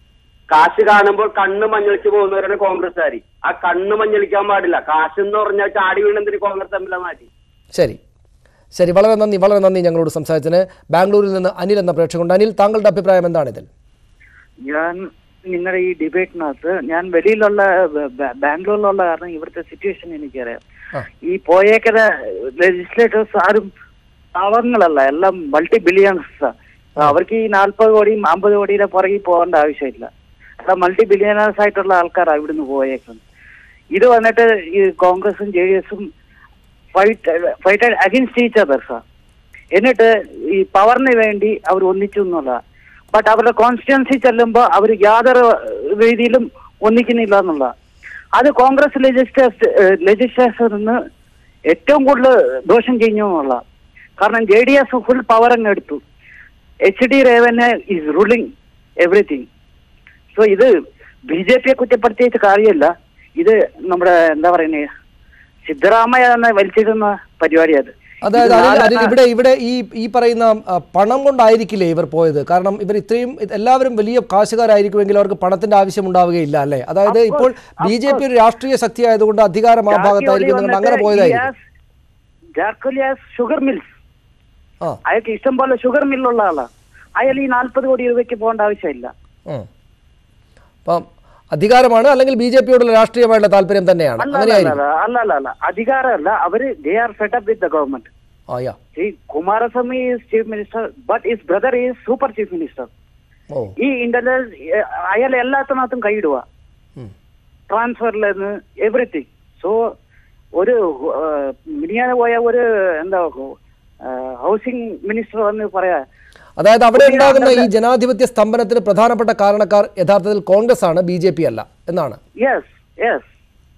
[SPEAKER 8] കാശ് കാണുമ്പോൾ കണ്ണ് മഞ്ഞളിച്ച് പോകുന്നവരാണ് കോൺഗ്രസ്സുകാരി ആ കണ്ണ് മഞ്ഞളിക്കാൻ പാടില്ല കാശ് എന്ന് പറഞ്ഞാൽ ചാടി വീണെന്തിന് കോൺഗ്രസ് തമ്മിലെ മാറ്റി
[SPEAKER 1] ശരി ശരി വളരെ നന്ദി വളരെ നന്ദി ഞങ്ങളോട് സംസാരിച്ചതിന് ബാംഗ്ലൂരിൽ നിന്ന് അനിൽ എന്ന പ്രേക്ഷകണ്ട് അനിൽ താങ്കളുടെ അഭിപ്രായം എന്താണ് ഇതിൽ
[SPEAKER 9] ഞാൻ നിങ്ങളുടെ ഈ ഡിബേറ്റിനകത്ത് ഞാൻ വെളിയിലുള്ള ബ- ബ- ബാംഗ്ലൂരിലുള്ള കാരണം ഇവിടുത്തെ സിറ്റുവേഷൻ എനിക്കറിയാം
[SPEAKER 1] ആ.
[SPEAKER 9] ഈ പോയേക്കര ലെജിസ്ലേറ്റേഴ്സ് ആരും പാവങ്ങളല്ല എല്ലാം മൾട്ടി ബില്യണേഴ്സ് അവർക്ക് ഈ നാൽപ്പത് കോടിയും അമ്പത് കോടിയുടെ പുറകിൽ പോകേണ്ട ആവശ്യമില്ല എല്ലാം മൾട്ടി ബില്യണേഴ്സ് ആയിട്ടുള്ള ആൾക്കാരാണ് ഇവിടുന്ന് പോയേക്കുന്നത് ഇത് വന്നിട്ട് ഈ കോൺഗ്രസും ജെ ഡി എസും fight fight against each other sir എന്നിട്ട് ഈ പവറിന് വേണ്ടി അവർ ഒന്നിച്ചു എന്നുള്ളതാണ് ബട്ട് അവരുടെ കോൺസ്റ്റിറ്റ്യൻസി ചെല്ലുമ്പോൾ അവർ യാതൊരു രീതിയിലും ഒന്നിക്കുന്നില്ല എന്നുള്ള അത് കോൺഗ്രസ് ലെജിസ്ലേഴ്സ് ലെജിസ്ലേച്ചറിന് ഏറ്റവും കൂടുതൽ ദോഷം കഴിഞ്ഞു എന്നുള്ള കാരണം J D S full power അങ്ങ് എടുത്തു H D Revanna is ruling everything so ഇത് ബി ജെ പിയെ കുറ്റപ്പെടുത്തിയിട്ട് കാര്യമല്ല ഇത് നമ്മുടെ എന്താ പറയുന്നത് സിദ്ധരാമയ്യ തന്നെ വലിച്ചിരുന്ന പരിപാടിയത്
[SPEAKER 1] അതായത്
[SPEAKER 9] ഇത്
[SPEAKER 1] അനിൽ,
[SPEAKER 9] നാലാ-
[SPEAKER 1] അനിൽ, ഇവിടെ ഇവിടെ ഈ ഈ പറയുന്ന ആ, പണം കൊണ്ടായിരിക്കില്ലേ ഇവർ പോയത് കാരണം ഇവർ ഇത്രയും ഇത് എല്ലാവരും വലിയ കാശുകാരായിരിക്കുമെങ്കിൽ അവർക്ക് പണത്തിന്റെ ആവശ്യം ഉണ്ടാവുകയില്ല അല്ലേ അതായത്
[SPEAKER 9] Of
[SPEAKER 1] ഇപ്പോൾ
[SPEAKER 9] course, of
[SPEAKER 1] B J P
[SPEAKER 9] course.
[SPEAKER 1] ഒരു രാഷ്ട്രീയ ശക്തി ആയതുകൊണ്ട് അധികാരം ആ ഭാഗത്തായിരിക്കും നിങ്ങൾ അങ്ങനെ പോയതായിരിക്കും
[SPEAKER 9] ജാർക്കോലിയാസ് ഷുഗർ മിൽസ്
[SPEAKER 1] ആ
[SPEAKER 9] അയാൾക്ക് ഇഷ്ടം പോലെ ഷുഗർ മില്ലുള്ള ആളാ അയാൾ ഈ നാൽപ്പത് കോടി രൂപയ്ക്ക് പോകേണ്ട ആവശ്യമില്ല
[SPEAKER 1] ഉം. അപ്പം അധികാരമാണ് അല്ലെങ്കിൽ ബി ജെ പിയോടുള്ള രാഷ്ട്രീയമായിട്ടുള്ള താല്പര്യം തന്നെയാണ്
[SPEAKER 9] അല്ല അല്ല
[SPEAKER 1] അങ്ങനെയായിരിക്കും
[SPEAKER 9] അല്ല അല്ല അല്ല അല്ല അധികാരമല്ല അവര് they are setup with the government
[SPEAKER 1] ആ yeah
[SPEAKER 9] See, Kumaraswamy is chief minister but his brother is super chief minister
[SPEAKER 1] ഓ
[SPEAKER 9] ഈ ഇന്റലിജൻസ് അയാൾ എല്ലാത്തിനകത്തും കൈയിടുക
[SPEAKER 1] ഉം.
[SPEAKER 9] ട്രാൻസ്ഫറിൽ നിന്ന് എവറിത്തിങ് സോ ഒരു മിനിയാതെ പോയ ഒരു എന്താ ഹൗസിംഗ് മിനിസ്റ്റർ വന്ന് പറയാ
[SPEAKER 1] അതായത് അവിടെ
[SPEAKER 9] പുതിയ
[SPEAKER 1] ഉണ്ടാകുന്ന ഈ
[SPEAKER 9] ആളുടെ-
[SPEAKER 1] ജനാധിപത്യ സ്തംഭനത്തിന് പ്രധാനപ്പെട്ട കാരണക്കാർ യഥാർത്ഥത്തിൽ കോൺഗ്രസ് ആണ് ബി ജെ പി അല്ല എന്നാണ്
[SPEAKER 9] യെസ് യെസ്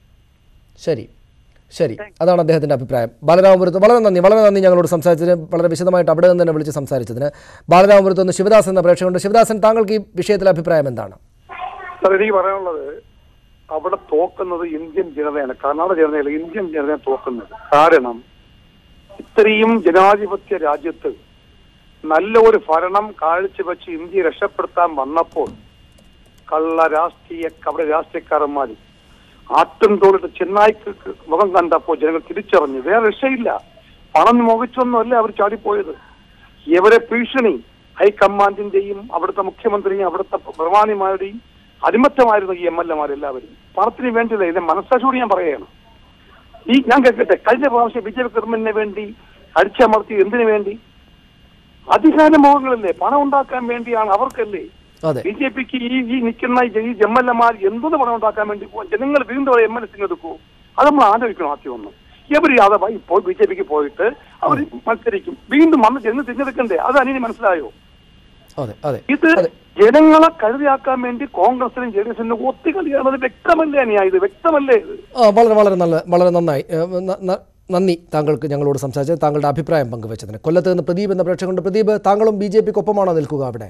[SPEAKER 1] ശരി ശരി അതാണ് അദ്ദേഹത്തിന്റെ അഭിപ്രായം ബാലരാമപുരത്ത് വളരെ നന്ദി വളരെ നന്ദി ഞങ്ങളോട് സംസാരിച്ചതിന് വളരെ വിശദമായിട്ട് അവിടെ നിന്ന് തന്നെ വിളിച്ച് സംസാരിച്ചതിന് ബാലരാമപുരത്ത് നിന്ന് ശിവദാസ് എന്ന പ്രേക്ഷകനുണ്ട് ശിവദാസൻ താങ്കൾക്ക് ഈ വിഷയത്തിൽ അഭിപ്രായം എന്താണ്
[SPEAKER 10] സാർ എനിക്ക് പറയാനുള്ളത് അവിടെ തോക്കുന്നത് ഇന്ത്യൻ ജനതയാണ് കർണാടക ജനതയല്ല ഇന്ത്യൻ ജനതയാണ് തോക്കുന്നത് കാരണം ഇത്രയും ജനാധിപത്യ രാജ്യത്ത് നല്ല ഒരു ഭരണം കാഴ്ചവെച്ച് ഇന്ത്യയെ രക്ഷപ്പെടുത്താൻ വന്നപ്പോൾ കള്ള രാഷ്ട്രീയ കപട രാഷ്ട്രീയക്കാരന്മാർ ആട്ടും തോളിട്ട് ചെന്നായിക്ക് മുഖം കണ്ടപ്പോൾ ജനങ്ങൾ തിരിച്ചറിഞ്ഞു വേറെ രക്ഷയില്ല പണം മുഖിച്ചൊന്നുമല്ല അവർ ചാടിപ്പോയത് ഇവരെ ഭീഷണി ഹൈക്കമാൻഡിന്റെയും അവിടുത്തെ മുഖ്യമന്ത്രിയും അവിടുത്തെ പ്രധാനിമാരുടെയും അടിമത്തമായിരുന്നു ഈ എം എൽ എമാരെല്ലാവരും പണത്തിന് വേണ്ടിയില്ല ഇത് മനസ്സാക്ഷോട് ഞാൻ പറയുകയാണ് ഈ ഞാൻ കേൾക്കട്ടെ കഴിഞ്ഞ പ്രാവശ്യം ബി ജെ പി ഗവൺമെന്റിന് വേണ്ടി അടിച്ചമർത്തി എന്തിനു വേണ്ടി അധികാര മോഹങ്ങളല്ലേ പണം ഉണ്ടാക്കാൻ വേണ്ടിയാണ് അവർക്കല്ലേ
[SPEAKER 1] അതെ
[SPEAKER 10] ബി ജെ പിക്ക് ഈ ഈ നിൽക്കുന്ന ഈ എം എൽ എമാർ എന്തൊന്ന് പണം ഉണ്ടാക്കാൻ വേണ്ടി പോകും ജനങ്ങൾ വീണ്ടും എം എൽ എ തിരഞ്ഞെടുക്കൂ അത് നമ്മൾ ആലോചിക്കണം ആദ്യം ഒന്ന് എവർ യാദവ് ഇപ്പോൾ ബി ജെ പിക്ക് പോയിട്ട് അവർ മത്സരിക്കും വീണ്ടും വന്ന് ജനങ്ങൾ തിരഞ്ഞെടുക്കണ്ടേ അത് അനിയന് മനസ്സിലായോ
[SPEAKER 1] അതെ അതെ
[SPEAKER 10] ഇത്
[SPEAKER 1] അതെ
[SPEAKER 10] ജനങ്ങളെ കരുതിയാക്കാൻ വേണ്ടി കോൺഗ്രസിനും ജെ ഡി എസിനും ഒത്തുകളിയാണ് അത് വ്യക്തമല്ലേ അനിയാ ഇത് വ്യക്തമല്ലേ ഇത്
[SPEAKER 1] ആ വളരെ വളരെ നല്ല വളരെ നന്നായി ഏ, ന- ന- നന്ദി താങ്കൾക്ക് ഞങ്ങളോട് സംസാരിച്ചത് താങ്കളുടെ അഭിപ്രായം പങ്കുവച്ചതിന് കൊല്ലത്ത് നിന്ന് പ്രദീപ് എന്ന പ്രേക്ഷകനുണ്ട് പ്രദീപ് താങ്കളും ബി ജെ പിക്ക് ഒപ്പമാണോ നിൽക്കുക അവിടെ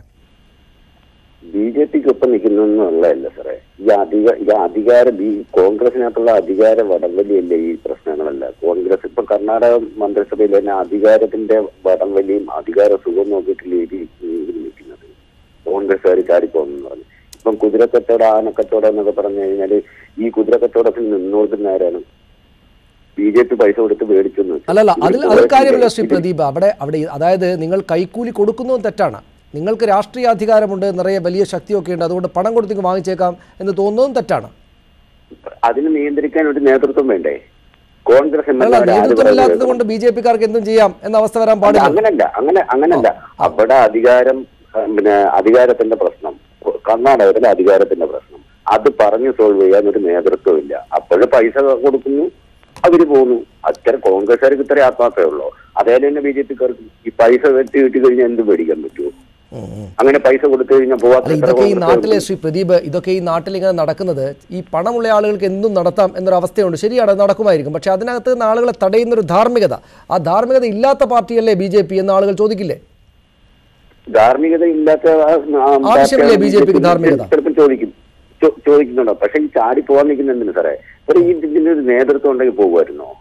[SPEAKER 11] ബി ജെ പിക്ക് ഒപ്പം നിൽക്കുന്നൊന്നുമല്ല സാറേ ഈ അധിക ഈ അധികാര ബി കോൺഗ്രസിനകത്തുള്ള അധികാര വടംവലിയല്ലേ ഈ പ്രശ്നങ്ങളല്ല കോൺഗ്രസ് ഇപ്പൊ കർണാടക മന്ത്രിസഭയിൽ തന്നെ അധികാരത്തിന്റെ വടംവലിയും അധികാര സുഖം നോക്കിയിട്ടില്ല ഈ നിൽക്കുന്നത് കോൺഗ്രസ്സുകാർ ചാടിപ്പോകുന്നു പറഞ്ഞു ഇപ്പം കുതിരക്കച്ചവടം ആനക്കച്ചവടം എന്നൊക്കെ പറഞ്ഞു കഴിഞ്ഞാല് ഈ കുതിരക്കച്ചവടത്തിൽ നിന്നോടുന്ന ആരാണ് ബി ജെ പി പൈസ കൊടുത്ത് മേടിച്ചു എന്ന് വെച്ചു.
[SPEAKER 1] അല്ലല്ല അതിൽ
[SPEAKER 11] ഇതിൽ
[SPEAKER 1] അതിൽ കാര്യമില്ല
[SPEAKER 11] ഇതിൽ-
[SPEAKER 1] ശ്രീ പ്രദീപ് അവിടെ അവിടെ അതായത് നിങ്ങൾ കൈക്കൂലി കൊടുക്കുന്നതും തെറ്റാണ് നിങ്ങൾക്ക് രാഷ്ട്രീയ അധികാരമുണ്ട് നിറയെ വലിയ ശക്തിയൊക്കെ ഉണ്ട് അതുകൊണ്ട് പണം കൊടുത്തേക്ക് വാങ്ങിച്ചേക്കാം എന്ന് തോന്നുന്നതും തെറ്റാണ്
[SPEAKER 11] അതിന് നിയന്ത്രിക്കാൻ ഒരു നേതൃത്വം വേണ്ടേ കോൺഗ്രസ് എം എൽ
[SPEAKER 1] അല്ല
[SPEAKER 11] എമാരെ ആര്
[SPEAKER 1] നേതൃത്വമില്ലാത്തത്
[SPEAKER 11] പറഞ്ഞു
[SPEAKER 1] കൊണ്ട് ബി ജെ പിക്കാർക്ക് എന്തും ചെയ്യാം എന്ന അവസ്ഥ വരാൻ
[SPEAKER 11] അല്ല,
[SPEAKER 1] പാടില്ല
[SPEAKER 11] അങ്ങനല്ല അങ്ങനെ അങ്ങനല്ല അവിടെ അധികാരം ആ, പിന്നെ അധികാരത്തിന്റെ പ്രശ്നം കർണാടകത്തിലെ അധികാരത്തിന്റെ പ്രശ്നം അത് പറഞ്ഞ് സോൾവ് ചെയ്യാൻ ഒരു നേതൃത്വമില്ല അപ്പോഴും പൈസ കൊടുക്കുന്നു അവര് പോകുന്നു അത്ര കോൺഗ്രസ്സുകാർക്ക് ഇത്ര ആത്മാർത്ഥമേ ഉള്ളൂ അതേപോലെ തന്നെ ബി ജെ പിക്കാർക്ക് ഈ പൈസ വെട്ടി കിട്ടി കഴിഞ്ഞാൽ എന്ത് മേടിക്കാൻ പറ്റുമോ അങ്ങനെ പൈസ കൊടുത്തു കഴിഞ്ഞാൽ പോവാത്ത
[SPEAKER 1] അല്ല
[SPEAKER 11] എത്ര
[SPEAKER 1] ഇതൊക്കെ ഈ നാട്ടിലെ
[SPEAKER 11] കോൺഗ്രസ്സുകാരുണ്ട്?
[SPEAKER 1] ശ്രീ പ്രദീപ് ഇതൊക്കെ ഈ നാട്ടിൽ ഇങ്ങനെ നടക്കുന്നത് ഈ പണമുള്ള ആളുകൾക്ക് എന്തും നടത്താം എന്നൊരു അവസ്ഥയുണ്ട് ശരിയാണ് അത് നടക്കുമായിരിക്കും പക്ഷെ അതിനകത്ത് നിന്ന് ആളുകളെ തടയുന്ന ഒരു ധാർമ്മികത ആ ധാർമ്മികത ഇല്ലാത്ത പാർട്ടിയല്ലേ ബി ജെ പി എന്ന് ആളുകൾ ചോദിക്കില്ലേ
[SPEAKER 11] ധാർമ്മികത ഇല്ലാത്ത ആ, ആ,
[SPEAKER 1] ആവശ്യമില്ലേ
[SPEAKER 11] പാർട്ടിയാണ്
[SPEAKER 1] BJP ക്ക് ധാർമ്മികത?
[SPEAKER 11] ചിലപ്പോൾ ചോദിക്കും ചോ- ചോദിക്കുന്നുണ്ടോ പക്ഷെ ഈ ചാടി പോകാൻ നിൽക്കുന്ന എന്തിനു സാറേ ഒരു ഈ ഇതിന്റെ ഒരു നേതൃത്വം ഉണ്ടെങ്കിൽ പോകുമായിരുന്നോ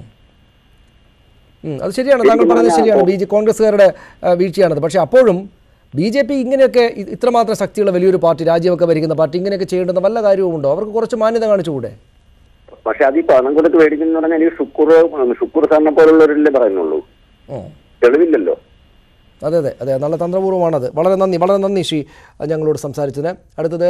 [SPEAKER 1] ഉം, അത് ശരിയാണ് താങ്കൾ
[SPEAKER 11] ശരിക്കും
[SPEAKER 1] പറഞ്ഞത്
[SPEAKER 11] പറഞ്ഞാൽ
[SPEAKER 1] ശരിയാണ് ബി ജെ കോൺഗ്രസ്സുകാരുടെ ആ, വീഴ്ചയാണത് പക്ഷേ അപ്പോഴും ബി ജെ പി ഇങ്ങനെയൊക്കെ ഇ- ഇത്രമാത്രം ശക്തിയുള്ള വലിയൊരു പാർട്ടി രാജ്യമൊക്കെ ഭരിക്കുന്ന പാർട്ടി ഇങ്ങനെയൊക്കെ ചെയ്യേണ്ടുന്ന വല്ല കാര്യവുമുണ്ടോ അവർക്ക് കുറച്ച് മാന്യത കാണിച്ചുകൂടെ
[SPEAKER 11] പക്ഷെ അത് ഈ പണം കൊടുത്ത് മേടിക്കുന്ന പറഞ്ഞാൽ എനിക്ക് ഷുക്കൂർ ഷുക്കൂർ സാറിനെ പോലുള്ളവരല്ലേ പറയുന്നുള്ളൂ
[SPEAKER 1] ഉം.
[SPEAKER 11] തെളിവില്ലല്ലോ
[SPEAKER 1] അതെ അതെ അതെ നല്ല തന്ത്രപൂർവ്വമാണത് വളരെ നന്ദി വളരെ നന്ദി ശ്രീ അഹ് ഞങ്ങളോട് സംസാരിച്ചതിന് അടുത്തത്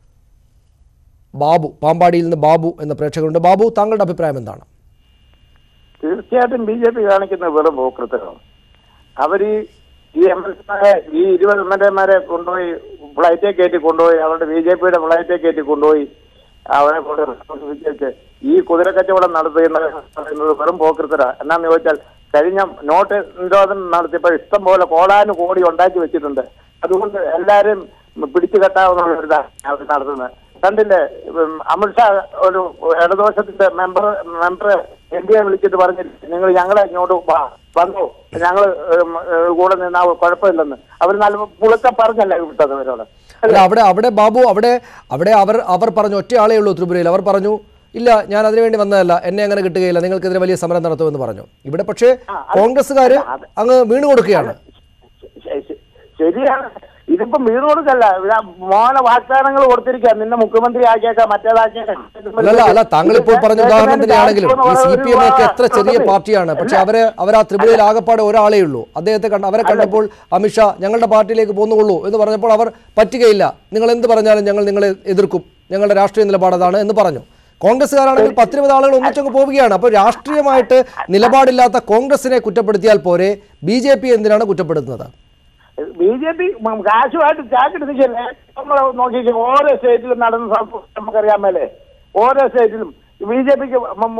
[SPEAKER 1] ബാബു പാമ്പാടിയിൽ നിന്ന് ബാബു എന്ന പ്രേക്ഷകരുണ്ട് ബാബു താങ്കളുടെ അഭിപ്രായം എന്താണ്
[SPEAKER 12] തീർച്ചയായിട്ടും ബി ജെ പി കാണിക്കുന്ന വെറും പോക്കൃത്തരമാണ് അവര് ഈ എം എൽ എമാരെ ഈ ഇരുപത് എം എൽ എമാരെ കൊണ്ടുപോയി ഫ്ലൈറ്റേ കയറ്റി കൊണ്ടുപോയി അവരുടെ ബി ജെ പിയുടെ ഫ്ലൈറ്റേ കയറ്റി കൊണ്ടുപോയി അവരെ കൊണ്ട് വിജയിച്ച് ഈ കുതിര കച്ചവടം നടത്തുന്നത് പറയുന്നത് വെറും പോക്കൃത്തര എന്നാന്ന് ചോദിച്ചാൽ കഴിഞ്ഞ നോട്ട് നിരോധനം നടത്തിയപ്പോൾ ഇഷ്ടം പോലെ കോടാനു കോടി ഉണ്ടാക്കി വെച്ചിട്ടുണ്ട് അതുകൊണ്ട് എല്ലാരും പിടിച്ചു കെട്ടാവുന്ന ഒരു ഇതാണ് അവർ നടത്തുന്നത് കണ്ടില്ലേ ഉം, അമിത്ഷാ ഒരു ഇടതുപക്ഷത്തിന്റെ മെമ്പർ മെമ്പർ എം പിയെ വിളിച്ചിട്ട് പറഞ്ഞില്ല നിങ്ങൾ ഞങ്ങളെ ഇങ്ങോട്ട് വാ, വന്നു ഞങ്ങൾ കൂടെ നിന്നാ കുഴപ്പമില്ലെന്ന് അവർ നല്ല പുളുക്ക പറഞ്ഞല്ല വിട്ടത് അവരോട്
[SPEAKER 1] അല്ല അവിടെ അവിടെ ബാബു അവിടെ അവിടെ അവർ അവർ പറഞ്ഞു ഒറ്റ ആളേ ഉള്ളൂ ത്രിപുരയിൽ അവർ പറഞ്ഞു ഇല്ല ഞാൻ അതിനുവേണ്ടി വന്നതല്ല എന്നെ അങ്ങനെ കിട്ടുകയില്ല നിങ്ങൾക്കെതിരെ വലിയ സമരം നടത്തുമെന്ന് പറഞ്ഞു ഇവിടെ പക്ഷേ കോൺഗ്രസ്സുകാർ അങ്ങ് വീണു കൊടുക്കുകയാണ്
[SPEAKER 12] ശ- ശ- ശരിയാണ് ഇതിപ്പോ വീട് കൊടുക്കല്ല ഇവിടെ മോനെ വാഗ്ദാനങ്ങൾ കൊടുത്തിരിക്കുക നിന്നെ മുഖ്യമന്ത്രി ആക്കിയേക്കാം മറ്റേതാക്കിയേക്കാം
[SPEAKER 1] അല്ലല്ല അല്ല താങ്കൾ ഇപ്പോൾ പറഞ്ഞ ഉദാഹരണം തന്നെയാണെങ്കിലും ഈ സി പി എം ഒക്കെ എത്ര ചെറിയ പാർട്ടിയാണ് പക്ഷെ അവര് അവർ ആ ത്രിപുരയിൽ ആകപ്പാടെ ഒരാളേ ഉള്ളൂ അദ്ദേഹത്തെ കണ്ട അവരെ കണ്ടപ്പോൾ അമിത്ഷാ ഞങ്ങളുടെ പാർട്ടിയിലേക്ക് പോന്നുകൊള്ളൂ എന്ന് പറഞ്ഞപ്പോൾ അവർ പറ്റുകയില്ല നിങ്ങൾ എന്ത് പറഞ്ഞാലും ഞങ്ങൾ നിങ്ങളെ എതിർക്കും ഞങ്ങളുടെ രാഷ്ട്രീയ നിലപാട് അതാണ് എന്ന് പറഞ്ഞു കോൺഗ്രസ്സുകാരാണെങ്കിൽ പത്തിരുപത് ആളുകൾ ഒന്നിച്ചങ്ങ് പോവുകയാണ് അപ്പോൾ രാഷ്ട്രീയമായിട്ട് നിലപാടില്ലാത്ത കോൺഗ്രസിനെ കുറ്റപ്പെടുത്തിയാൽ പോരെ ബി ജെ പി എന്തിനാണ് കുറ്റപ്പെടുത്തുന്നത്
[SPEAKER 12] ബി ജെ പി കാശുമായിട്ട് ചാക്കെടുത്ത് നമ്മൾ നോക്കിക്കേ ഓരോ സ്റ്റേറ്റിലും നടന്ന സംഭവം നമുക്കറിയാൻ മേലെ ഓരോ സ്റ്റേറ്റിലും ബി ജെ പിക്ക്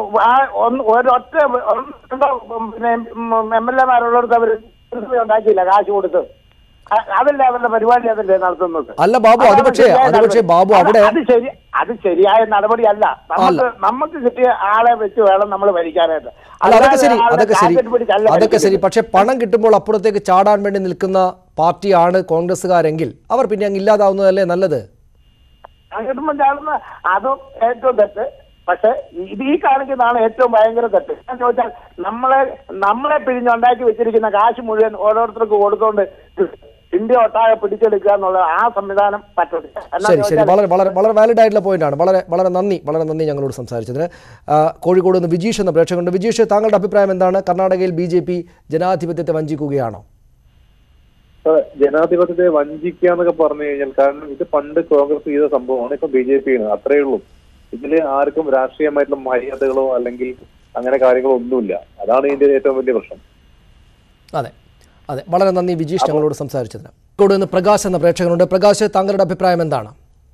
[SPEAKER 12] ഒരൊറ്റ ഒന്ന് രണ്ടോ പിന്നെ എം എൽ എമാരുള്ളിടത്ത് അവർ ഉണ്ടാക്കിയില്ല കാശ് കൊടുത്ത് അ- അതല്ലേ അവരുടെ പരിപാടി അതല്ലേ നടത്തുന്നത്
[SPEAKER 1] അല്ല ബാബു, അത്
[SPEAKER 12] അതാണ്
[SPEAKER 1] പക്ഷേ-
[SPEAKER 12] ശരിയായ
[SPEAKER 1] അത് പക്ഷേ
[SPEAKER 12] നടപടി.
[SPEAKER 1] ബാബു
[SPEAKER 12] അത്
[SPEAKER 1] അവിടെ-
[SPEAKER 12] അത് ശരി അത് ശരിയായ നടപടിയല്ല നമുക്ക് നമുക്ക് കിട്ടിയ ആളെ വെച്ച് വേണം നമ്മൾ ഭരിക്കാനായിട്ട്
[SPEAKER 1] അല്ല അതൊക്കെ ശരി
[SPEAKER 12] ആളുടെ
[SPEAKER 1] അതൊക്കെ ശരി
[SPEAKER 12] കാറ്റടി പിടിച്ചല്ല
[SPEAKER 1] അതൊക്കെ ശരി
[SPEAKER 12] ഭരിക്കുന്നത്.
[SPEAKER 1] പക്ഷെ പണം കിട്ടുമ്പോൾ അപ്പുറത്തേക്ക് ചാടാൻ വേണ്ടി നിൽക്കുന്ന പാർട്ടിയാണ് കോൺഗ്രസ്സുകാരെങ്കിൽ അവർ പിന്നെ അങ്ങ് ഇല്ലാതാവുന്നതല്ലേ നല്ലത്
[SPEAKER 12] കിട്ടുമ്പോൾ ചാടുന്ന അതും ഏറ്റവും തെറ്റ് പക്ഷെ ഇത് ഈ കാണിക്കുന്നതാണ് ഏറ്റവും ഭയങ്കര തെറ്റ് ഞാൻ ചോദിച്ചാൽ നമ്മളെ നമ്മളെ പിഴിഞ്ഞുണ്ടാക്കി വെച്ചിരിക്കുന്ന കാശ് മുഴുവൻ ഓരോരുത്തർക്ക് കൊടുത്തോണ്ട് ഇന്ത്യ ഒട്ടാകെ പിടിച്ചെടുക്കുക എന്നുള്ള ആ സംവിധാനം പറ്റത്തില്ല എന്നാന്ന്
[SPEAKER 1] ശരി ശരി
[SPEAKER 12] ചോദിച്ചാൽ
[SPEAKER 1] വളരെ വളരെ വളരെ വാലിഡ് ആയിട്ടുള്ള പോയിന്റാണ് വളരെ വളരെ നന്ദി വളരെ നന്ദി ഞങ്ങളോട് സംസാരിച്ചതിന് ആ, കോഴിക്കോട് നിന്ന് വിജീഷ് എന്ന പ്രേക്ഷകനുണ്ട് വിജീഷ് താങ്കളുടെ അഭിപ്രായം എന്താണ് കർണാടകയിൽ ബി ജെ പി ജനാധിപത്യത്തെ വഞ്ചിക്കുകയാണോ
[SPEAKER 6] അതെ, ജനാധിപത്യത്തെ വഞ്ചിക്കുക എന്നൊക്കെ പറഞ്ഞു കഴിഞ്ഞാൽ കാരണം ഇത് പണ്ട് കോൺഗ്രസ് ചെയ്ത സംഭവമാണ് ഇപ്പൊ ബി ജെ പി ആണ് അത്രേ ഉള്ളൂ ഇതില് ആർക്കും രാഷ്ട്രീയമായിട്ടുള്ള മര്യാദകളോ അല്ലെങ്കിൽ അങ്ങനെ കാര്യങ്ങളോ ഒന്നുമില്ല അതാണ് ഇതിന്റെ ഏറ്റവും വലിയ പ്രശ്നം
[SPEAKER 1] അതെ അതെ വളരെ നന്ദി വിജീഷ് ഞങ്ങളോട് സംസാരിച്ചതിന് കോഴിക്കോട് നിന്ന് പ്രകാശ് എന്ന പ്രേക്ഷകനുണ്ട് പ്രകാശ് താങ്കളുടെ അഭിപ്രായം എന്താണ്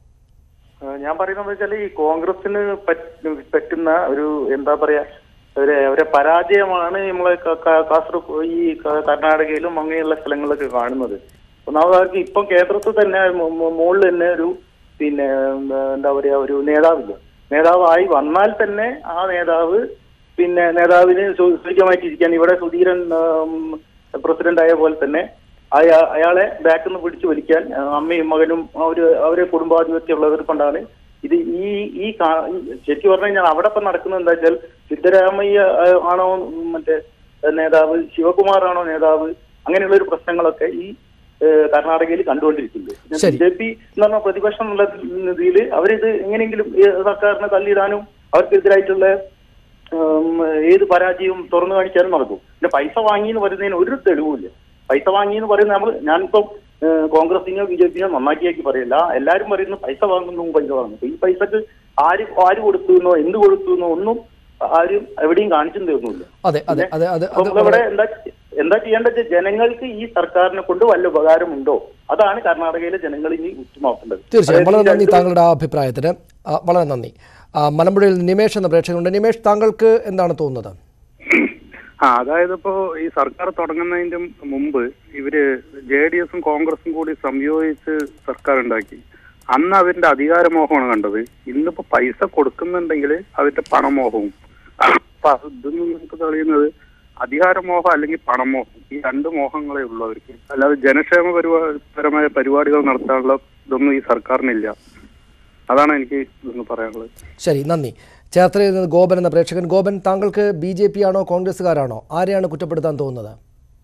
[SPEAKER 13] ആ, ഞാൻ പറയുന്നത് വെച്ചാൽ ഈ കോൺഗ്രസിന് പറ്റ് പറ്റുന്ന ഒരു എന്താ പറയാ ഒരു അവരെ പരാജയമാണ് നമ്മളെ ക- ക- കാസർഗോഡ് ഈ ക- കർണാടകയിലും അങ്ങനെയുള്ള സ്ഥലങ്ങളിലൊക്കെ കാണുന്നത് ഒന്നാമത് അവർക്ക് ഇപ്പം കേന്ദ്രത്തിൽ തന്നെ മു- മു- മുകളിൽ തന്നെ ഒരു പിന്നെ എന്താ എന്താ പറയാ ഒരു നേതാവില്ല നേതാവായി വന്നാൽ തന്നെ ആ നേതാവ് പിന്നെ നേതാവിന് സു- സുഖമായിട്ടിരിക്കാൻ ഇവിടെ സുധീരൻ പ്രസിഡന്റ് ആയ പോലെ തന്നെ അയാ- അയാളെ ബാക്കിൽ നിന്ന് പിടിച്ചു വലിക്കാൻ ആ, അമ്മയും മകനും അവര് അവരെ കുടുംബാധിപത്യമുള്ളവർ കൊണ്ടാണ് ഇത് ഈ ഈ കാ- ഈ ശരിക്കും പറഞ്ഞു കഴിഞ്ഞാൽ അവിടെ ഇപ്പം നടക്കുന്നത് എന്താ വെച്ചാൽ സിദ്ധരാമയ്യ ആ, ആണോ മറ്റേ നേതാവ് ശിവകുമാർ ആണോ നേതാവ് അങ്ങനെയുള്ള ഒരു പ്രശ്നങ്ങളൊക്കെ ഈ ഏഹ്, കർണാടകയിൽ കണ്ടുകൊണ്ടിരിക്കുന്നത്
[SPEAKER 1] ശരി.
[SPEAKER 13] ബി ജെ പി എന്ന് പറഞ്ഞ പ്രതിപക്ഷം എന്നുള്ള രീതിയിൽ അവരിത് എങ്ങനെയെങ്കിലും ഈ സർക്കാരിനെ തള്ളിയിടാനും അവർക്കെതിരായിട്ടുള്ള ഉം, ഏത് പരാജയവും തുറന്നു കാണിച്ചാലും നടക്കും പിന്നെ പൈസ വാങ്ങി എന്ന് പറയുന്നതിന് ഒരു തെളിവുമില്ല പൈസ വാങ്ങി എന്ന് പറയുന്നത് നമ്മൾ ഞാനിപ്പം ഏഹ്, കോൺഗ്രസിനെയോ ബി ജെ പിയോ നന്നാക്കിയാക്കി പറയില്ല എല്ലാവരും പറയുന്നു പൈസ വാങ്ങുന്നു പൈസ വാങ്ങുന്നു ഈ പൈസക്ക് ആര് ആര് കൊടുത്തു എന്നോ എന്ത് കൊടുത്തു എന്നോ ഒന്നും ആരും എവിടെയും കാണിച്ചും തീർന്നില്ല
[SPEAKER 1] അതെ അതെ അതെ അതെ
[SPEAKER 13] അപ്പൊ
[SPEAKER 1] അത്
[SPEAKER 13] നമ്മളിവിടെ എന്താ എന്താ ചെയ്യേണ്ടത് വെച്ചാൽ ജനങ്ങൾക്ക് ഈ സർക്കാരിനെ കൊണ്ട് വല്ല ഉപകാരമുണ്ടോ അതാണ് കർണാടകയിലെ ജനങ്ങൾ ഇനി ഉറ്റുനോക്കേണ്ടത്
[SPEAKER 1] തീർച്ചയായും വളരെ
[SPEAKER 13] അതായത് ഈ
[SPEAKER 1] നന്ദി
[SPEAKER 13] രണ്ട്
[SPEAKER 1] താങ്കളുടെ ആ അഭിപ്രായത്തിന് ആ, വളരെ നന്ദി ആ, മലമ്പുഴയിൽ നിമേഷ് എന്ന പ്രേക്ഷകനുണ്ട് നിമേഷ് താങ്കൾക്ക് എന്താണ് തോന്നുന്നത്
[SPEAKER 14] ആ അതായത് ഇപ്പോ ഈ സർക്കാർ തുടങ്ങുന്നതിന്റെ മുമ്പ് ഇവര് ജെ ഡി എസും കോൺഗ്രസും കൂടി സംയോജിച്ച് സർക്കാർ ഉണ്ടാക്കി അന്ന് അവരുടെ അധികാരമോഹമാണ് കണ്ടത് ഇന്നിപ്പോ പൈസ കൊടുക്കുന്നുണ്ടെങ്കിൽ അവരുടെ പണമോഹവും അപ്പൊ അത് ഇതൊന്നും നമുക്ക് തെളിയുന്നത് അധികാരമോഹം അല്ലെങ്കിൽ പണമോഹം ഈ രണ്ട് മോഹങ്ങളേ ഉള്ളൂ അവർക്ക് അല്ലാതെ ജനക്ഷേമ പരിപാടിപരമായ പരിപാടികൾ നടത്താനുള്ള ഇതൊന്നും ഈ സർക്കാരിനില്ല അതാണ് എനിക്ക് ഇതൊന്ന് പറയാനുള്ളത്
[SPEAKER 1] ശരി നന്ദി ചേർത്തലയിൽ നിന്ന് ഗോപൻ എന്ന പ്രേക്ഷകൻ ഗോപൻ താങ്കൾക്ക് ബി ജെ പി ആണോ കോൺഗ്രസ്സുകാരാണോ ആരെയാണ് കുറ്റപ്പെടുത്താൻ തോന്നുന്നത്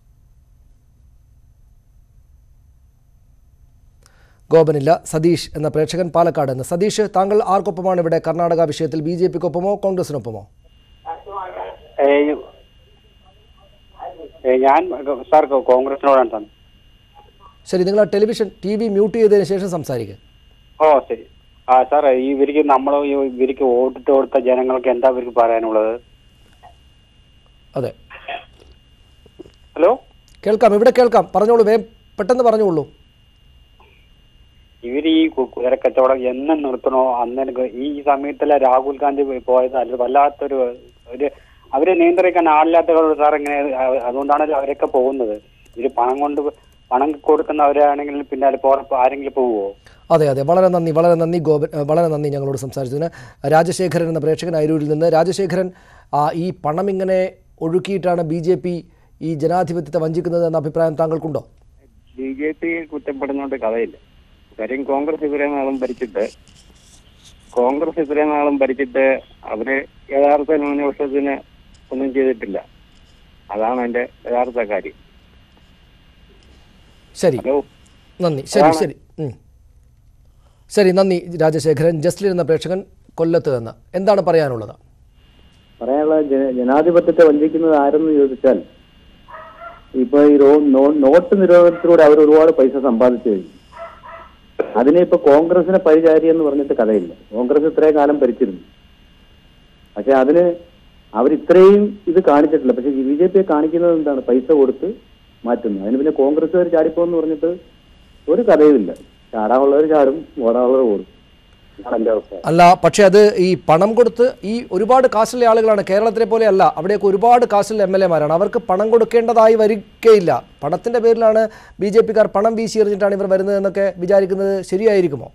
[SPEAKER 1] ഗോപനില്ല സതീഷ് എന്ന പ്രേക്ഷകൻ പാലക്കാട് നിന്ന് സതീഷ് താങ്കൾ ആർക്കൊപ്പമാണ് ഇവിടെ കർണാടക വിഷയത്തിൽ ബി ജെ പിക്കൊപ്പമോ കോൺഗ്രസിനൊപ്പമോ
[SPEAKER 15] ഏയ് ഏയ് ഞാൻ സാർ കോൺഗ്രസിനോടാണ് തന്നെ
[SPEAKER 1] ശരി നിങ്ങൾ ആ ടെലിവിഷൻ ടി വി മ്യൂട്ട് ചെയ്തതിന് ശേഷം സംസാരിക്കുക
[SPEAKER 15] ഓ ശരി ആ സാർ ഇവർക്ക് നമ്മൾ ഇവർക്ക് വോട്ടിട്ട് കൊടുത്ത ജനങ്ങൾക്ക് എന്താ ഇവർക്ക് പറയാനുള്ളത്
[SPEAKER 1] അതെ
[SPEAKER 15] ഹലോ
[SPEAKER 1] കേൾക്കാം ഇവിടെ കേൾക്കാം പറഞ്ഞോളൂ വേഗം പെട്ടെന്ന് പറഞ്ഞോളൂ
[SPEAKER 15] ഇവർ ഈ കു- കുതിരക്കച്ചവടം എന്ന് നിർത്തണോ അന്ന് എനിക്ക് ഈ സമയത്തല്ല രാഹുൽ ഗാന്ധി പോയത് അത് വല്ലാത്തൊരു ഒരു അവരെ നിയന്ത്രിക്കാൻ ആളില്ലാത്ത സാർ എങ്ങനെ അ- അതുകൊണ്ടാണല്ലോ അവരൊക്കെ പോകുന്നത് ഇവര് പണം കൊണ്ട് പണം കൊടുക്കുന്നവരാണെങ്കിൽ പിന്നെ അതിപ്പോ ആരെങ്കിലും പോവുമോ
[SPEAKER 1] അതെ അതെ വളരെ നന്ദി വളരെ നന്ദി ഗോപൻ ഏഹ് വളരെ നന്ദി ഞങ്ങളോട് സംസാരിച്ചതിന് രാജശേഖരൻ എന്ന പ്രേക്ഷകൻ അരൂരിൽ നിന്ന് രാജശേഖരൻ ആ, ഈ പണം ഇങ്ങനെ ഒഴുക്കിയിട്ടാണ് ബി ജെ പി ഈ ജനാധിപത്യത്തെ വഞ്ചിക്കുന്നത് എന്ന അഭിപ്രായം താങ്കൾക്കുണ്ടോ
[SPEAKER 16] ബി ജെ പി കുറ്റപ്പെടുന്നോണ്ട് കഥയില്ല കാര്യം കോൺഗ്രസ് ഇത്രയും നാളും ഭരിച്ചിട്ട് കോൺഗ്രസ് ഇത്രയും നാളും ഭരിച്ചിട്ട് അവര് യഥാർത്ഥ ന്യൂനപക്ഷത്തിന് ഒന്നും ചെയ്തിട്ടില്ല അതാണ് എന്റെ യഥാർത്ഥ കാര്യം
[SPEAKER 1] ശരി നന്ദി ശരി
[SPEAKER 16] അതാണ്.
[SPEAKER 1] ശരി ഉം. ശരി നന്ദി രാജശേഖരൻ ജസ്ലിൻ എന്ന പ്രേക്ഷകൻ കൊല്ലത്ത് നിന്ന് എന്താണ് പറയാനുള്ളത്
[SPEAKER 17] പറയാനുള്ള ജന- ജനാധിപത്യത്തെ വഞ്ചിക്കുന്നത് ആരെന്ന് ചോദിച്ചാൽ ഇപ്പൊ ഈ റോ- നോ- നോട്ട് നിരോധനത്തിലൂടെ അവർ ഒരുപാട് പൈസ സമ്പാദിച്ചു കഴിഞ്ഞു അതിനെ ഇപ്പൊ കോൺഗ്രസിനെ പരിചാരി എന്ന് പറഞ്ഞിട്ട് കഥയില്ല കോൺഗ്രസ് ഇത്രയും കാലം ഭരിച്ചിരുന്നു പക്ഷെ അതിന് അവർ ഇത്രയും ഇത് കാണിച്ചിട്ടില്ല പക്ഷെ ബി ജെ പിയെ കാണിക്കുന്നത് എന്താണ് പൈസ കൊടുത്ത് മാറ്റുന്നു അതിന് പിന്നെ കോൺഗ്രസ്സുകാർ ചാടിപ്പോന്ന് പറഞ്ഞിട്ട് ഒരു കഥയുമില്ല ചാടാനുള്ളവർ ചാടും ഓടാനുള്ളവർ ഓടും അതാണ് എന്റെ അഭിപ്രായം
[SPEAKER 1] അല്ല പക്ഷേ അത് ഈ പണം കൊടുത്ത് ഈ ഒരുപാട് കാശുള്ള ആളുകളാണ് കേരളത്തിലെ പോലെ അല്ല അവിടെയൊക്കെ ഒരുപാട് കാശുള്ള എം എൽ എമാരാണ് അവർക്ക് പണം കൊടുക്കേണ്ടതായി വരികയില്ല പണത്തിന്റെ പേരിലാണ് ബി ജെ പിക്കാർ പണം വീശി എറിഞ്ഞിട്ടാണ് ഇവർ വരുന്നത് എന്നൊക്കെ വിചാരിക്കുന്നത് ശരിയായിരിക്കുമോ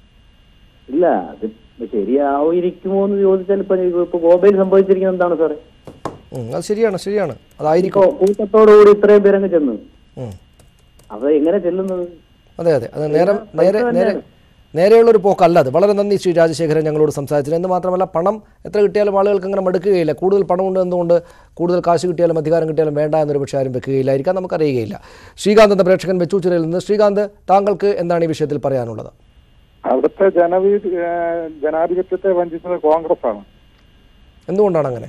[SPEAKER 17] ഇല്ല അത് ശരിയായിരിക്കുമോ എന്ന് ചോദിച്ചാൽ ഇപ്പൊ ഇപ്പൊ ഗോവയിൽ സംഭവിച്ചിരിക്കുന്നത് എന്താണ് സാറേ
[SPEAKER 1] ഉം, അത് ശരിയാണ് ശരിയാണ് അതായിരിക്കും
[SPEAKER 17] ഇപ്പൊ കൂട്ടത്തോടുകൂടി ഇത്രയും പേരങ്ങ് ചെന്നു
[SPEAKER 1] ഉം.
[SPEAKER 17] അത് എങ്ങനെ ചെല്ലുന്നത്
[SPEAKER 1] അതെ അതെ അത് നേരെ നേരെ നേരെ നേരെയുള്ള ഒരു പോക്കല്ല അത് വളരെ നന്ദി ശ്രീ രാജശേഖരൻ ഞങ്ങളോട് സംസാരിച്ചത് എന്ന് മാത്രമല്ല പണം എത്ര കിട്ടിയാലും ആളുകൾക്ക് അങ്ങനെ മടുക്കുകയില്ല കൂടുതൽ പണം ഉണ്ട് എന്നതുകൊണ്ട് കൂടുതൽ കാശ് കിട്ടിയാലും അധികാരം കിട്ടിയാലും വേണ്ട എന്നൊരു പക്ഷേ ആരും വെക്കുകയില്ലായിരിക്കാം നമുക്കറിയുകയില്ല ശ്രീകാന്ത് എന്ന പ്രേക്ഷകൻ വെച്ചൂച്ചിറയിൽ നിന്ന് ശ്രീകാന്ത് താങ്കൾക്ക് എന്താണ് ഈ വിഷയത്തിൽ പറയാനുള്ളത്
[SPEAKER 18] അവിടുത്തെ ജനവീ ഏഹ് ജനാധിപത്യത്തെ വഞ്ചിച്ചത് കോൺഗ്രസ് ആണ്
[SPEAKER 1] എന്തുകൊണ്ടാണ് അങ്ങനെ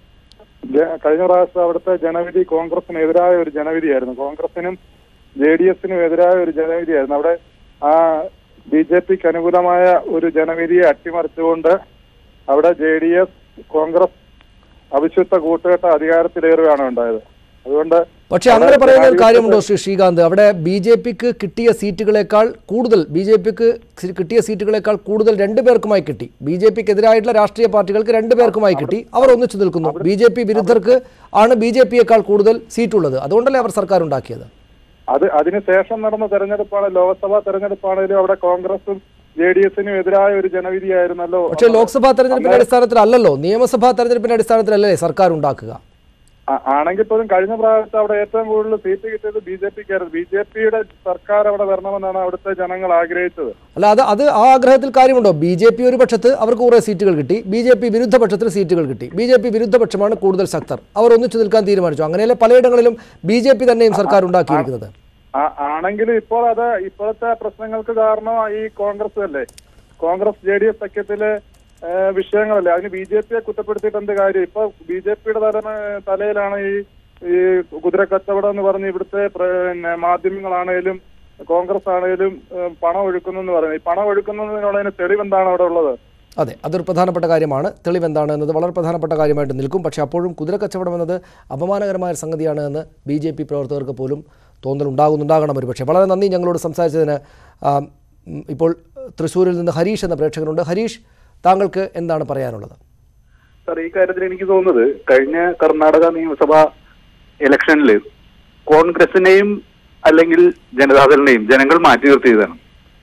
[SPEAKER 18] ജ- കഴിഞ്ഞ പ്രാവശ്യം അവിടുത്തെ ജനവിധി കോൺഗ്രസിന് എതിരായ ഒരു ജനവിധിയായിരുന്നു കോൺഗ്രസിനും ജെ ഡി എസിനും എതിരായ ഒരു ജനവിധിയായിരുന്നു അവിടെ ആ ബി ജെ പിക്ക് അനുകൂലമായ ഒരു ജനവിധിയെ അട്ടിമറിച്ചുകൊണ്ട് അവിടെ ജെ ഡി എസ് കോൺഗ്രസ് അവിശുദ്ധ കൂട്ടുകെട്ട അധികാരത്തിലേറുകയാണ് ഉണ്ടായത് അതുകൊണ്ട്
[SPEAKER 1] പക്ഷേ അങ്ങനെ പറയുന്ന ഒരു കാര്യമുണ്ടോ ശ്രീ ശ്രീകാന്ത് അവിടെ ബി ജെ പിക്ക് കിട്ടിയ സീറ്റുകളേക്കാൾ കൂടുതൽ ബി ജെ പിക്ക് കിട്ടിയ സീറ്റുകളേക്കാൾ കൂടുതൽ രണ്ടു പേർക്കുമായി കിട്ടി ബി ജെ പിക്ക് എതിരായിട്ടുള്ള രാഷ്ട്രീയ പാർട്ടികൾക്ക് രണ്ടു പേർക്കുമായി കിട്ടി അവർ ഒന്നിച്ചു നിൽക്കുന്നു ബി ജെ പി വിരുദ്ധർക്ക് ആണ് ബി ജെ പിയേക്കാൾ കൂടുതൽ സീറ്റുള്ളത് അതുകൊണ്ടല്ലേ അവർ സർക്കാർ ഉണ്ടാക്കിയത്
[SPEAKER 18] അത് അതിനുശേഷം നടന്ന തെരഞ്ഞെടുപ്പാണ് ലോക്സഭാ തെരഞ്ഞെടുപ്പാണെങ്കിലും അവിടെ കോൺഗ്രസും ജെ ഡി എസിനും എതിരായ ഒരു ജനവിധിയായിരുന്നല്ലോ
[SPEAKER 1] പക്ഷേ ലോക്സഭാ തെരഞ്ഞെടുപ്പിന്റെ അടിസ്ഥാനത്തിലല്ലല്ലോ നിയമസഭാ തെരഞ്ഞെടുപ്പിന്റെ അടിസ്ഥാനത്തിലല്ലേ സർക്കാർ ഉണ്ടാക്കുക
[SPEAKER 18] ആ- ആണെങ്കിൽ പോലും കഴിഞ്ഞ പ്രാവശ്യം അവിടെ ഏറ്റവും കൂടുതൽ സീറ്റ് കിട്ടിയത് ബി ജെ പിക്കായിരുന്നു ബി ജെ പിയുടെ സർക്കാർ അവിടെ വരണമെന്നാണ് അവിടുത്തെ ജനങ്ങൾ ആഗ്രഹിച്ചത്
[SPEAKER 1] അല്ല അത് അത് ആ ആഗ്രഹത്തിൽ കാര്യമുണ്ടോ ബി ജെ പി ഒരു പക്ഷത്ത് അവർക്ക് കുറേ സീറ്റുകൾ കിട്ടി ബി ജെ പി വിരുദ്ധ പക്ഷത്തിന് സീറ്റുകൾ കിട്ടി ബി ജെ പി വിരുദ്ധ പക്ഷമാണ് കൂടുതൽ ശക്തർ അവർ ഒന്നിച്ചു നിൽക്കാൻ തീരുമാനിച്ചു അങ്ങനെയല്ലേ പലയിടങ്ങളിലും ബി ജെ പി തന്നെയും സർക്കാർ ഉണ്ടാക്കിയിരിക്കുന്നത്
[SPEAKER 18] ആ- ആണെങ്കിലും ഇപ്പോൾ അത് ഇപ്പോഴത്തെ പ്രശ്നങ്ങൾക്ക് കാരണം ഈ കോൺഗ്രസ് അല്ലേ കോൺഗ്രസ് ജെ ഡി എസ് സഖ്യത്തില് ഏഹ് വിഷയങ്ങളല്ലേ അതിന് ബി ജെ പിയെ കുറ്റപ്പെടുത്തിയിട്ട് എന്ത് കാര്യം ഇപ്പൊ ബി ജെ പിയുടെ തല തലയിലാണ് ഈ ഈ കുതിര കച്ചവടം എന്ന് പറഞ്ഞ് ഇവിടുത്തെ പ്ര- പിന്നെ മാധ്യമങ്ങളാണേലും കോൺഗ്രസ് ആണേലും ഏഹ് പണം ഒഴുക്കുന്നു എന്ന് പറയുന്നത് ഈ പണം ഒഴുക്കുന്നതിനുള്ളതിന് തെളിവ് എന്താണ് അവിടെ ഉള്ളത്
[SPEAKER 1] അതെ അതൊരു പ്രധാനപ്പെട്ട കാര്യമാണ് തെളിവ് എന്താണ് എന്നത് വളരെ പ്രധാനപ്പെട്ട കാര്യമായിട്ട് നിൽക്കും പക്ഷേ അപ്പോഴും കുതിര കച്ചവടം എന്നത് അപമാനകരമായ ഒരു സംഗതിയാണ് എന്ന് ബി ജെ പി പ്രവർത്തകർക്ക് പോലും തോന്നലുണ്ടാകുന്നുണ്ടാകണം ഒരു പക്ഷേ വളരെ നന്ദി ഞങ്ങളോട് സംസാരിച്ചതിന് ആ, ഉം, ഇപ്പോൾ തൃശ്ശൂരിൽ നിന്ന് ഹരീഷ് എന്ന പ്രേക്ഷകരുണ്ട് ഹരീഷ് താങ്കൾക്ക് എന്താണ് പറയാനുള്ളത്
[SPEAKER 14] സാർ ഈ കാര്യത്തിൽ എനിക്ക് തോന്നുന്നത് കഴിഞ്ഞ കർണാടക നിയമസഭാ ഇലക്ഷനിൽ കോൺഗ്രസിനെയും അല്ലെങ്കിൽ ജനതാദളിനെയും ജനങ്ങൾ മാറ്റി നിർത്തിയതാണ്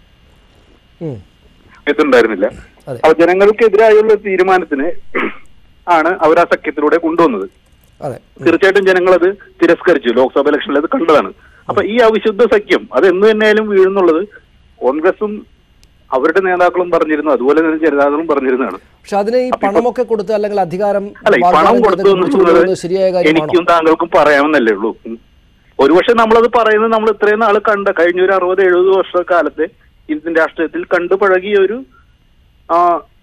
[SPEAKER 1] ഉം.
[SPEAKER 14] എത്തുണ്ടായിരുന്നില്ല
[SPEAKER 1] അതെ.
[SPEAKER 14] അപ്പൊ ജനങ്ങൾക്കെതിരായുള്ള തീരുമാനത്തിന് ആണ് അവർ ആ സഖ്യത്തിലൂടെ കൊണ്ടുവന്നത്
[SPEAKER 1] അതെ
[SPEAKER 14] തീർച്ചയായിട്ടും ജനങ്ങൾ അത് തിരസ്കരിച്ചു ലോക്സഭ ഇലക്ഷനിൽ അത് കണ്ടതാണ് അപ്പൊ ഈ അവിശുദ്ധ സഖ്യം അത് എന്ന് തന്നെയാലും വീഴുന്നുള്ളത് കോൺഗ്രസും അവരുടെ നേതാക്കളും പറഞ്ഞിരുന്നു അതുപോലെ തന്നെ ജനതാദളും പറഞ്ഞിരുന്നതാണ്
[SPEAKER 1] പക്ഷെ അതിന് ഈ പണമൊക്കെ കൊടുത്ത് അല്ലെങ്കിൽ അധികാരം
[SPEAKER 14] അല്ല ഈ പണം
[SPEAKER 1] വാഗ്ദാനം
[SPEAKER 14] കൊടുത്തു
[SPEAKER 1] ചെയ്ത് പിടിച്ചുകൊണ്ടുവരുന്നത്
[SPEAKER 14] എന്നുള്ളത്
[SPEAKER 1] ശരിയായ കാര്യമാണോ
[SPEAKER 14] എനിക്കും താങ്കൾക്കും പറയാമെന്നല്ലേ ഉള്ളൂ ഉം. ഒരുപക്ഷെ നമ്മളത് പറയുന്നത് നമ്മൾ ഇത്രയും നാൾ കണ്ട കഴിഞ്ഞ ഒരു അറുപത് എഴുപത് വർഷ കാലത്തെ ഇന്ത്യൻ രാഷ്ട്രീയത്തിൽ കണ്ടു പഴകിയ ഒരു ആ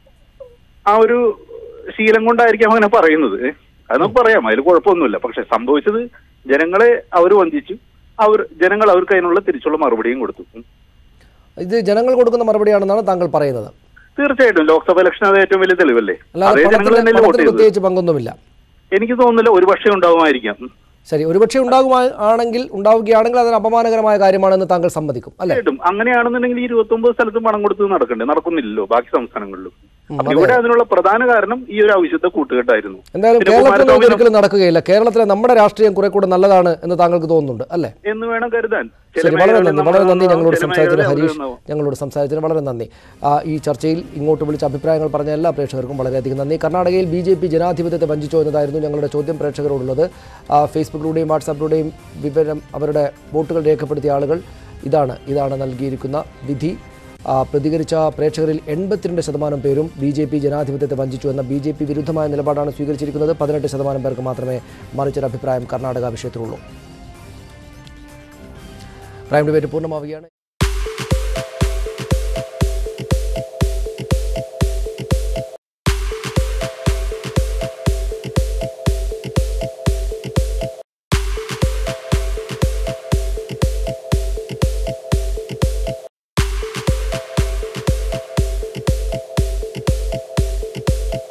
[SPEAKER 14] ആ ഒരു ശീലം കൊണ്ടായിരിക്കും അങ്ങനെ പറയുന്നത് ഏ. അത് നമുക്ക് പറയാം അതിൽ കുഴപ്പമൊന്നുമില്ല പക്ഷെ സംഭവിച്ചത് ജനങ്ങളെ അവർ വഞ്ചിച്ചു അവർ ജനങ്ങൾ അവർക്ക് അതിനുള്ള തിരിച്ചുള്ള മറുപടിയും കൊടുത്തു ഉം.
[SPEAKER 1] ഇത് ജനങ്ങൾ കൊടുക്കുന്ന മറുപടിയാണെന്നാണ് താങ്കൾ പറയുന്നത്
[SPEAKER 14] തീർച്ചയായിട്ടും ലോക്സഭ ഇലക്ഷൻ അത് ഏറ്റവും വലിയ തെളിവല്ലേ
[SPEAKER 1] അല്ലാതെ
[SPEAKER 14] അതേ ജനങ്ങൾ
[SPEAKER 1] പണത്തിന്
[SPEAKER 14] തന്നെയല്ലേ വോട്ട്
[SPEAKER 1] പണത്തിന്
[SPEAKER 14] ചെയ്തത്
[SPEAKER 1] പ്രത്യേകിച്ച് പങ്കൊന്നുമില്ല
[SPEAKER 14] എനിക്ക് തോന്നുന്നില്ല ഒരു പക്ഷേ ഉണ്ടാവുമായിരിക്കാം ഉം.
[SPEAKER 1] ശരി ഒരുപക്ഷെ ഉണ്ടാകുമാ ആണെങ്കിൽ ഉണ്ടാവുകയാണെങ്കിൽ അതിന് അപമാനകരമായ കാര്യമാണെന്ന് താങ്കൾ സമ്മതിക്കും അല്ലെ
[SPEAKER 14] തീർച്ചയായിട്ടും അങ്ങനെയാണെന്നുണ്ടെങ്കിൽ ഈ ഇരുപത്തി ഒമ്പത് സ്ഥലത്തും പണം കൊടുത്ത് നടക്കണ്ടേ നടക്കുന്നില്ലല്ലോ ബാക്കി സംസ്ഥാനങ്ങളിലും
[SPEAKER 1] ഉം,
[SPEAKER 14] അപ്പൊ
[SPEAKER 1] അതെ.
[SPEAKER 14] ഇവിടെ അതിനുള്ള പ്രധാന കാരണം ഈ ഒരു അവിശുദ്ധ കൂട്ടുകെട്ടായിരുന്നു
[SPEAKER 1] എന്തായാലും
[SPEAKER 14] പിന്നെ
[SPEAKER 1] കേരളത്തിൽ
[SPEAKER 14] കുമാരസ്വാമി
[SPEAKER 1] ഒരിക്കലും നടക്കുകയില്ല കേരളത്തിലെ നമ്മുടെ രാഷ്ട്രീയം കുറെ കൂടെ നല്ലതാണ് എന്ന് താങ്കൾക്ക് തോന്നുന്നുണ്ട് അല്ലേ
[SPEAKER 14] എന്ന് വേണം കരുതാൻ ചില
[SPEAKER 1] ശരി വളരെ
[SPEAKER 14] മേഖലകളിൽ
[SPEAKER 1] നന്ദി
[SPEAKER 14] നമ്മൾ
[SPEAKER 1] വളരെ നന്ദി
[SPEAKER 14] നന്നാവും,
[SPEAKER 1] ഞങ്ങളോട്
[SPEAKER 14] ചില
[SPEAKER 1] സംസാരിച്ചതിന്
[SPEAKER 14] മേഖലകളിൽ
[SPEAKER 1] ഹരീഷ്
[SPEAKER 14] നന്നാവും.
[SPEAKER 1] ഞങ്ങളോട് സംസാരിച്ചതിന് വളരെ നന്ദി ആ, ഈ ചർച്ചയിൽ ഇങ്ങോട്ട് വിളിച്ച അഭിപ്രായങ്ങൾ പറഞ്ഞ എല്ലാ പ്രേക്ഷകർക്കും വളരെയധികം നന്ദി കർണാടകയിൽ ബി ജെ പി ജനാധിപത്യത്തെ വഞ്ചിച്ചോ എന്നതായിരുന്നു ഞങ്ങളുടെ ചോദ്യം പ്രേക്ഷകരോടുള്ളത് ആ, ഫേസ്ബുക്കിലൂടെയും വാട്സാപ്പിലൂടെയും വിവരം അവരുടെ വോട്ടുകൾ രേഖപ്പെടുത്തിയ ആളുകൾ ഇതാണ് ഇതാണ് നൽകിയിരിക്കുന്ന വിധി ആ, പ്രതികരിച്ച പ്രേക്ഷകരിൽ എൺപത്തിരണ്ട് ശതമാനം പേരും ബി ജെ പി ജനാധിപത്യത്തെ വഞ്ചിച്ചു എന്ന ബി ജെ പി വിരുദ്ധമായ നിലപാടാണ് സ്വീകരിച്ചിരിക്കുന്നത് പതിനെട്ട് ശതമാനം പേർക്ക് മാത്രമേ മറിച്ചൊരു അഭിപ്രായം കർണാടക വിഷയത്തിലുള്ളൂ പ്രൈം ഡിബേറ്റ് പൂർണ്ണമാവുകയാണ്